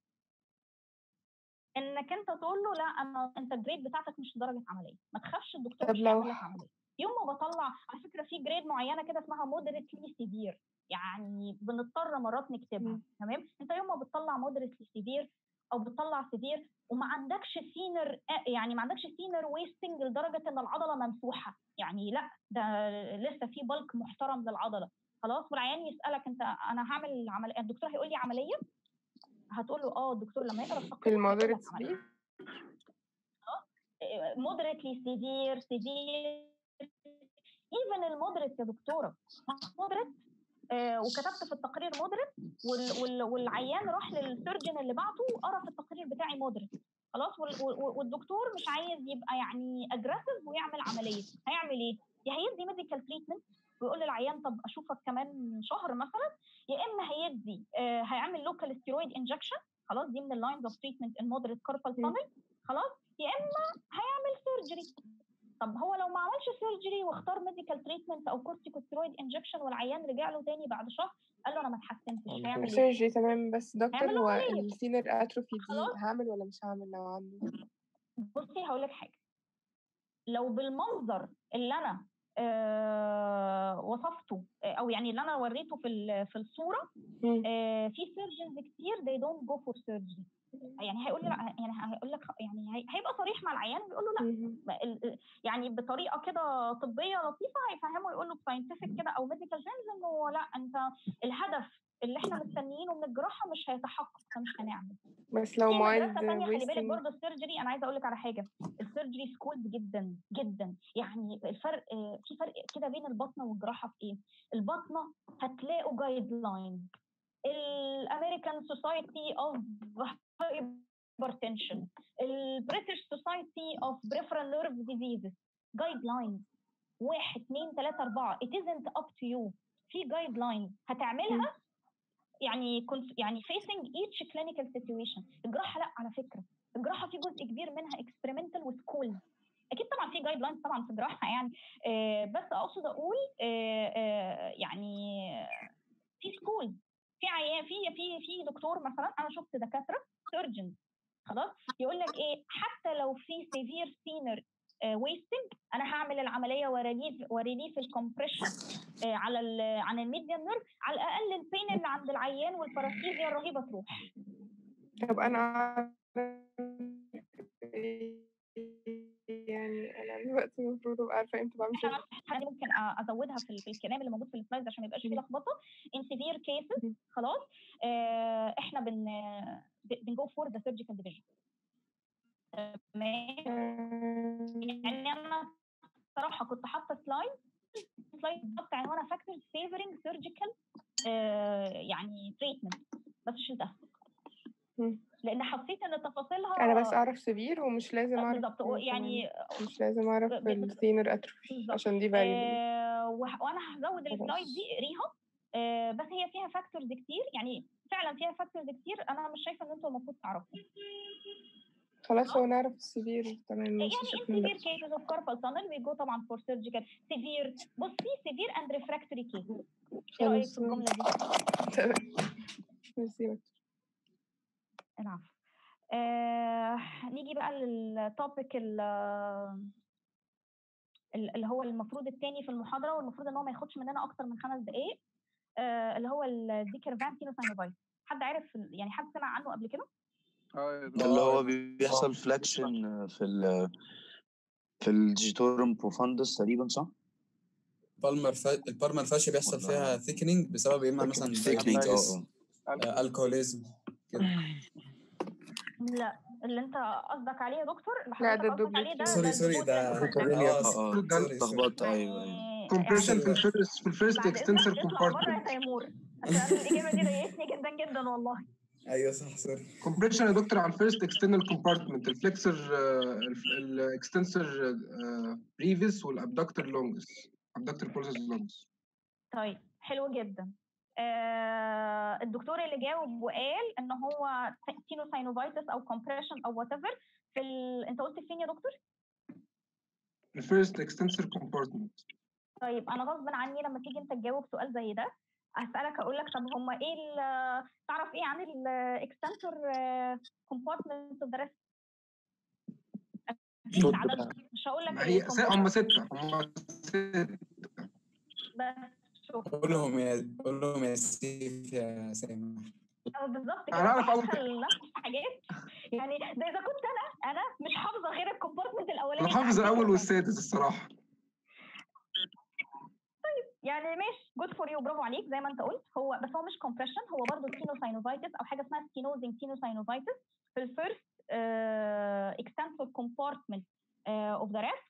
انك انت تقول له لا انا انت الجريد بتاعتك مش درجه عمليه ما تخافش الدكتور طب مش لو هيعمل لك عمليه يوم ما بطلع على فكره في جريد معينه كده اسمها مودريتلي سيفير يعني بنضطر مرات نكتبها تمام انت يوم ما بتطلع مودريتلي سيفير او بتطلع سيفير وما عندكش سينر يعني ما عندكش سينر ويستنج لدرجه ان العضله ممسوحه يعني لا ده لسه في بلك محترم للعضله خلاص والعيان يسالك انت انا هعمل عمليه الدكتور هيقول لي عمليه هتقول له اه الدكتور لما يقرا في التقرير هيقول المودريت لك عمليه سبيد مودريتلي سيفير سيفير ايفن المودريت يا دكتوره مودريت آه وكتبت في التقرير مودريت وال وال والعيان راح للسيرجن اللي بعته قرا في التقرير بتاعي مودريت خلاص وال وال- والدكتور مش عايز يبقى يعني اجريسيف ويعمل عمليه هيعمل ايه؟ يا هيدي ميديكال تريتمنت ويقول للعيان طب اشوفك كمان شهر مثلا يا اما هيدي آه هيعمل لوكال ستيرويد انجكشن خلاص دي من اللاينز اوف تريتمنت ان مودريت كاربال تانل خلاص يا اما هيعمل سيرجري طب هو لو ما عملش سيرجري واختار ميديكال تريتمنت او كورتيكوستيرويد انجكشن والعيان رجع له تاني بعد شهر قال له انا ما اتحسنتش هيعمل ايه؟ سيرجري تمام بس دكتور هيعمل هو عملية. السينر اتروفي دي خلاص. هعمل ولا مش هعمل لو عنده بصي هقول لك حاجه لو بالمنظر اللي انا آه وصفته آه، او يعني اللي انا وريته في ال- في الصوره مم. آه في سيرجنز كتير they don't go for surgery يعني هيقول لي لا يعني هيقول لك يعني هي- هيبقى صريح مع العيان ويقول له لا مهم. ما ال- ال- يعني بطريقه كده طبيه لطيفه هيفهمه يقول له بساينتفك كده او ميديكال تيرمز انه لا انت الهدف اللي احنا مستنيينه من الجراحه مش هيتحقق فمش هنعمل بس لو في مايلد مدرسه ثانيه خلي بالك ويستنج برضه السيرجري انا عايزه اقول لك على حاجه السيرجري سكولز جدا جدا يعني الفرق آه، في فرق كده بين البطنه والجراحه في ايه؟ البطنه هتلاقوا جايد لاين الامريكان سوسايتي اوف هايبرتنشن البريتش سوسايتي اوف بريفرال نيرف ديزيزز جايد لاين واحد اثنين ثلاثة أربعة it isn't up to you في جايد لاين هتعملها يعني كنت يعني facing each clinical situation الجراحه لا على فكره الجراحه في جزء كبير منها experimental وسكول اكيد طبعا في جايد لاينز طبعا في الجراحه يعني آه بس اقصد اقول آه آه يعني في سكول في عيان في في في دكتور مثلا انا شفت دكاتره سيرجن خلاص يقول لك ايه حتى لو في سيفير سينر ويستنج انا هعمل العمليه وريليف وريليف الكompression آه، على ال عن الميديان نيرف على الاقل البين اللي عند العيان والباراسيزيا الرهيبه تروح طب انا أعرف يعني انا دلوقتي المفروض ابقى عارفه امتى بعمل احنا كده الحاجه دي ممكن أ- ازودها في, ال- في الكلام اللي موجود في السلايدز عشان ما يبقاش فيه لخبطه in severe cases خلاص آه، احنا بن بنجو فور ذا سيرجيكال ديفيجن تمام يعني انا صراحه كنت حاطه سلايد سلايد بالظبط عنوانها فاكتورز فيفرنج سيرجيكال يعني تريتمنت بس شلتها مم. لان حسيت ان تفاصيلها انا بس اعرف سبير ومش لازم اعرف بالظبط يعني مش لازم اعرف ب- ب- الثينر اتروفي بالظبط. عشان دي فاليبل آه وه- وانا هزود خلاص. السلايد دي اقريها آه بس هي فيها فاكتورز كتير يعني فعلا فيها فاكتورز كتير انا مش شايفه ان انتوا المفروض تعرفوا خلاص هو نعرف السبير تمام يعني مش in شكل severe cases of carpal tunnel we go طبعا for surgical severe بصي severe and refractory cases ايه رايك خلاص في الجمله دي؟ تمام ميرسي يا دكتور. العفو آه نيجي بقى للتوبيك اللي هو المفروض التاني في المحاضرة والمفروض ان هو ما ياخدش مننا اكتر من خمس دقايق آه اللي هو الديكرفان سينوساينوفايتس حد عارف ال- يعني حد سمع عنه قبل كده؟ اه يا ده دكتور اللي هو بيحصل فلاكشن في ال في الجيتورم بروفاندس تقريبا صح؟ بالمر فا... البالمر فاشيا بيحصل ولا- فيها ثيكنينج بسبب يا اما مثلا Thickening، اه diabetes اه الكوليزم كده لا اللي انت قصدك عليه يا دكتور اللي لا، حضرتك ده قصدك عليه ده سوري ده سوري الدكتور ده اللي اه اه اه ده سوري سوري اتلخبطت ايوه ايوه يعني كومبريشن في يعني الفيرست في الفيرست بعد اكستنسور اذنك اطلع بره يا كومبارتمنت تيمور عشان الاجابه دي ضايقتني جدا جدا والله ايوه صح سوري كومبريشن يا دكتور على الفيرست اكسترنال كومبارتمنت الفليكسر الاكستنسور بريفيس والابدكتور لونجس ابدكتور بولسس لونجس طيب حلو جدا آه الدكتور اللي جاوب وقال ان هو سينوساينوفايتس او كومبريشن او وات ايفر في ال... انت قلت فين يا دكتور؟ الفيرست اكستنسور كومبارتمنت طيب انا غصب عني لما تيجي انت تجاوب سؤال زي ده اسالك اقول لك طب هم ايه ال- تعرف ايه عن الاكستنسور كومبارتمنت اوف ذا ريست؟ اكيد صوت عدد بتاع- مش هقول لك هي س- هم ستة هم ستة بس شوف قول لهم يا قول لهم يا سيف يا سامح أو بالظبط أنا كده أعرف أول بدخل نفس الحاجات يعني ده اذا كنت انا انا مش حافظه غير الكومبارتمنت الاولاني انا بتاع حافظ الاول الدكتور. والسادس الصراحة يعني ماشي جود فور يو برافو عليك زي ما انت قلت هو بس هو مش كومبريشن هو برضه سينوساينوفايتس او حاجه اسمها سكينوزنج سينوساينوفايتس في الفيرست اكستنسور كومبارتمنت اوف ذا ريست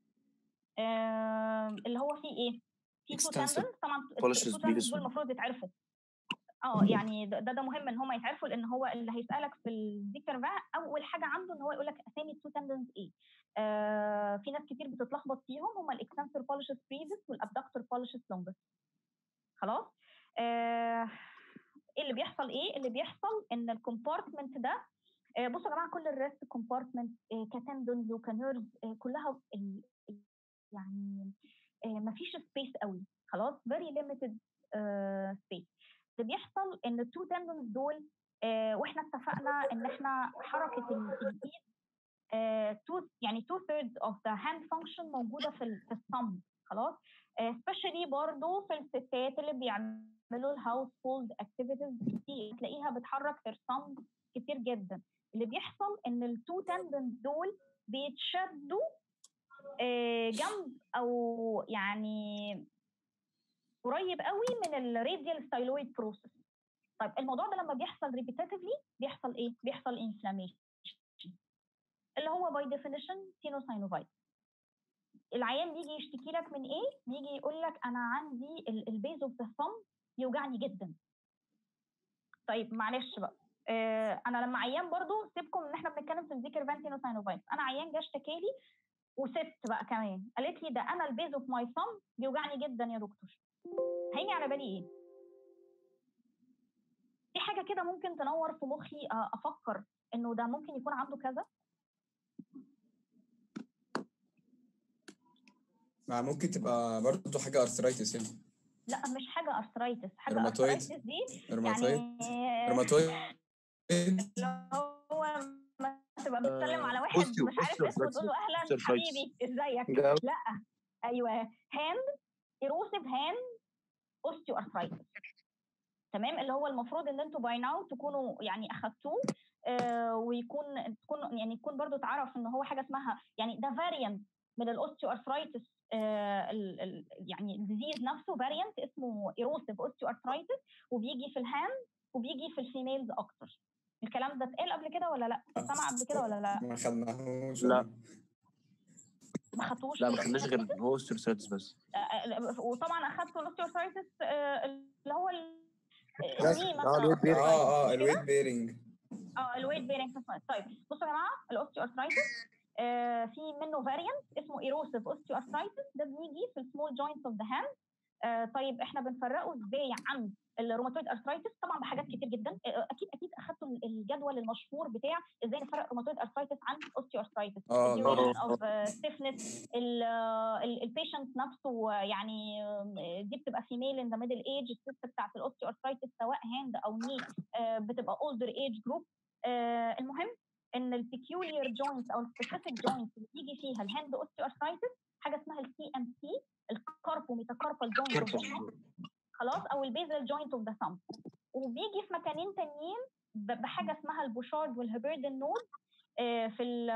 اللي هو فيه ايه؟ فيه تو Extensor تندنز طبعا pollicis التو تندنز brevis. دول المفروض يتعرفوا اه يعني ده ده ده مهم ان هم يتعرفوا لان هو اللي هيسالك في الذكر بقى اول حاجه عنده ان هو يقول لك اسامي التو تندنز ايه آه في ناس كتير بتتلخبط فيهم هم الاكستنسور بوليشس بريفيس والابدكتور بوليشس لونجس خلاص آه ايه اللي بيحصل ايه اللي بيحصل ان الكومبارتمنت ده آه بصوا يا جماعه كل الريست كومبارتمنت آه كتندونز وكنيرز آه كلها ال- ال- يعني آه مفيش سبيس قوي خلاص very limited سبيس اللي بيحصل ان التو تندونز دول آه واحنا اتفقنا ان احنا حركه ال- الايد آه تو يعني تو ثيردز اوف ذا هاند فانكشن موجوده في ال- في الثumb خلاص سبيشالي برضو في الستات اللي بيعملوا الهاوس هولد اكتيفيتيز دي تلاقيها بتحرك في الثumb كتير جدا اللي بيحصل ان التو تندونز دول بيتشدوا آه، جنب او يعني قريب قوي من الراديال ستايلويد بروسيس طيب الموضوع ده لما بيحصل ريبيتاتيفلي بيحصل ايه بيحصل انفلاميشن اللي هو باي ديفينيشن سينوساينوفايتس العيان بيجي يشتكي لك من ايه بيجي يقول لك انا عندي البيز اوف ذا ثumb يوجعني جدا طيب معلش بقى آه انا لما عيان برضو سيبكم ان احنا بنتكلم في الذكر فان سينوساينوفايتس انا عيان جه اشتكى لي وست بقى كمان قالت لي ده انا البيز اوف ماي ثumb بيوجعني جدا يا دكتور هيجي على بالي ايه في حاجه كده ممكن تنور في مخي آه، افكر انه ده ممكن يكون عنده كذا مع ممكن تبقى برضه حاجه ارثرايتس يعني لا مش حاجه ارثرايتس حاجه روماتويد. ارثرايتس دي روماتويد يعني روماتويد اللي هو ما تبقى بتسلم على واحد أوستيو- مش عارف أوستيو اسمه تقول له اهلا أوستيوارثرايتس. حبيبي ازيك ده لا ايوه هاند ايروسيف هاند اوستيو ارثرايتس تمام اللي هو المفروض ان انتوا باي ناو تكونوا يعني اخدتوه آه، ويكون تكون يعني يكون برضو تعرف ان هو حاجه اسمها يعني ده فاريانت من الاوستيو ارثرايتس يعني الديزيز نفسه فاريانت اسمه ايروسيف اوستيو ارثرايتس وبيجي في الهاند وبيجي في الفيميلز اكتر الكلام ده اتقال قبل كده ولا لا سمع قبل كده ولا لا ما خدناهوش لا ما خدتوش لا ما خدناش غير هو اوستيوسايتس بس آه، وطبعا اخدتوا الاوستيوارثرايتس اللي هو ال- بس الني اه مثلا الويت بيرنج اه اه مش كده؟ الويت بيرنج اه الويت بيرنج طيب بصوا يا جماعه الاوستيوارثرايتس آه في منه فاريانت اسمه ايروسيف اوستيوارثرايتس ده بيجي في السمول جوينتس اوف ذا هاند طيب احنا بنفرقه ازاي عن الروماتويد ارثرايتس طبعا بحاجات كتير جدا آه، اكيد اكيد اخدتوا الجدول المشهور بتاع ازاي نفرق روماتويد ارثرايتس عن اوستيوارثرايتس اه الديوريشن آه. اوف ستيفنس البيشنت نفسه يعني آم، دي بتبقى فيميل ان ذا ميدل ايج الست بتاعت الاوستيوارثرايتس سواء هاند او ني بتبقى اولدر ايج جروب المهم ان البيكيولير جوينت او السبيسيفيك جوينت اللي بيجي فيها الهاند اوستيوارثرايتس حاجه اسمها السي ام سي الكاربو ميتاكاربال جوينت خلاص او البيزل جوينت اوف ذا ثumb وبيجي في مكانين تانيين ب- بحاجه اسمها البوشارد والهبردن نود في ال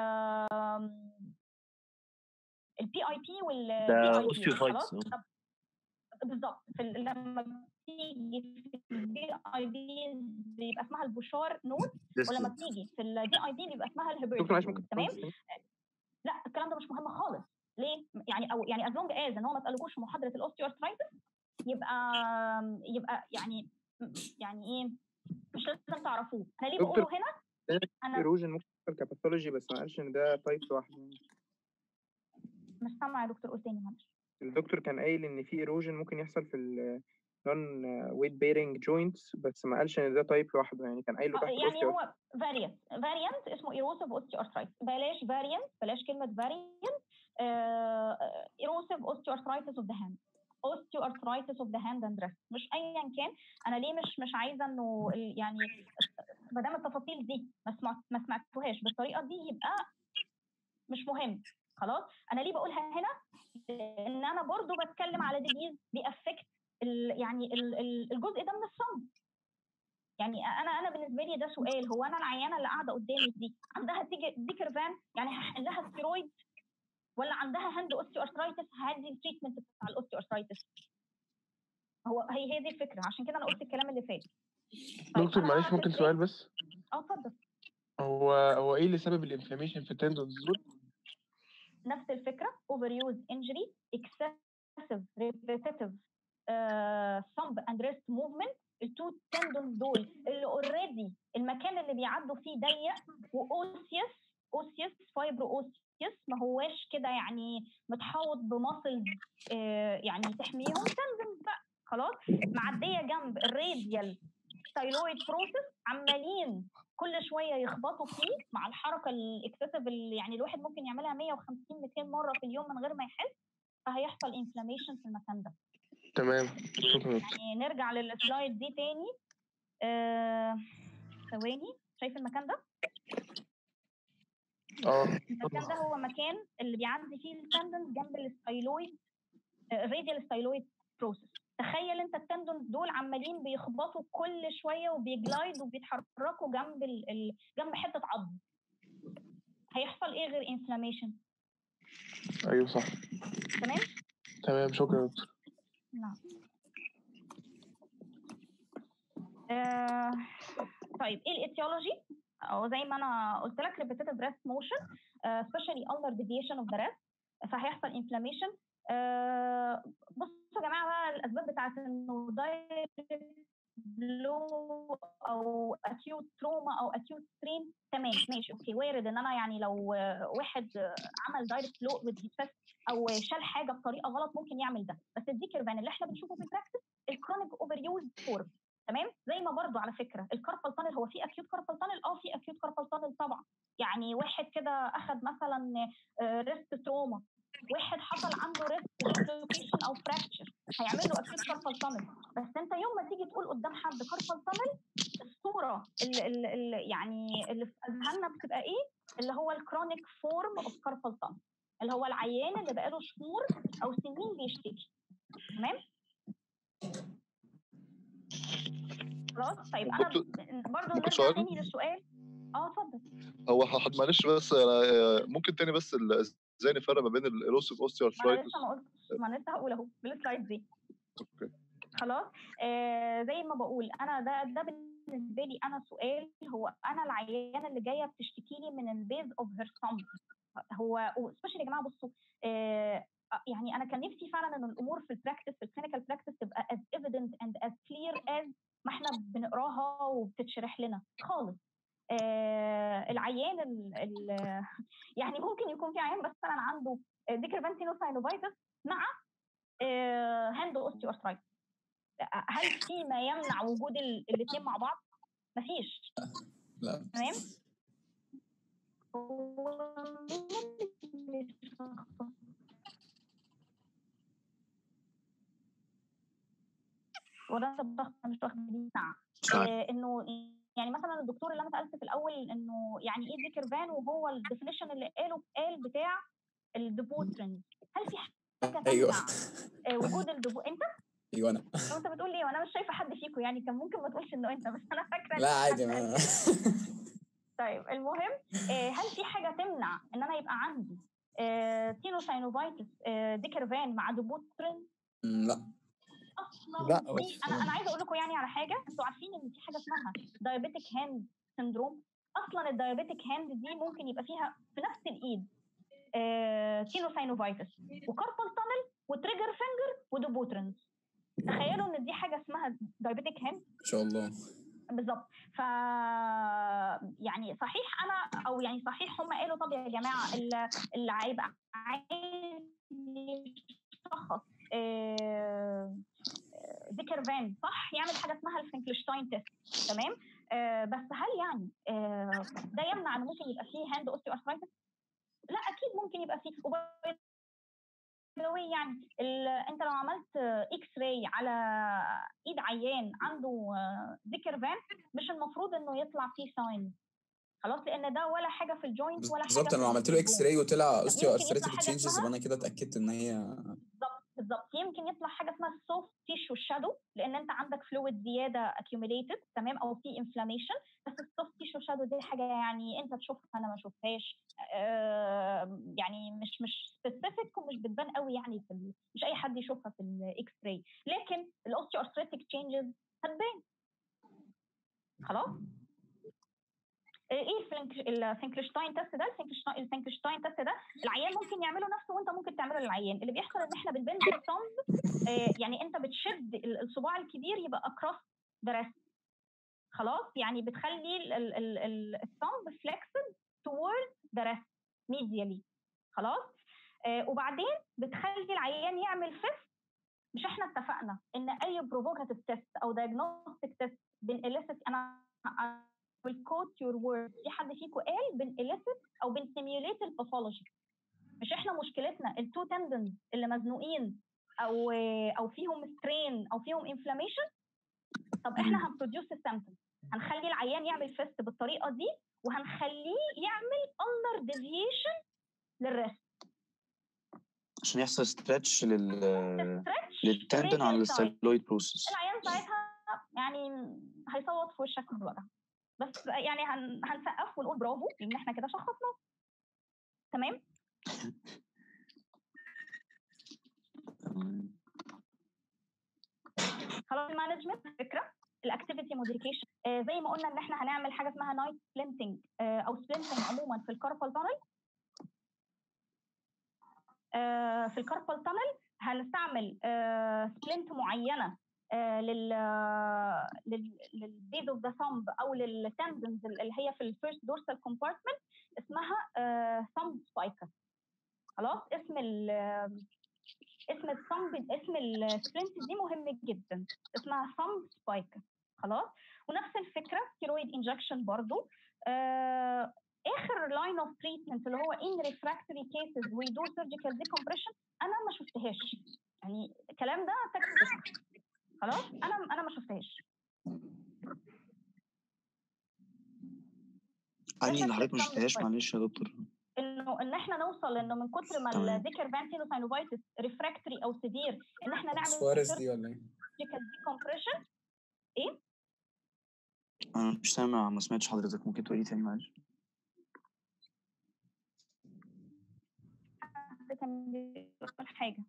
البي اي بي والبي ده اي بي osteophytes، خلاص آه. طب بالظبط في ال- لما بتيجي في البي اي بي بيبقى اسمها البوشار نود ولما Distal. بتيجي في الدي اي بي بيبقى اسمها دكتور الهبردن معلش نود ممكن تمام تقول- لا الكلام ده مش مهم خالص ليه يعني او يعني از لونج از ان هو ما تقلقوش في محاضره الاوستيوارثرايتس يبقى يبقى يعني يعني ايه مش لازم تعرفوه انا ليه دكتور، بقوله هنا انا ايروجن ممكن يحصل كباثولوجي بس ما قالش ان ده تايب لوحده مش سامعه يا دكتور قول تاني معلش الدكتور كان قايل ان في ايروجن ممكن يحصل في ال نون ويت بيرنج جوينتس بس ما قالش ان ده تايب لوحده يعني كان قايله آه، تحت يعني الاوستيو هو فاريانت فاريانت اسمه ايروسيف اوستيوارثرايتس بلاش فاريانت بلاش كلمه فاريانت ايروسيف اوستيوارثرايتس اوف ذا هاند osteoarthritis of the hand and wrist مش ايا كان انا ليه مش مش عايزه انه ال- يعني ما دام التفاصيل دي ما سمعت ما سمعتوهاش بالطريقه دي يبقى مش مهم خلاص انا ليه بقولها هنا لان انا برضو بتكلم على ديزيز بيأفكت يعني ال- ال- الجزء ده من الصمت يعني انا انا بالنسبه لي ده سؤال هو انا العيانه اللي قاعده قدامي دي عندها تيجي ديكرفان يعني هحقن لها ستيرويد ولا عندها هاند اوستيو ارثرايتس هدي التريتمنت بتاع الاوستيو ارثرايتس هو هي هي دي الفكره عشان كده انا قلت الكلام اللي فات طيب دكتور أنا معلش هعرف ممكن إزاي؟ سؤال بس اه اتفضل هو هو ايه اللي سبب الانفلاميشن في التندونز دول؟ نفس الفكره اوفر يوز انجري اكسسيف ريبيتيتيف ثumb اند ريست موفمنت التو تندونز دول اللي اوريدي المكان اللي بيعدوا فيه ضيق واوسيوس اوسيوس فايبرو اوسيوس ما هواش كده يعني متحوط بمصل يعني تحميهم تندونز بقى خلاص معديه جنب الراديال ستايلويد بروسيس عمالين كل شويه يخبطوا فيه مع الحركه الاكسسيف اللي يعني الواحد ممكن يعملها 150 200 مره في اليوم من غير ما يحس فهيحصل انفلاميشن في المكان ده تمام شكرا يعني نرجع للسلايد دي تاني آه، ثواني شايف المكان ده اه المكان ده هو مكان اللي بيعدي فيه التندنز جنب الستايلويد الراديال ستايلويد بروسيس تخيل انت التندونز دول عمالين بيخبطوا كل شويه وبيجلايد وبيتحركوا جنب ال... ال... جنب حته عظم هيحصل ايه غير انفلاميشن ايوه صح تمام تمام شكرا يا دكتور نعم آه، طيب ايه الايتيولوجي او زي ما انا قلت لك repetitive breast motion uh, especially ulnar deviation of the rest فهيحصل inflammation آه، بصوا يا جماعه بقى الاسباب بتاعت انه direct بلو او acute trauma او acute strain تمام ماشي اوكي وارد ان انا يعني لو آه، واحد آه، عمل دايركت بلو with his fist او شال حاجه بطريقه غلط ممكن يعمل ده بس الديكرفان اللي احنا بنشوفه في البراكتس الكرونيك اوفر يوز فورم تمام زي ما برضو على فكره الكاربال تانل هو في اكيوت كاربال تانل اه في اكيوت كاربال تانل طبعا يعني واحد كده اخذ مثلا ريست تروما واحد حصل عنده ريست ديسلوكيشن او فراكشر هيعمل له اكيوت كاربال تانل بس انت يوم ما تيجي تقول قدام حد كاربال تانل الصوره اللي, اللي, اللي يعني اللي في اذهاننا بتبقى ايه اللي هو الكرونيك فورم اوف كاربال تانل اللي هو العيان اللي بقاله شهور او سنين بيشتكي تمام خلاص طيب انا دكتور- ب- برضه ممكن نرجع سؤال؟ تاني للسؤال اه اتفضل هو ح- معلش بس أنا ممكن تاني بس ال- ازاي نفرق ما بين الايروسيف ما انا اوستيوارثرايتس لسه ما قلت ما انا لسه هقول اهو بالسلايد دي اوكي خلاص آه زي ما بقول انا ده ده بالنسبه لي انا سؤال هو انا العيانه اللي جايه بتشتكي لي من البيز اوف هير ثumb هو سبيشالي يا جماعه بصوا آه يعني انا كان نفسي فعلا ان الامور في البراكتس في الكلينيكال براكتس تبقى as evident and as clear as ما احنا بنقراها وبتتشرح لنا خالص آه العيان ال ال يعني ممكن يكون في عيان مثلا عنده ديكرفان سينوساينوفايتس مع هاند اوستيوارثرايتس هل في ما يمنع وجود الاثنين مع بعض؟ مفيش لا تمام؟ وده الضغط أنا مش واخد بالي ساعة آه، انه يعني مثلا الدكتور اللي انا سالت في الاول انه يعني ايه ديكرفان وهو الديفينيشن اللي قاله قال بتاع الديبوترين هل في حاجه ايوه تمنع آه، وجود الديبو انت ايوه انا طب انت بتقول ليه وانا مش شايفه حد فيكم يعني كان ممكن ما تقولش انه انت بس انا فاكره إن لا في عادي حد ما طيب المهم آه، هل في حاجه تمنع ان انا يبقى عندي تينوساينوفايتس ديكرفان مع دوبوترين مم، لا اصلا لا، دي بس- انا انا عايزه اقول لكم يعني على حاجه انتوا عارفين ان في حاجه اسمها دايابيتك هاند سندروم اصلا الدايابيتك هاند دي ممكن يبقى فيها في نفس الايد تينوساينوفايتس وكاربال تانل وتريجر فينجر ودوبوترنز تخيلوا ان دي حاجه اسمها دايابيتك هاند ان شاء الله بالظبط ف يعني صحيح انا او يعني صحيح هم قالوا طب يا جماعه اللي اللي هيبقى عايز يشخص آه، آه، ديكرفان صح يعمل حاجه اسمها الفرانكلشتاين تيست تمام آه، بس هل يعني آه، ده يمنع ان ممكن يبقى فيه هاند اوستيو ارثرايتس لا اكيد ممكن يبقى فيه وباي ذا واي يعني ال- انت لو عملت اكس راي على ايد عيان عنده ديكرفان مش المفروض انه يطلع فيه ساين خلاص لان ده ولا حاجه في الجوينت ولا حاجه بالظبط في انا لو عملت له اكس البون. راي وطلع طب اوستيو يمكن يطلع ارثريتك حاجه تشينجز اسمها يبقى انا كده اتاكدت ان هي بالظبط بالظبط يمكن يطلع حاجه اسمها السوفت تيشو شادو لان انت عندك فلويد زياده accumulated تمام او في انفلاميشن بس السوفت تيشو شادو دي حاجه يعني انت تشوفها انا ما شفتهاش آه يعني مش مش سبيسيفيك ومش بتبان قوي يعني في ال- مش اي حد يشوفها في الاكس راي لكن الاوستيو ارثريتك تشينجز هتبان خلاص ايه الفلنك- الفنكلشتاين تيست ده الفنكلشتاين الفنكلشتاين تيست ده العيان ممكن يعمله نفسه وانت ممكن تعمله للعيان اللي بيحصل ان احنا بنبند الثumb آه، يعني انت بتشد ال- الصباع الكبير يبقى اكروس ذا ريست خلاص يعني بتخلي الثumb فليكسد towards ذا ريست ميديالي خلاص آه، وبعدين بتخلي العيان يعمل فيست مش احنا اتفقنا ان اي بروفوكاتيف تيست او diagnostic تيست بنelicit انا will quote your words في حد فيكم قال بنelicit او بنسيميوليت الباثولوجي مش احنا مشكلتنا التو تندنز اللي مزنوقين او او فيهم سترين او فيهم انفلاميشن طب احنا هنبروديوس السيمتوم هنخلي العيان يعمل فيست بالطريقه دي وهنخليه يعمل اندر ديفيشن للريست عشان يحصل ستريتش لل stretch للتندن على radial side. السيلويد بروسيس العيان ساعتها يعني هيصوت في وشك بالوجع بس يعني هن... هنسقف ونقول برافو لان احنا كده شخصنا تمام خلاص المانجمنت فكره الاكتيفيتي موديفيكيشن آه زي ما قلنا ان احنا هنعمل حاجه اسمها نايت سبلنتنج آه او سبلنتنج عموما في الكاربال تانل آه في الكاربال تانل هنستعمل آه سبلنت معينه آه لل لل للبيز اوف ذا ثامب او للتندنز اللي هي في الفيرست دورسال كومبارتمنت اسمها ثامب سبايكر خلاص اسم ال اسم الثامب اسم السبلنت دي مهم جدا اسمها ثامب سبايكر خلاص ونفس الفكره ستيرويد انجكشن برضو آه اخر لاين اوف تريتمنت اللي هو ان ريفراكتوري كيسز ويدو سيرجيكال ديكمبريشن انا ما شفتهاش يعني الكلام ده تكست خلاص انا انا ما شفتهاش انهي اللي حضرتك ما شفتهاش معلش يا دكتور انه ان احنا نوصل انه من كتر ما تمام. الذكر فانتينوساينوفايتس ريفراكتوري او سيفير ان احنا نعمل سواريز دي ولا ايه؟ سيرجيكال ديكمبريشن ايه انا مش سامع ما سمعتش حضرتك ممكن تقولي تاني معلش حد كان بيقول حاجة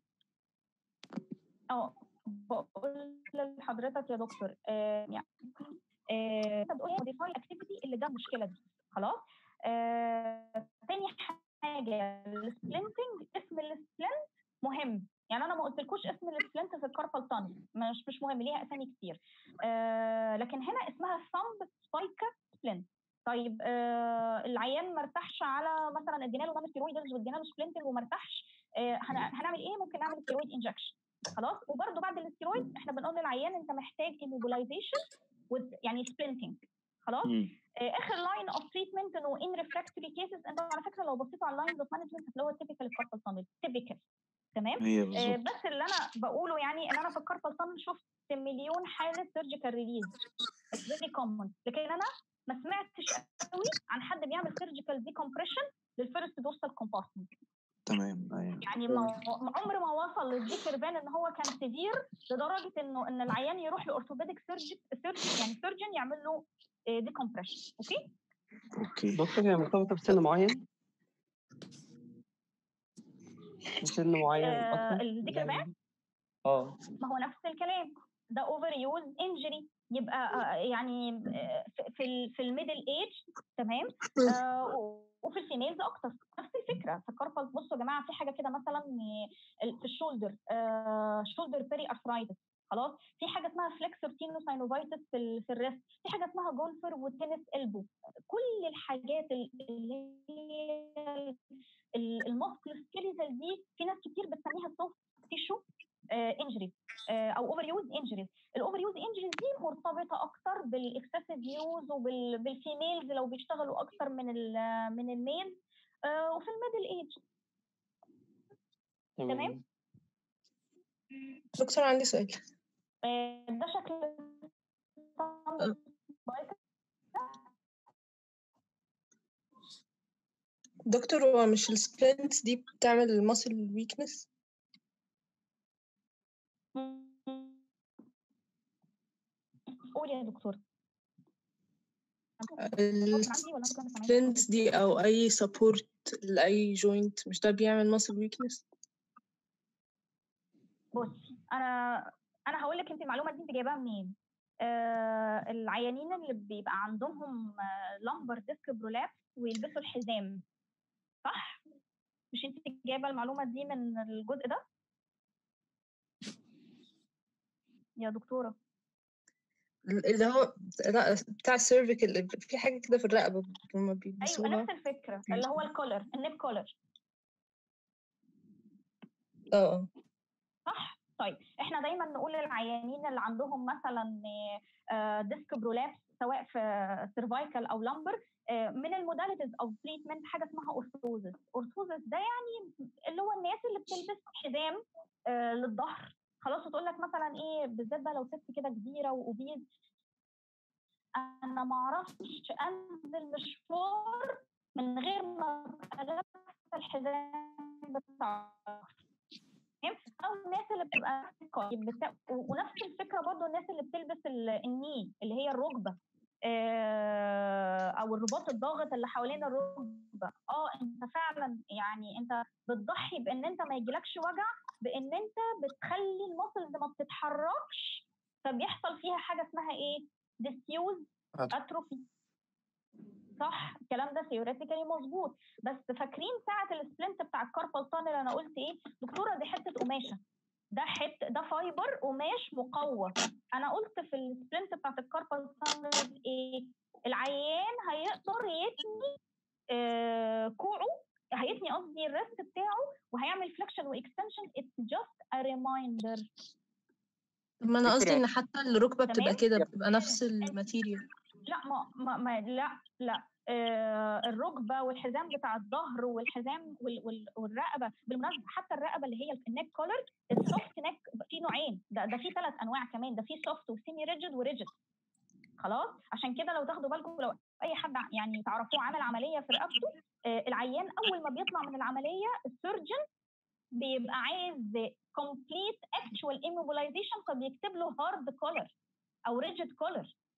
اه بقول لحضرتك يا دكتور آه يعني آه انت بتقول موديفاي الاكتيفيتي اللي ده المشكلة دي خلاص آه تاني حاجة السبلنتنج اسم السبلنت مهم يعني انا ما قلتلكوش اسم السبلنت في الكاربال تانل مش مش مهم ليها اسامي كتير آه لكن هنا اسمها ثامب سبايكا سبلنت طيب آه العيان ما ارتاحش على مثلا ادينا له ستيرويدز وادينا له سبلنتنج وما ارتاحش آه هن- هنعمل ايه ممكن نعمل ستيرويد انجكشن خلاص وبرده بعد الاستيرويد احنا بنقول للعيان انت محتاج immobilization with يعني سبلنتنج خلاص آه، اخر لاين اوف تريتمنت انه ان ريفراكتوري كيسز انت على فكره لو بصيتوا على اللاينز اوف مانجمنت هتلاقوا تيبيكال الكاربال تانل تيبيكال تمام هي آه، بالظبط بس اللي انا بقوله يعني ان انا في الكاربال تانل شفت مليون حاله سيرجيكال ريليز فيري كومن لكن انا ما سمعتش قوي عن حد بيعمل سيرجيكال ديكمبريشن للفيرست دوستال كومبارتمنت تمام ايوه يعني ما عمر ما وصل للذكربان ان هو كان سيفير لدرجه انه ان العيان يروح لاورثوبيديك سيرجن يعني سيرجن يعمل له ديكمبريشن اوكي اوكي دكتور هي مرتبطة بسن معين بسن معين آه أكتر الذكربان اه ما هو نفس الكلام ده اوفر يوز انجري يبقى آه، يعني آه، في- في ال- في الميدل ايج تمام آه، و- وفي الفيميلز اكتر نفس الفكره في الكاربال بصوا يا جماعه في حاجه كده مثلا آه، ال- في الشولدر شولدر بيري ارثرايتس خلاص في حاجه اسمها فليكسور تينوساينوفايتس في ال- في الريست في حاجه اسمها جولفر والتنس البو كل الحاجات ال- اللي هي الماسكل سكيليتال دي في ناس كتير بتسميها سوفت تيشو انجري او اوفر يوز انجريز الاوفر يوز انجريز دي مرتبطه اكتر بالاكسسيف يوز وبالفيميلز لو بيشتغلوا اكتر من ال من الميل وفي الميدل ايج تمام دكتور عندي سؤال آه، ده شكل دكتور هو مش السبلنت دي بتعمل muscle weakness قولي يا دكتور عندي ولا انت كنت سامعيني؟ السبلنت دي أو أي support لأي joint مش ده بيعمل muscle weakness بصي انا انا هقول لك انت المعلومه دي انت جايباها منين آه العيانين اللي بيبقى عندهم لمبر ديسك برولابس ويلبسوا الحزام صح مش انت جايبه المعلومه دي من الجزء ده يا دكتوره اللي هو لا بتاع السيرفيكال في حاجة كده في الرقبة هما ايوه بيلبسوها نفس الفكره اللي هو الكولر النيب كولر اه اه صح طيب احنا دايما نقول للعيانين اللي عندهم مثلا ديسك برولابس سواء في سيرفايكال او لمبر من الموداليتيز اوف تريتمنت حاجه اسمها اورثوزس اورثوزس ده يعني اللي هو الناس اللي بتلبس حزام آه، للظهر خلاص وتقول لك مثلا ايه بالذات بقى لو ست كده كبيره واوبيز انا ما اعرفش انزل مشوار من غير ما أبقى لابسه الحزام بتاع تمام او الناس اللي بتبقى بتا... و- ونفس الفكره برضو الناس اللي بتلبس ال- الني اللي هي الركبه آه، او الرباط الضاغط اللي حوالين الركبه اه انت فعلا يعني انت بتضحي بان انت ما يجيلكش وجع بان انت بتخلي المسلز ما بتتحركش فبيحصل فيها حاجه اسمها ايه ديسيوز اتروفي صح الكلام ده ثيوريتيكالي مظبوط بس فاكرين ساعه السبلنت بتاع الكاربال تانل انا قلت ايه دكتوره دي حته قماشه ده حته ده فايبر قماش مقوى انا قلت في السبلنت بتاعت الكاربال تانل ايه العيان هيقدر يتني آه كوعه هيتني قصدي الريست بتاعه وهيعمل فليكشن واكستنشن اتس جاست ا ريمايندر طب ما أنا قصدي إن حتى الركبة بتبقى تمام كده بتبقى نفس الماتيريال لا ما, ما, ما لا لا آه الركبه والحزام بتاع الظهر والحزام وال وال والرقبه بالمناسبه حتى الرقبه اللي هي النيك كولر السوفت نيك في نوعين ده ده في ثلاث انواع كمان ده في سوفت وسيمي ريجيد وريجيد خلاص عشان كده لو تاخدوا بالكم لو اي حد ع- يعني تعرفوه عمل عمليه في رقبته آه العيان اول ما بيطلع من العمليه السيرجن بيبقى عايز complete actual immobilization فبيكتب له hard collar او rigid collar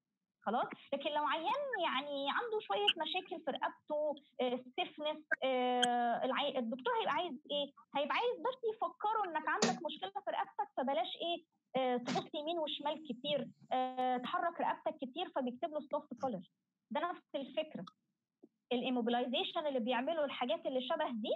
خلاص لكن لو عيان يعني عنده شويه مشاكل في رقبته ستيفنس الدكتور هيبقى عايز ايه هيبقى عايز بس يفكروا انك عندك مشكله في رقبتك فبلاش ايه آه، تبص يمين وشمال كتير آه، تحرك رقبتك كتير فبيكتب له سوفت كولر ده نفس الفكره الايموبلايزيشن اللي بيعملوا الحاجات اللي شبه دي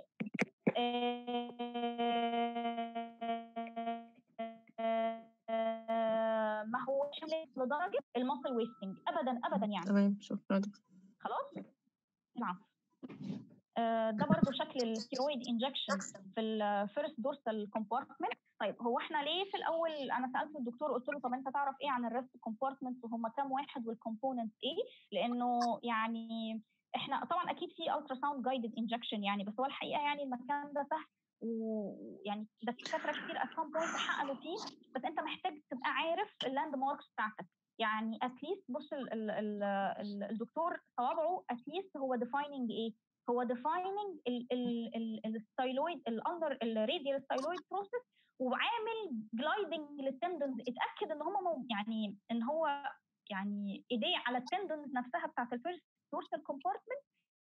آه، ما هوش لدرجه الماسل ويستنج ابدا ابدا يعني تمام شكرا خلاص العفو آه، ده برضو شكل الستيرويد انجكشن في الفيرست دورسال كومبارتمنت طيب هو احنا ليه في الاول انا سالت الدكتور قلت له طب انت تعرف ايه عن الريست كومبارتمنت وهم كام واحد والكومبوننت ايه لانه يعني احنا طبعا اكيد في الترا ساوند جايدد انجكشن يعني بس هو الحقيقه يعني المكان ده سهل ويعني ده دكاتره كتير ات سام بوينت حققوا فيه بس انت محتاج تبقى عارف اللاند ماركس بتاعتك يعني اتليست بص ال ال ال ال الدكتور صوابعه اتليست هو ديفايننج ايه؟ هو ديفايننج الستايلويد الاندر الراديال ستايلويد بروسيس وعامل جلايدنج للتندنز اتاكد ان هم يعني ان هو يعني ايديه على التندنز نفسها بتاعت الفيرست دورسال كومبارتمنت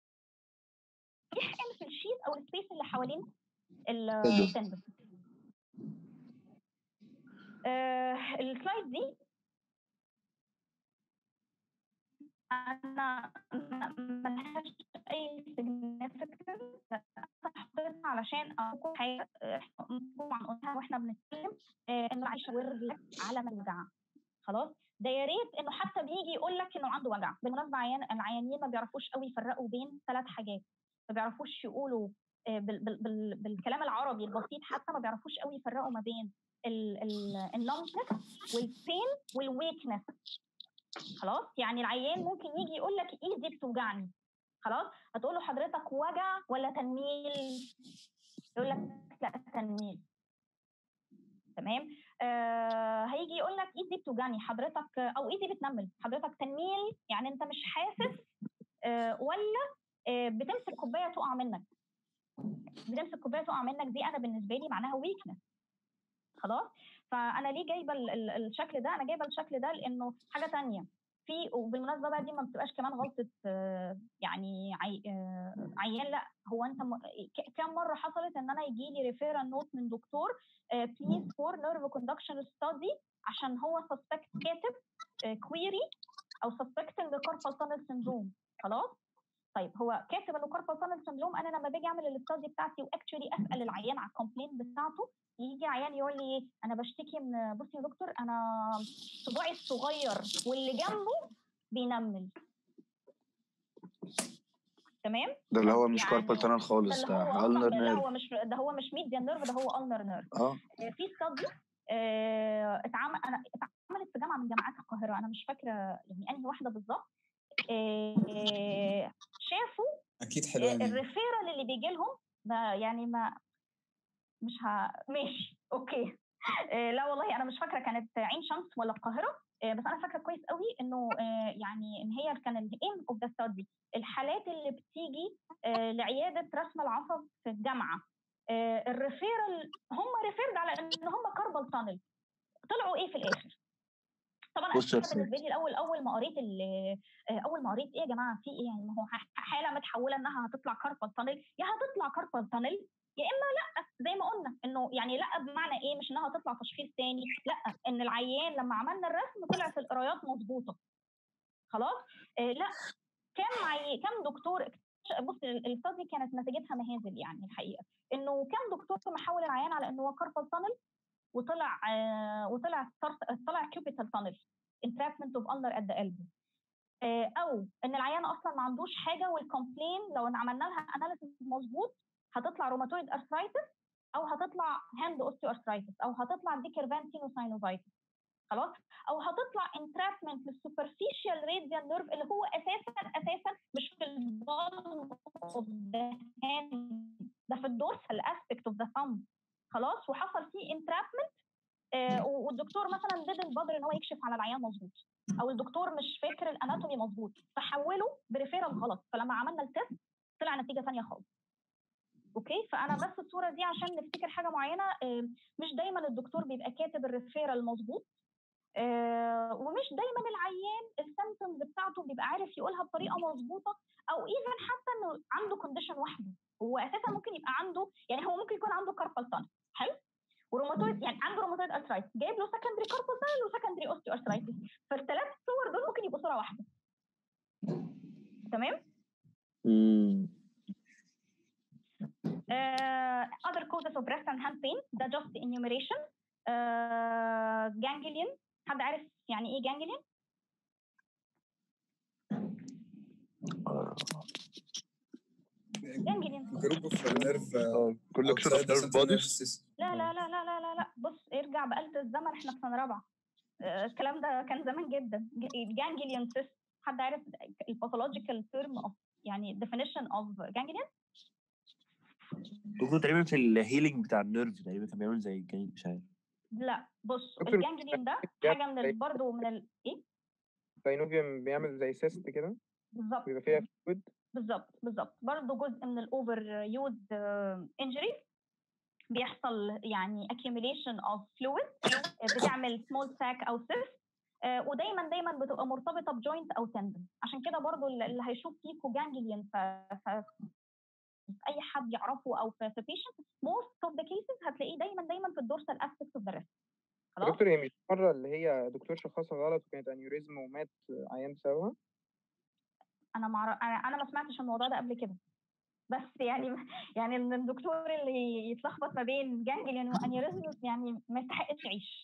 يحقن في الشيت او السبيس اللي حوالين التندنز آه السلايد دي انا ملهاش اي significance حطيتها علشان اقول حاجه احنا طبعا قلناها واحنا بنتكلم آه، انه عايشه ورد على ما يوجع خلاص ده يا ريت انه حتى بيجي يقول لك انه عنده وجع بالمناسبه عيان العيانين ما بيعرفوش قوي يفرقوا بين ثلاث حاجات ما بيعرفوش يقولوا آه، بال بال بال بالكلام العربي البسيط حتى ما بيعرفوش قوي يفرقوا ما بين النمنس والبين والويكنس خلاص يعني العيان ممكن يجي يقول لك ايدي بتوجعني خلاص هتقول له حضرتك وجع ولا تنميل يقول لك لا تنميل تمام آه هيجي يقول لك ايدي بتوجعني حضرتك او ايدي بتنمل حضرتك تنميل يعني انت مش حاسس آه ولا آه بتمسك كوبايه تقع منك بتمسك كوبايه تقع منك دي انا بالنسبه لي معناها ويكنس خلاص فانا ليه جايبه ال- ال- الشكل ده انا جايبه الشكل ده لانه حاجه تانية في وبالمناسبه بقى دي ما بتبقاش كمان غلطه آه، يعني عي... آه، عيان لا هو انت م... ك- كم مره حصلت ان انا يجي لي ريفيرال نوت من دكتور بليز فور نيرف كوندكشن ستادي عشان هو سسبكت كاتب كويري او سسبكتنج كاربال تانل سندروم خلاص طيب هو كاتب انه كاربال تانل سندروم انا لما باجي اعمل الاستادي بتاعتي واكشولي اسال العيان على الكومبلين بتاعته يجي عيان يقول لي ايه انا بشتكي من بصي يا دكتور انا صباعي الصغير واللي جنبه بينمل تمام ده اللي هو مش يعني كاربال تانل ده خالص اللي هو ده اصلا النر ده نيرف هو مش ده هو مش ميديان نيرف ده هو النر نيرف اه في ستادي اتعمل انا اتعملت في جامعه من جامعات القاهره انا مش فاكره يعني انهي واحده بالظبط آه، شافوا اكيد آه، حلواني الريفيرال اللي بيجي لهم ما يعني ما مش ه... ماشي اوكي آه، لا والله انا مش فاكره كانت عين شمس ولا القاهره آه، بس انا فاكره كويس قوي انه آه، يعني ان هي كان الايم اوف ذا ستادي الحالات اللي بتيجي آه، لعياده رسم العصب في الجامعه آه، الريفيرال هم ريفيرد على ان هم كاربال تانل طلعوا ايه في الاخر طبعا بص يا انا أستاذ. بالنسبه لي الاول اول ما قريت ال- آه، اول ما قريت ايه يا جماعه في ايه يعني ما هو ح- حاله متحوله انها هتطلع كاربال تانل يا هتطلع كاربال تانل يا اما لا زي ما قلنا انه يعني لا بمعنى ايه مش انها هتطلع تشخيص تاني لا ان العيان لما عملنا الرسم طلعت القرايات مظبوطه خلاص آه لا كم عي... كم دكتور اكتش- بص الاستادي كانت نتيجتها مهازل يعني الحقيقه انه كم دكتور محول العيان على انه هو كاربال تانل وطلع آه وطلع صار- طلع كيوبيتال تانل entrapment of ulnar at the elbow آه، او ان العيان اصلا ما عندوش حاجه والكومبلين لو ان عملنا لها اناليسيس مظبوط هتطلع روماتويد ارثرايتس او هتطلع هاند اوستيو ارثرايتس او هتطلع ديكرفان سينوساينوفايتس خلاص او هتطلع انترابمنت للسوبرفيشال راديال نيرف اللي هو اساسا اساسا مش في البالم اوف ذا هاند ده في الدورسال اسبكت اوف ذا ثumb خلاص وحصل فيه انترابمنت آه، والدكتور مثلا didn't bother ان هو يكشف على العيان مظبوط او الدكتور مش فاكر الاناتومي مظبوط فحوله بريفيرال غلط فلما عملنا التست طلع نتيجه ثانيه خالص اوكي فانا بس الصوره دي عشان نفتكر حاجه معينه آه، مش دايما الدكتور بيبقى كاتب الريفيرال مظبوط آه، ومش ومش دايما العيان السيمتومز بتاعته بيبقى عارف يقولها بطريقه مظبوطه او ايفن حتى انه عنده كونديشن واحده هو اساسا ممكن يبقى عنده يعني هو ممكن يكون عنده كاربال تانل حلو وروماتويد يعني عنده روماتويد ارثرايتس جايب له سكندري كاربال تانل وسكندري اوستيو ارثرايتس فالثلاث صور دول ممكن يبقوا صوره واحده تمام مم. uh, other causes of breast and hand pain ده just enumeration uh, ganglion حد عارف يعني ايه ganglion ganglion جروب اوف نيرف collection of nerve bodies لا لا لا لا لا لا لا بص ارجع بآلة الزمن احنا في سنة رابعة آه، الكلام ده كان زمان جدا الجانجليون سيست حد عارف الباثولوجيكال تيرم اوف يعني definition of ganglion دكتور تقريبا في الهيلينج بتاع النيرف تقريبا كان بيعمل زي الجاي مش عارف لا بص دكتور، الجانجليون ده حاجة من ال- برضه من ال ايه الساينوفيوم بيعمل زي سيست كده بالظبط بيبقى فيها فلويد بالظبط بالظبط برضه جزء من الاوفر يوز انجري بيحصل يعني accumulation of fluid بتعمل small sac او cyst آه، ودايما دايما بتبقى مرتبطه بجوينت او تندن عشان كده برضو اللي اللي هيشوف فيكو جانجليون في في في اي حد يعرفه او في في patient most of the cases هتلاقيه دايما دايما في الدورسال aspect of the wrist خلاص دكتور هي مش المرة اللي هي دكتور شخصها غلط وكانت انيوريزم ومات عيان بسببها انا مع... انا انا ما سمعتش الموضوع ده قبل كده بس يعني يعني ان الدكتور اللي يتلخبط ما بين جانجليون وانيوريزم يعني ما يستحقش يعيش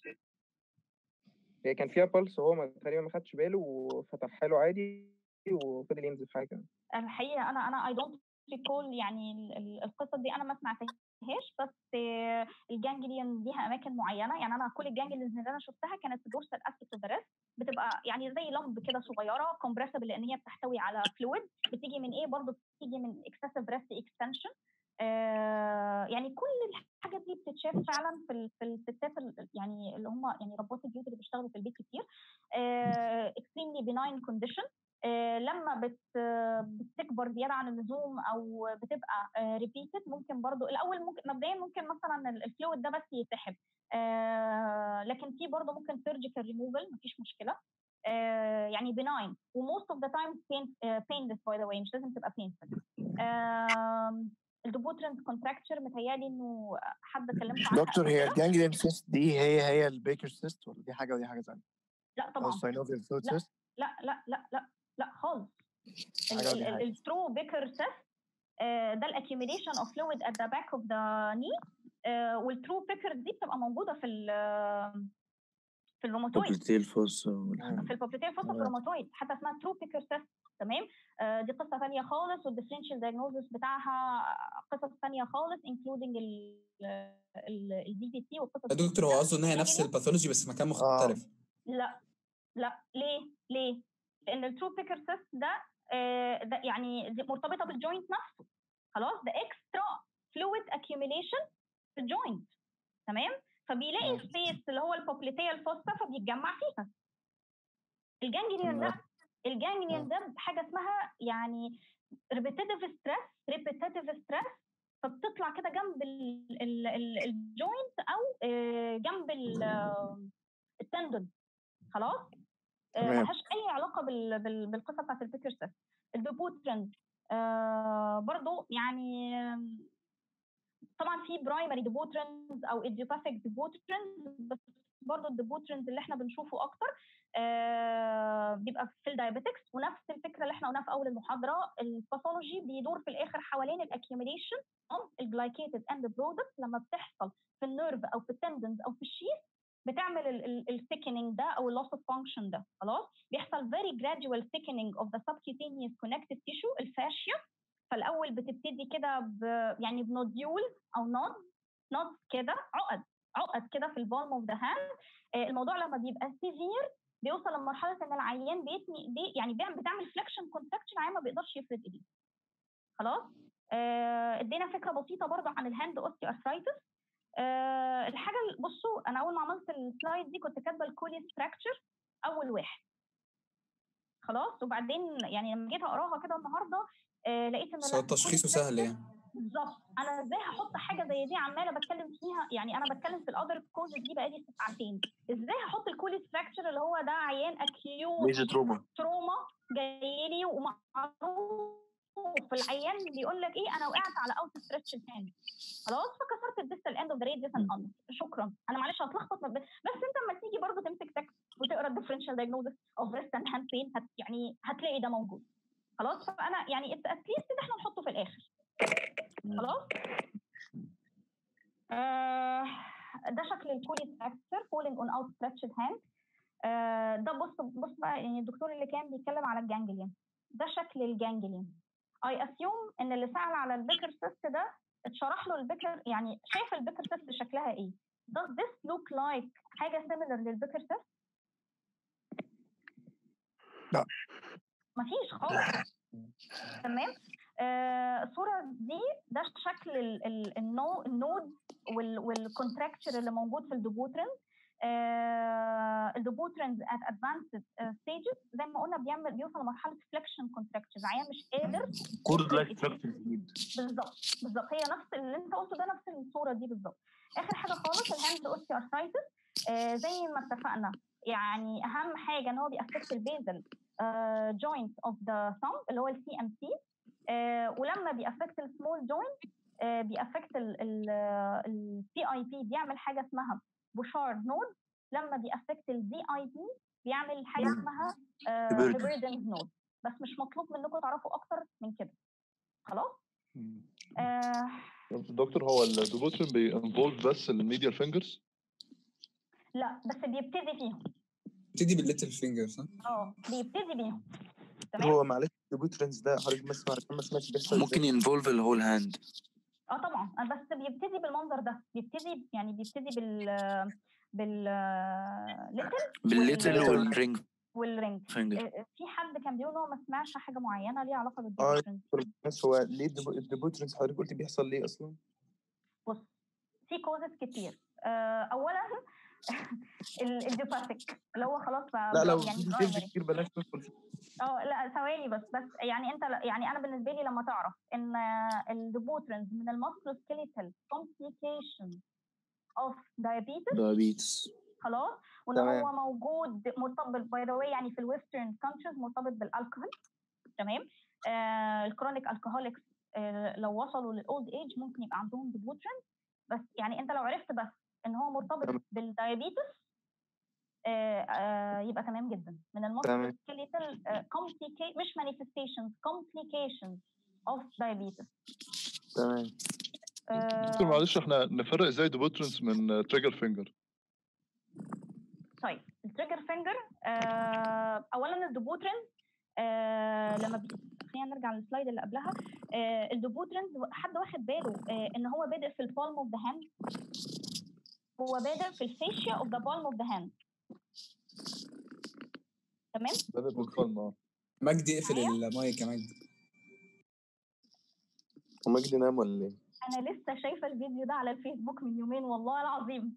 هي كان فيها بلس وهو ما- تقريبا ما خدش باله وفتحها له عادي وفضل ينزف حاجة الحقيقه انا انا اي دونت ريكول يعني ال- ال- القصه دي انا ما سمعتهاش بس آه، الجانجليون ليها اماكن معينه يعني انا كل الجانجليونز اللي انا شفتها كانت في دورسال اسبكت اوف ذا بتبقى يعني زي لمب كده صغيره كومبريسبل لان هي بتحتوي على فلويد بتيجي من ايه برضه بتيجي من اكسسيف ريست اكستنشن يعني كل الحاجات دي بتتشاف فعلا في ال- في الستات ال- يعني اللي هم يعني ربات البيوت اللي بيشتغلوا في البيت كتير اكستريملي بناين كونديشن لما بت بتكبر زياده عن اللزوم او بتبقى ريبيتد ممكن برضو الاول ممكن مبدئيا ممكن مثلا ال- الفلويد ده بس يتسحب آه، لكن في برضو ممكن سيرجيكال ريموفال مفيش مشكله آه، يعني بناين وموست اوف ذا تايم painless باي ذا واي مش لازم تبقى painful آم، الدوبوترنت كونتراكتشر متهيألي انه حد كلمته عنها دكتور قبل هي كده. الجانجليون سيست دي هي هي البيكر سيست ولا دي حاجه ودي حاجه ثانيه؟ لا او طبعا الساينوفيال فلويد لا سيست لا لا لا لا لا خالص حاجة ودي حاجة. الترو بيكر سيست ده الاكيوميليشن اوف فلويد ات ذا باك اوف ذا ني والترو بيكرز دي بتبقى موجوده في ال في الروماتويد بوبليتيل فوس والحاجات في البوبليتير فوسا في تمام. الروماتويد حتى اسمها ترو بيكر سيست تمام آه، دي قصه ثانيه خالص والديفرنشال دايجنوزس بتاعها قصص ثانيه خالص انكلودنج الدي بي تي والقصص يا دكتور هو قصده ان هي نفس الباثولوجي بس مكان مختلف لا لا ليه ليه لان الترو بيكر سيست ده آه، ده يعني دي مرتبطه بالجوينت نفسه خلاص ده اكسترا فلويد accumulation في الجوينت تمام فبيلاقي سبيس اللي هو البوبليتيال فوسا فبيتجمع فيها الجانجليون ده الجانجليون ده حاجه اسمها يعني ريبيتيتيف ستريس ريبيتيتيف ستريس فبتطلع كده جنب الجوينت او آه، جنب التندون خلاص آه، تمام. ملهاش اي علاقه بال- بال- بالقصه بتاعت البيكر سيست الدوبوترند آه برضو يعني آم، طبعا في برايمري ديبوترنز او ايديوباثيك ديبوترنز بس برضه الديبوترنز اللي احنا بنشوفه اكتر آه بيبقى في الدايابيتكس ونفس الفكره اللي احنا قلناها في اول المحاضره الباثولوجي بيدور في الاخر حوالين الاكيوميليشن اوف الجلايكيتد اند برودكت لما بتحصل في النيرف او في التندنز او في الشيث بتعمل الثيكنينج ده او اللوس اوف فانكشن ده خلاص بيحصل very gradual thickening of the subcutaneous connective tissue الفاشيا فالاول بتبتدي كده ب... يعني بنوديول او نود نود كده عقد عقد كده في البالم اوف ذا هاند الموضوع لما بيبقى سيفير بيوصل لمرحله ان العيان بيتني ايديه يعني بيعمل بتعمل فليكشن كونتراكشن العيان ما بيقدرش يفرد ايديه خلاص آه، ادينا فكره بسيطه برضو عن الهاند اوستي ارثرايتس أه الحاجه اللي- بصوا انا اول ما عملت السلايد دي كنت كاتبه الكولي ستراكشر اول واحد خلاص وبعدين يعني لما جيت اقراها كده النهارده آه لقيت ان بس هو لا، تشخيصه الكولي سهل يعني بالظبط انا ازاي هحط حاجه زي دي عماله بتكلم فيها يعني انا بتكلم في الاذر كوزز دي بقالي ساعتين ازاي هحط الكوليس فراكشر اللي هو ده عيان اكيوت ميجر تروما تروما جاي لي ومعروف العيان بيقول لك ايه انا وقعت على اوت ستريتش هاند خلاص فكسرت الديستال اند اوف ذا راديوس اند اند شكرا انا معلش هتلخبط ما بين- بس انت لما تيجي برضه تمسك تكست وتقرا الديفرنشال دايجنوزس اوف بريست اند هاند بين هت يعني هتلاقي ده موجود خلاص فانا يعني اتليست ده احنا نحطه في الاخر خلاص آه ده شكل الكولي فراكشر فولينج اون اوت ستريتشد هاند ده بص بص بقى يعني الدكتور اللي كان بيتكلم على الجانجليون ده شكل الجانجليون اي اسيوم ان اللي سأل على البيكر سيست ده اتشرح له البيكر يعني شايف البيكر سيست شكلها ايه does this look like حاجه similar للبيكر سيست لا مفيش خالص تمام آه، الصوره دي ده شكل ال- ال- النو النود والكونتراكتشر اللي موجود في الدوبوترن الدوبوترنز ات ادفانسد ستيجز زي ما قلنا بيعمل بيوصل لمرحله فليكشن كونتراكتشر العيان مش قادر كورد لايك فراكشر جديد بالظبط بالظبط هي نفس اللي انت قلته ده نفس الصوره دي بالظبط اخر حاجه خالص الهاند اوستي ارثرايتس آه زي ما اتفقنا يعني اهم حاجه ان هو بيأفكت البيزل جوينت اوف ذا ثumb اللي هو السي ام سي ولما بيأفكت السمول جوينت بيأفكت السي اي بي بيعمل حاجه اسمها بوشارد نود لما بيأفكت الزي اي بي بيعمل حاجه اسمها Hibernidans. هيبردنز نود بس مش مطلوب منكم تعرفوا اكتر من كده خلاص آه دكتور هو الدوبوترين بينفولف بس الميديال فينجرز لا بس بيبتدي فيهم ابتدي بالليتل فينجر صح؟ اه بيبتدي بيهم تمام هو معلش البوترنز ده حضرتك ما سمعت ما سمعتش بيحصل ممكن ازاي ينفولف الهول هاند اه طبعا آه، بس بيبتدي بالمنظر ده بيبتدي يعني بيبتدي بال بال ليتل بالليتل والرينج والرينج فينجر آه، آه، في حد كان بيقول إن هو ما سمعش حاجه معينه ليها علاقه اه بالديبريشن بس هو ليه الديبوترنز حضرتك قلت بيحصل ليه اصلا؟ بص في كوزز كتير آه، اولا الديوباثيك اللي هو خلاص بقى لا لو يعني في ديتيلز primary. كتير بلاش ندخل فيه اه لا ثواني بس بس يعني انت يعني انا بالنسبه لي لما تعرف ان الديبوترنز من الماسكولوسكيليتال complication of diabetes دايابيتس خلاص وان تمام. هو موجود مرتبط باي ذا واي يعني في الويسترن كونتريز مرتبط بالالكهول تمام آه الكرونيك الكهوليكس آه لو وصلوا للاولد ايج ممكن يبقى عندهم ديبوترن بس يعني انت لو عرفت بس ان هو مرتبط بالدايابيتس آه آه يبقى تمام جدا من تمام. الماسكولوسكيليتال complica مش manifestations complications of diabetes تمام دكتور معلش احنا نفرق ازاي دوبوترنز من تريجر فينجر طيب التريجر فينجر آه اولا الدوبوترنز آه لما بي... خلينا نرجع للسلايد اللي قبلها آه الدوبوترنز حد واخد باله آه ان هو بادئ في البالم اوف ذا هاند هو بادئ في الفيشيا اوف ذا بالم اوف ذا هاند تمام بدأ بالفالم اه مجدي اقفل المايك يا مجدي هو مجدي نام ولا ايه؟ انا لسه شايفه الفيديو ده على الفيسبوك من يومين والله العظيم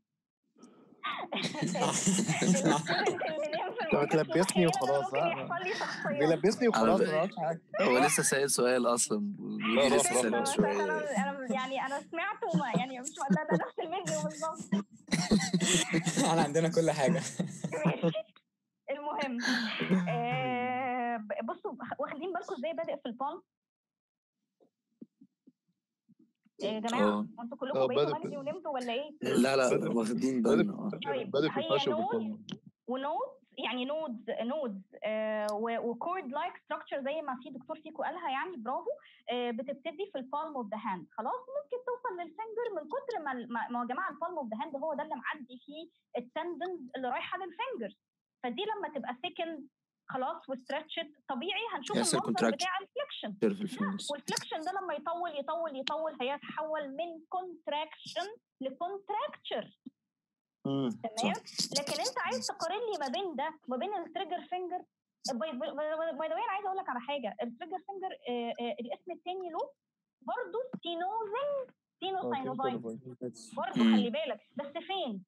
انت بتلبسني وخلاص ها يحصل لي شخصيا بيلبسني وخلاص ما اعرفش حاجه هو لسه سائل سؤال اصلا ودي لسه سائل بس شويه انا انا يعني انا سمعته وما يعني مش ده, ده نفس الفيديو بالظبط احنا عندنا كل حاجه المهم آه ب- بصوا واخدين بالكم ازاي بادئ في البالم يا جماعه اه انتوا اه كلكم بقيتوا بادئ مجدي ونمتوا ولا ايه؟ لا لا واخدين بالنا اه طيب بدأ في هي الفاشيا نود وبالفالم ونودز يعني نودز نودز وكورد لايك ستراكشر زي ما في دكتور فيكو قالها يعني برافو آه، بتبتدي في البالم اوف ذا هاند خلاص ممكن توصل للفنجر من كتر ما ما ما يا جماعه البالم اوف ذا هاند هو ده اللي معدي فيه التندنز اللي رايحه للفنجر فدي لما تبقى سكند خلاص وستريتشد طبيعي هنشوف يحصل المنظر contraction. بتاع الفليكشن في الفينجرز والفليكشن ده لما يطول يطول يطول هيتحول من كونتراكشن لكونتراكتشر تمام لكن انت عايز تقارن لي ما بين ده وما بين التريجر فينجر باي ذا واي انا عايزه اقول لك على حاجه التريجر فينجر الاسم الثاني له برضه ستينوزنج ستينوساينوفايتس برضه مم. خلي بالك بس فين؟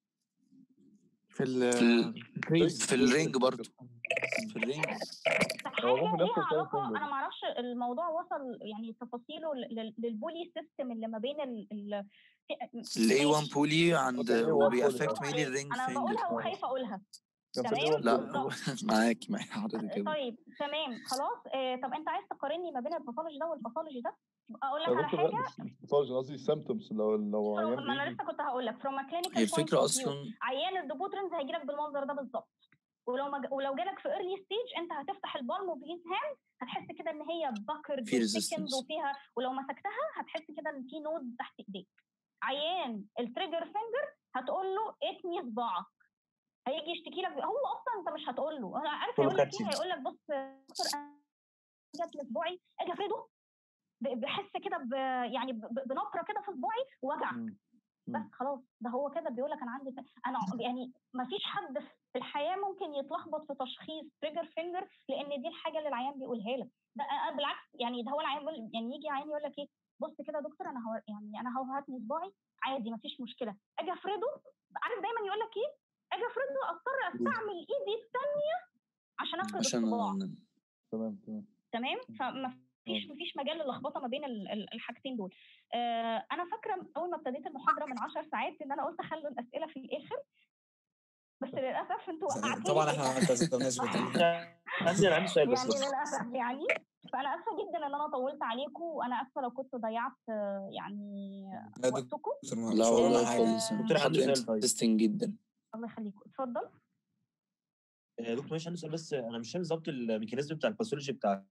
في ال في ال- في الرينج برضه في الرينج هو حاجه ممكن يحصل ليها فعلا علاقه تندر. انا ما اعرفش الموضوع وصل يعني تفاصيله لل- للبولي سيستم اللي ما بين ال ال ال A1 ماشي بولي عند كان A1 وبيأفكت بولي ميلي الرينج انا فينجر بقولها وخايفه اقولها كان في ال تمام A1 لا بولي هو معاكي معاكي حضرتك كده طيب تمام خلاص آه طب انت عايز تقارني ما بين الباثولوجي ده والباثولوجي ده اقول لك يا على دكتور حاجه لا مش باثولوجي قصدي سيمتومز لو لو from- عيان ما انا بيجي لسه كنت هقول لك from a هي clinical point الفكرة of view أصلا عيان الدوبوترنز هيجي لك بالمنظر ده بالظبط ولو ما ج- ولو جالك في early stage انت هتفتح البالم اوف هيز هاند هتحس كده ان هي باكرد في وثيكند resistance وفيها ولو مسكتها هتحس كده ان في نود تحت ايديك عيان التريجر فينجر هتقول له اتني صباعك هيجي يشتكي لك هو اصلا انت مش هتقول له انا عارف كله هيقول لك ايه كاتشنج هيقول لك بص يا دكتور انا جات لي صباعي اجي افرده ب- بحس كده ب... يعني ب... ب- بنقره كده في صباعي وجع مم. بس مم. خلاص ده هو كده بيقول لك انا عندي ف- انا يعني ما فيش حد في الحياه ممكن يتلخبط في تشخيص تريجر فينجر لان دي الحاجه اللي العيان بيقولها لك ده أنا بالعكس يعني ده هو العيان بيقول يعني يجي عيان يقول لك ايه بص كده يا دكتور انا هو يعني انا هو هاتني صباعي عادي ما فيش مشكله اجي افرده عارف دايما يقول لك ايه اجي افرده اضطر استعمل ايدي الثانيه عشان افرد عشان الصباع تمام تمام تمام فما فيش مفيش مجال للخبطه ما بين ال- ال- الحاجتين دول آه انا فاكره اول ما ابتديت المحاضره من 10 ساعات ان انا قلت خلوا الاسئله في الاخر بس للاسف انتوا وقعتوني طبعا في احنا ما الآخر. التزمناش بكده عندي انا عندي سؤال بس يعني بس للاسف يعني فانا اسفه جدا ان انا طولت عليكم وانا اسفه لو كنت ضيعت آه، يعني لا وقتكم دكتور ما لا شاء الله والله حاجه خالص دكتور عندي محاضرة سؤال طيب انترستنج جدا الله يخليكم اتفضل آه، دكتور ماشي عندي سؤال بس انا مش فاهم بالظبط الميكانيزم بتاع الباثولوجي بتاع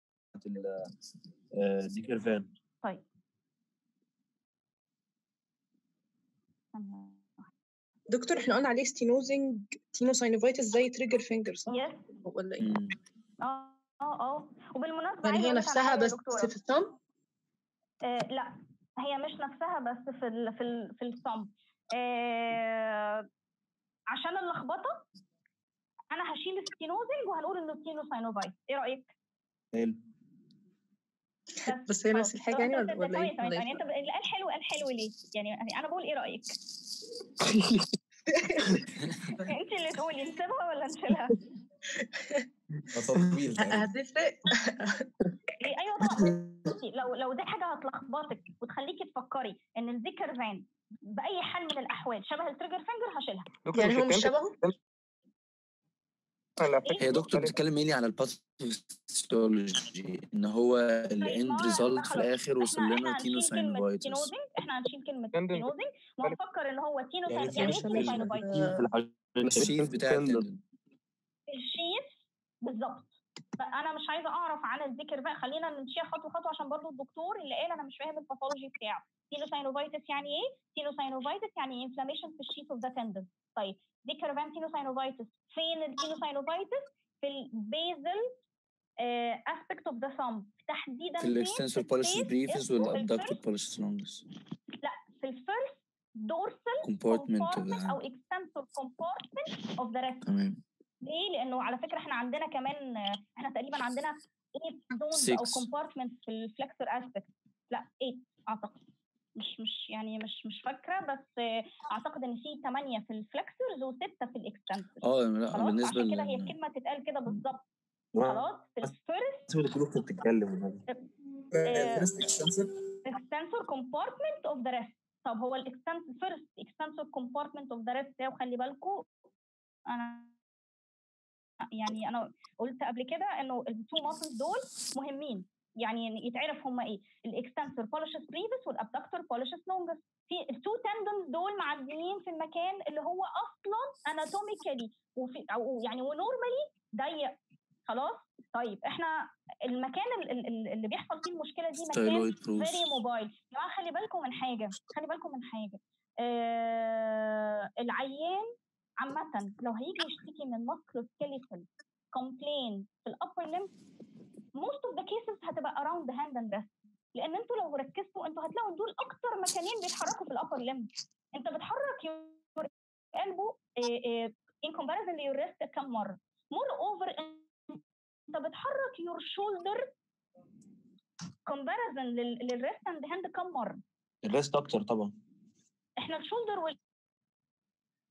الديكليرفان طيب ثانية دكتور احنا قلنا عليه ستينوزنج تينوساينوفايتس زي تريجر فينجر صح؟ يس ولا ايه؟ مم. اه اه اه وبالمناسبه يعني عايزه هي اقول لك على نفسها حاجه يا بس دكتوره في الثumb؟ آه لا هي مش نفسها بس في ال في ال في الصم آه عشان اللخبطه انا هشيل الستينوزنج وهنقول انه تينوساينوفايت ايه رايك حلو بس بس هي خلاص نفس الحاجة طب يعني انت ولا انت ولا ثواني ايه؟ ثواني ولا ثواني ايه؟ انت اللي قال حلو قال حلو ليه يعني انا بقول ايه رايك انت اللي تقولي نسيبها ولا نشيلها ده تطويل تقريبا هتفرق إيه ايوه طبعا بصي لو لو دي حاجه هتلخبطك وتخليكي تفكري ان الذكر فان باي حال من الاحوال شبه التريجر فينجر هشيلها دكتور يعني مش هو مش التنت شبهه؟ ولا ايه هي افكت دكتور مختلفة بتتكلم مينلي على الباثولوجي ان هو طيب الاند ما ما ريزلت في خلاص الاخر وصل احنا لنا احنا هنشيل كلمه تينوساينوفايتس تينوزنج احنا هنشيل كلمه تندن تينوزنج وهنفكر ان هو تينو يعني يعني في ايه مش تينو مش ساينوفايتس في الحاجات الشيف بتاع التندن الشيف بالظبط فانا مش عايزه اعرف عن الذكر بقى خلينا نمشيها خطوه خطوه عشان برضو الدكتور اللي قال انا مش فاهم الباثولوجي بتاعه تينوساينوفايتس يعني ايه تينوساينوفايتس يعني انفلاميشن في الشيت اوف ذا تندن طيب ذكر فان تينوساينوفايتس فين التينوساينوفايتس في البيزل اسبكت اوف ذا ثumb تحديدا في فين في الاكستنسور بوليسيس السبيس بريفيس اسمه والابدكتور الفيرست بوليسيس لونجس لا في الفيرست dorsal كومبارتمنت اوف compartment ذا او extensor compartment of the rest تمام ليه؟ لانه على فكره احنا عندنا كمان آه، احنا تقريبا عندنا 8 zones او 6 compartments في الفلكسور اسبكت لا 8 اعتقد مش مش يعني مش مش فاكره بس آه، اعتقد ان في 8 في الفلكسورز وسته في الاكستنسور اه لا خلاص بالنسبه عشان كده هي لل الكلمه تتقال كده بالظبط خلاص خلاص في الفيرست اسمه دكتور كنت بتتكلم الفيرست اكستنسور extensor compartment of the rest طب هو الاكستنسور فيرست extensor compartment of the rest ده وخلي بالكم انا يعني انا قلت قبل كده انه التو ماسلز دول مهمين يعني يتعرف هم ايه الاكستنسور بوليشس بريفس والابدكتور بوليشس لونجس في التو تندونز دول معديين في المكان اللي هو اصلا اناتوميكالي وفي او يعني ونورمالي ضيق خلاص طيب احنا المكان ال- ال- ال- اللي بيحصل فيه المشكله دي مكان ستايلويد بروس فيري موبايل يا جماعه خلي بالكم من حاجه خلي بالكم من حاجه آه العيان عامه لو هيجي يشتكي من musculoskeletal complaint في الابر limb most of the cases هتبقى around the hand and wrist لان انتوا لو ركزتوا انتوا هتلاقوا دول اكتر مكانين بيتحركوا في الابر limb انت بتحرك your elbow آه، آه، in comparison to your wrist كم مره moreover انت بتحرك your shoulder comparison لل- للريست اند هاند كم مره الريست اكتر طبعا احنا الشولدر وال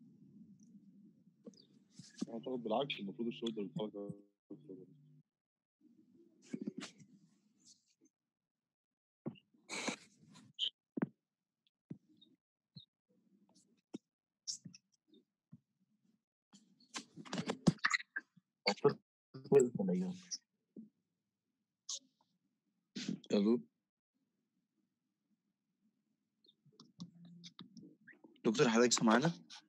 اعتقد بالعكس المفروض الشولدر يتحرك أكتر. الو دكتور حضرتك سامعانا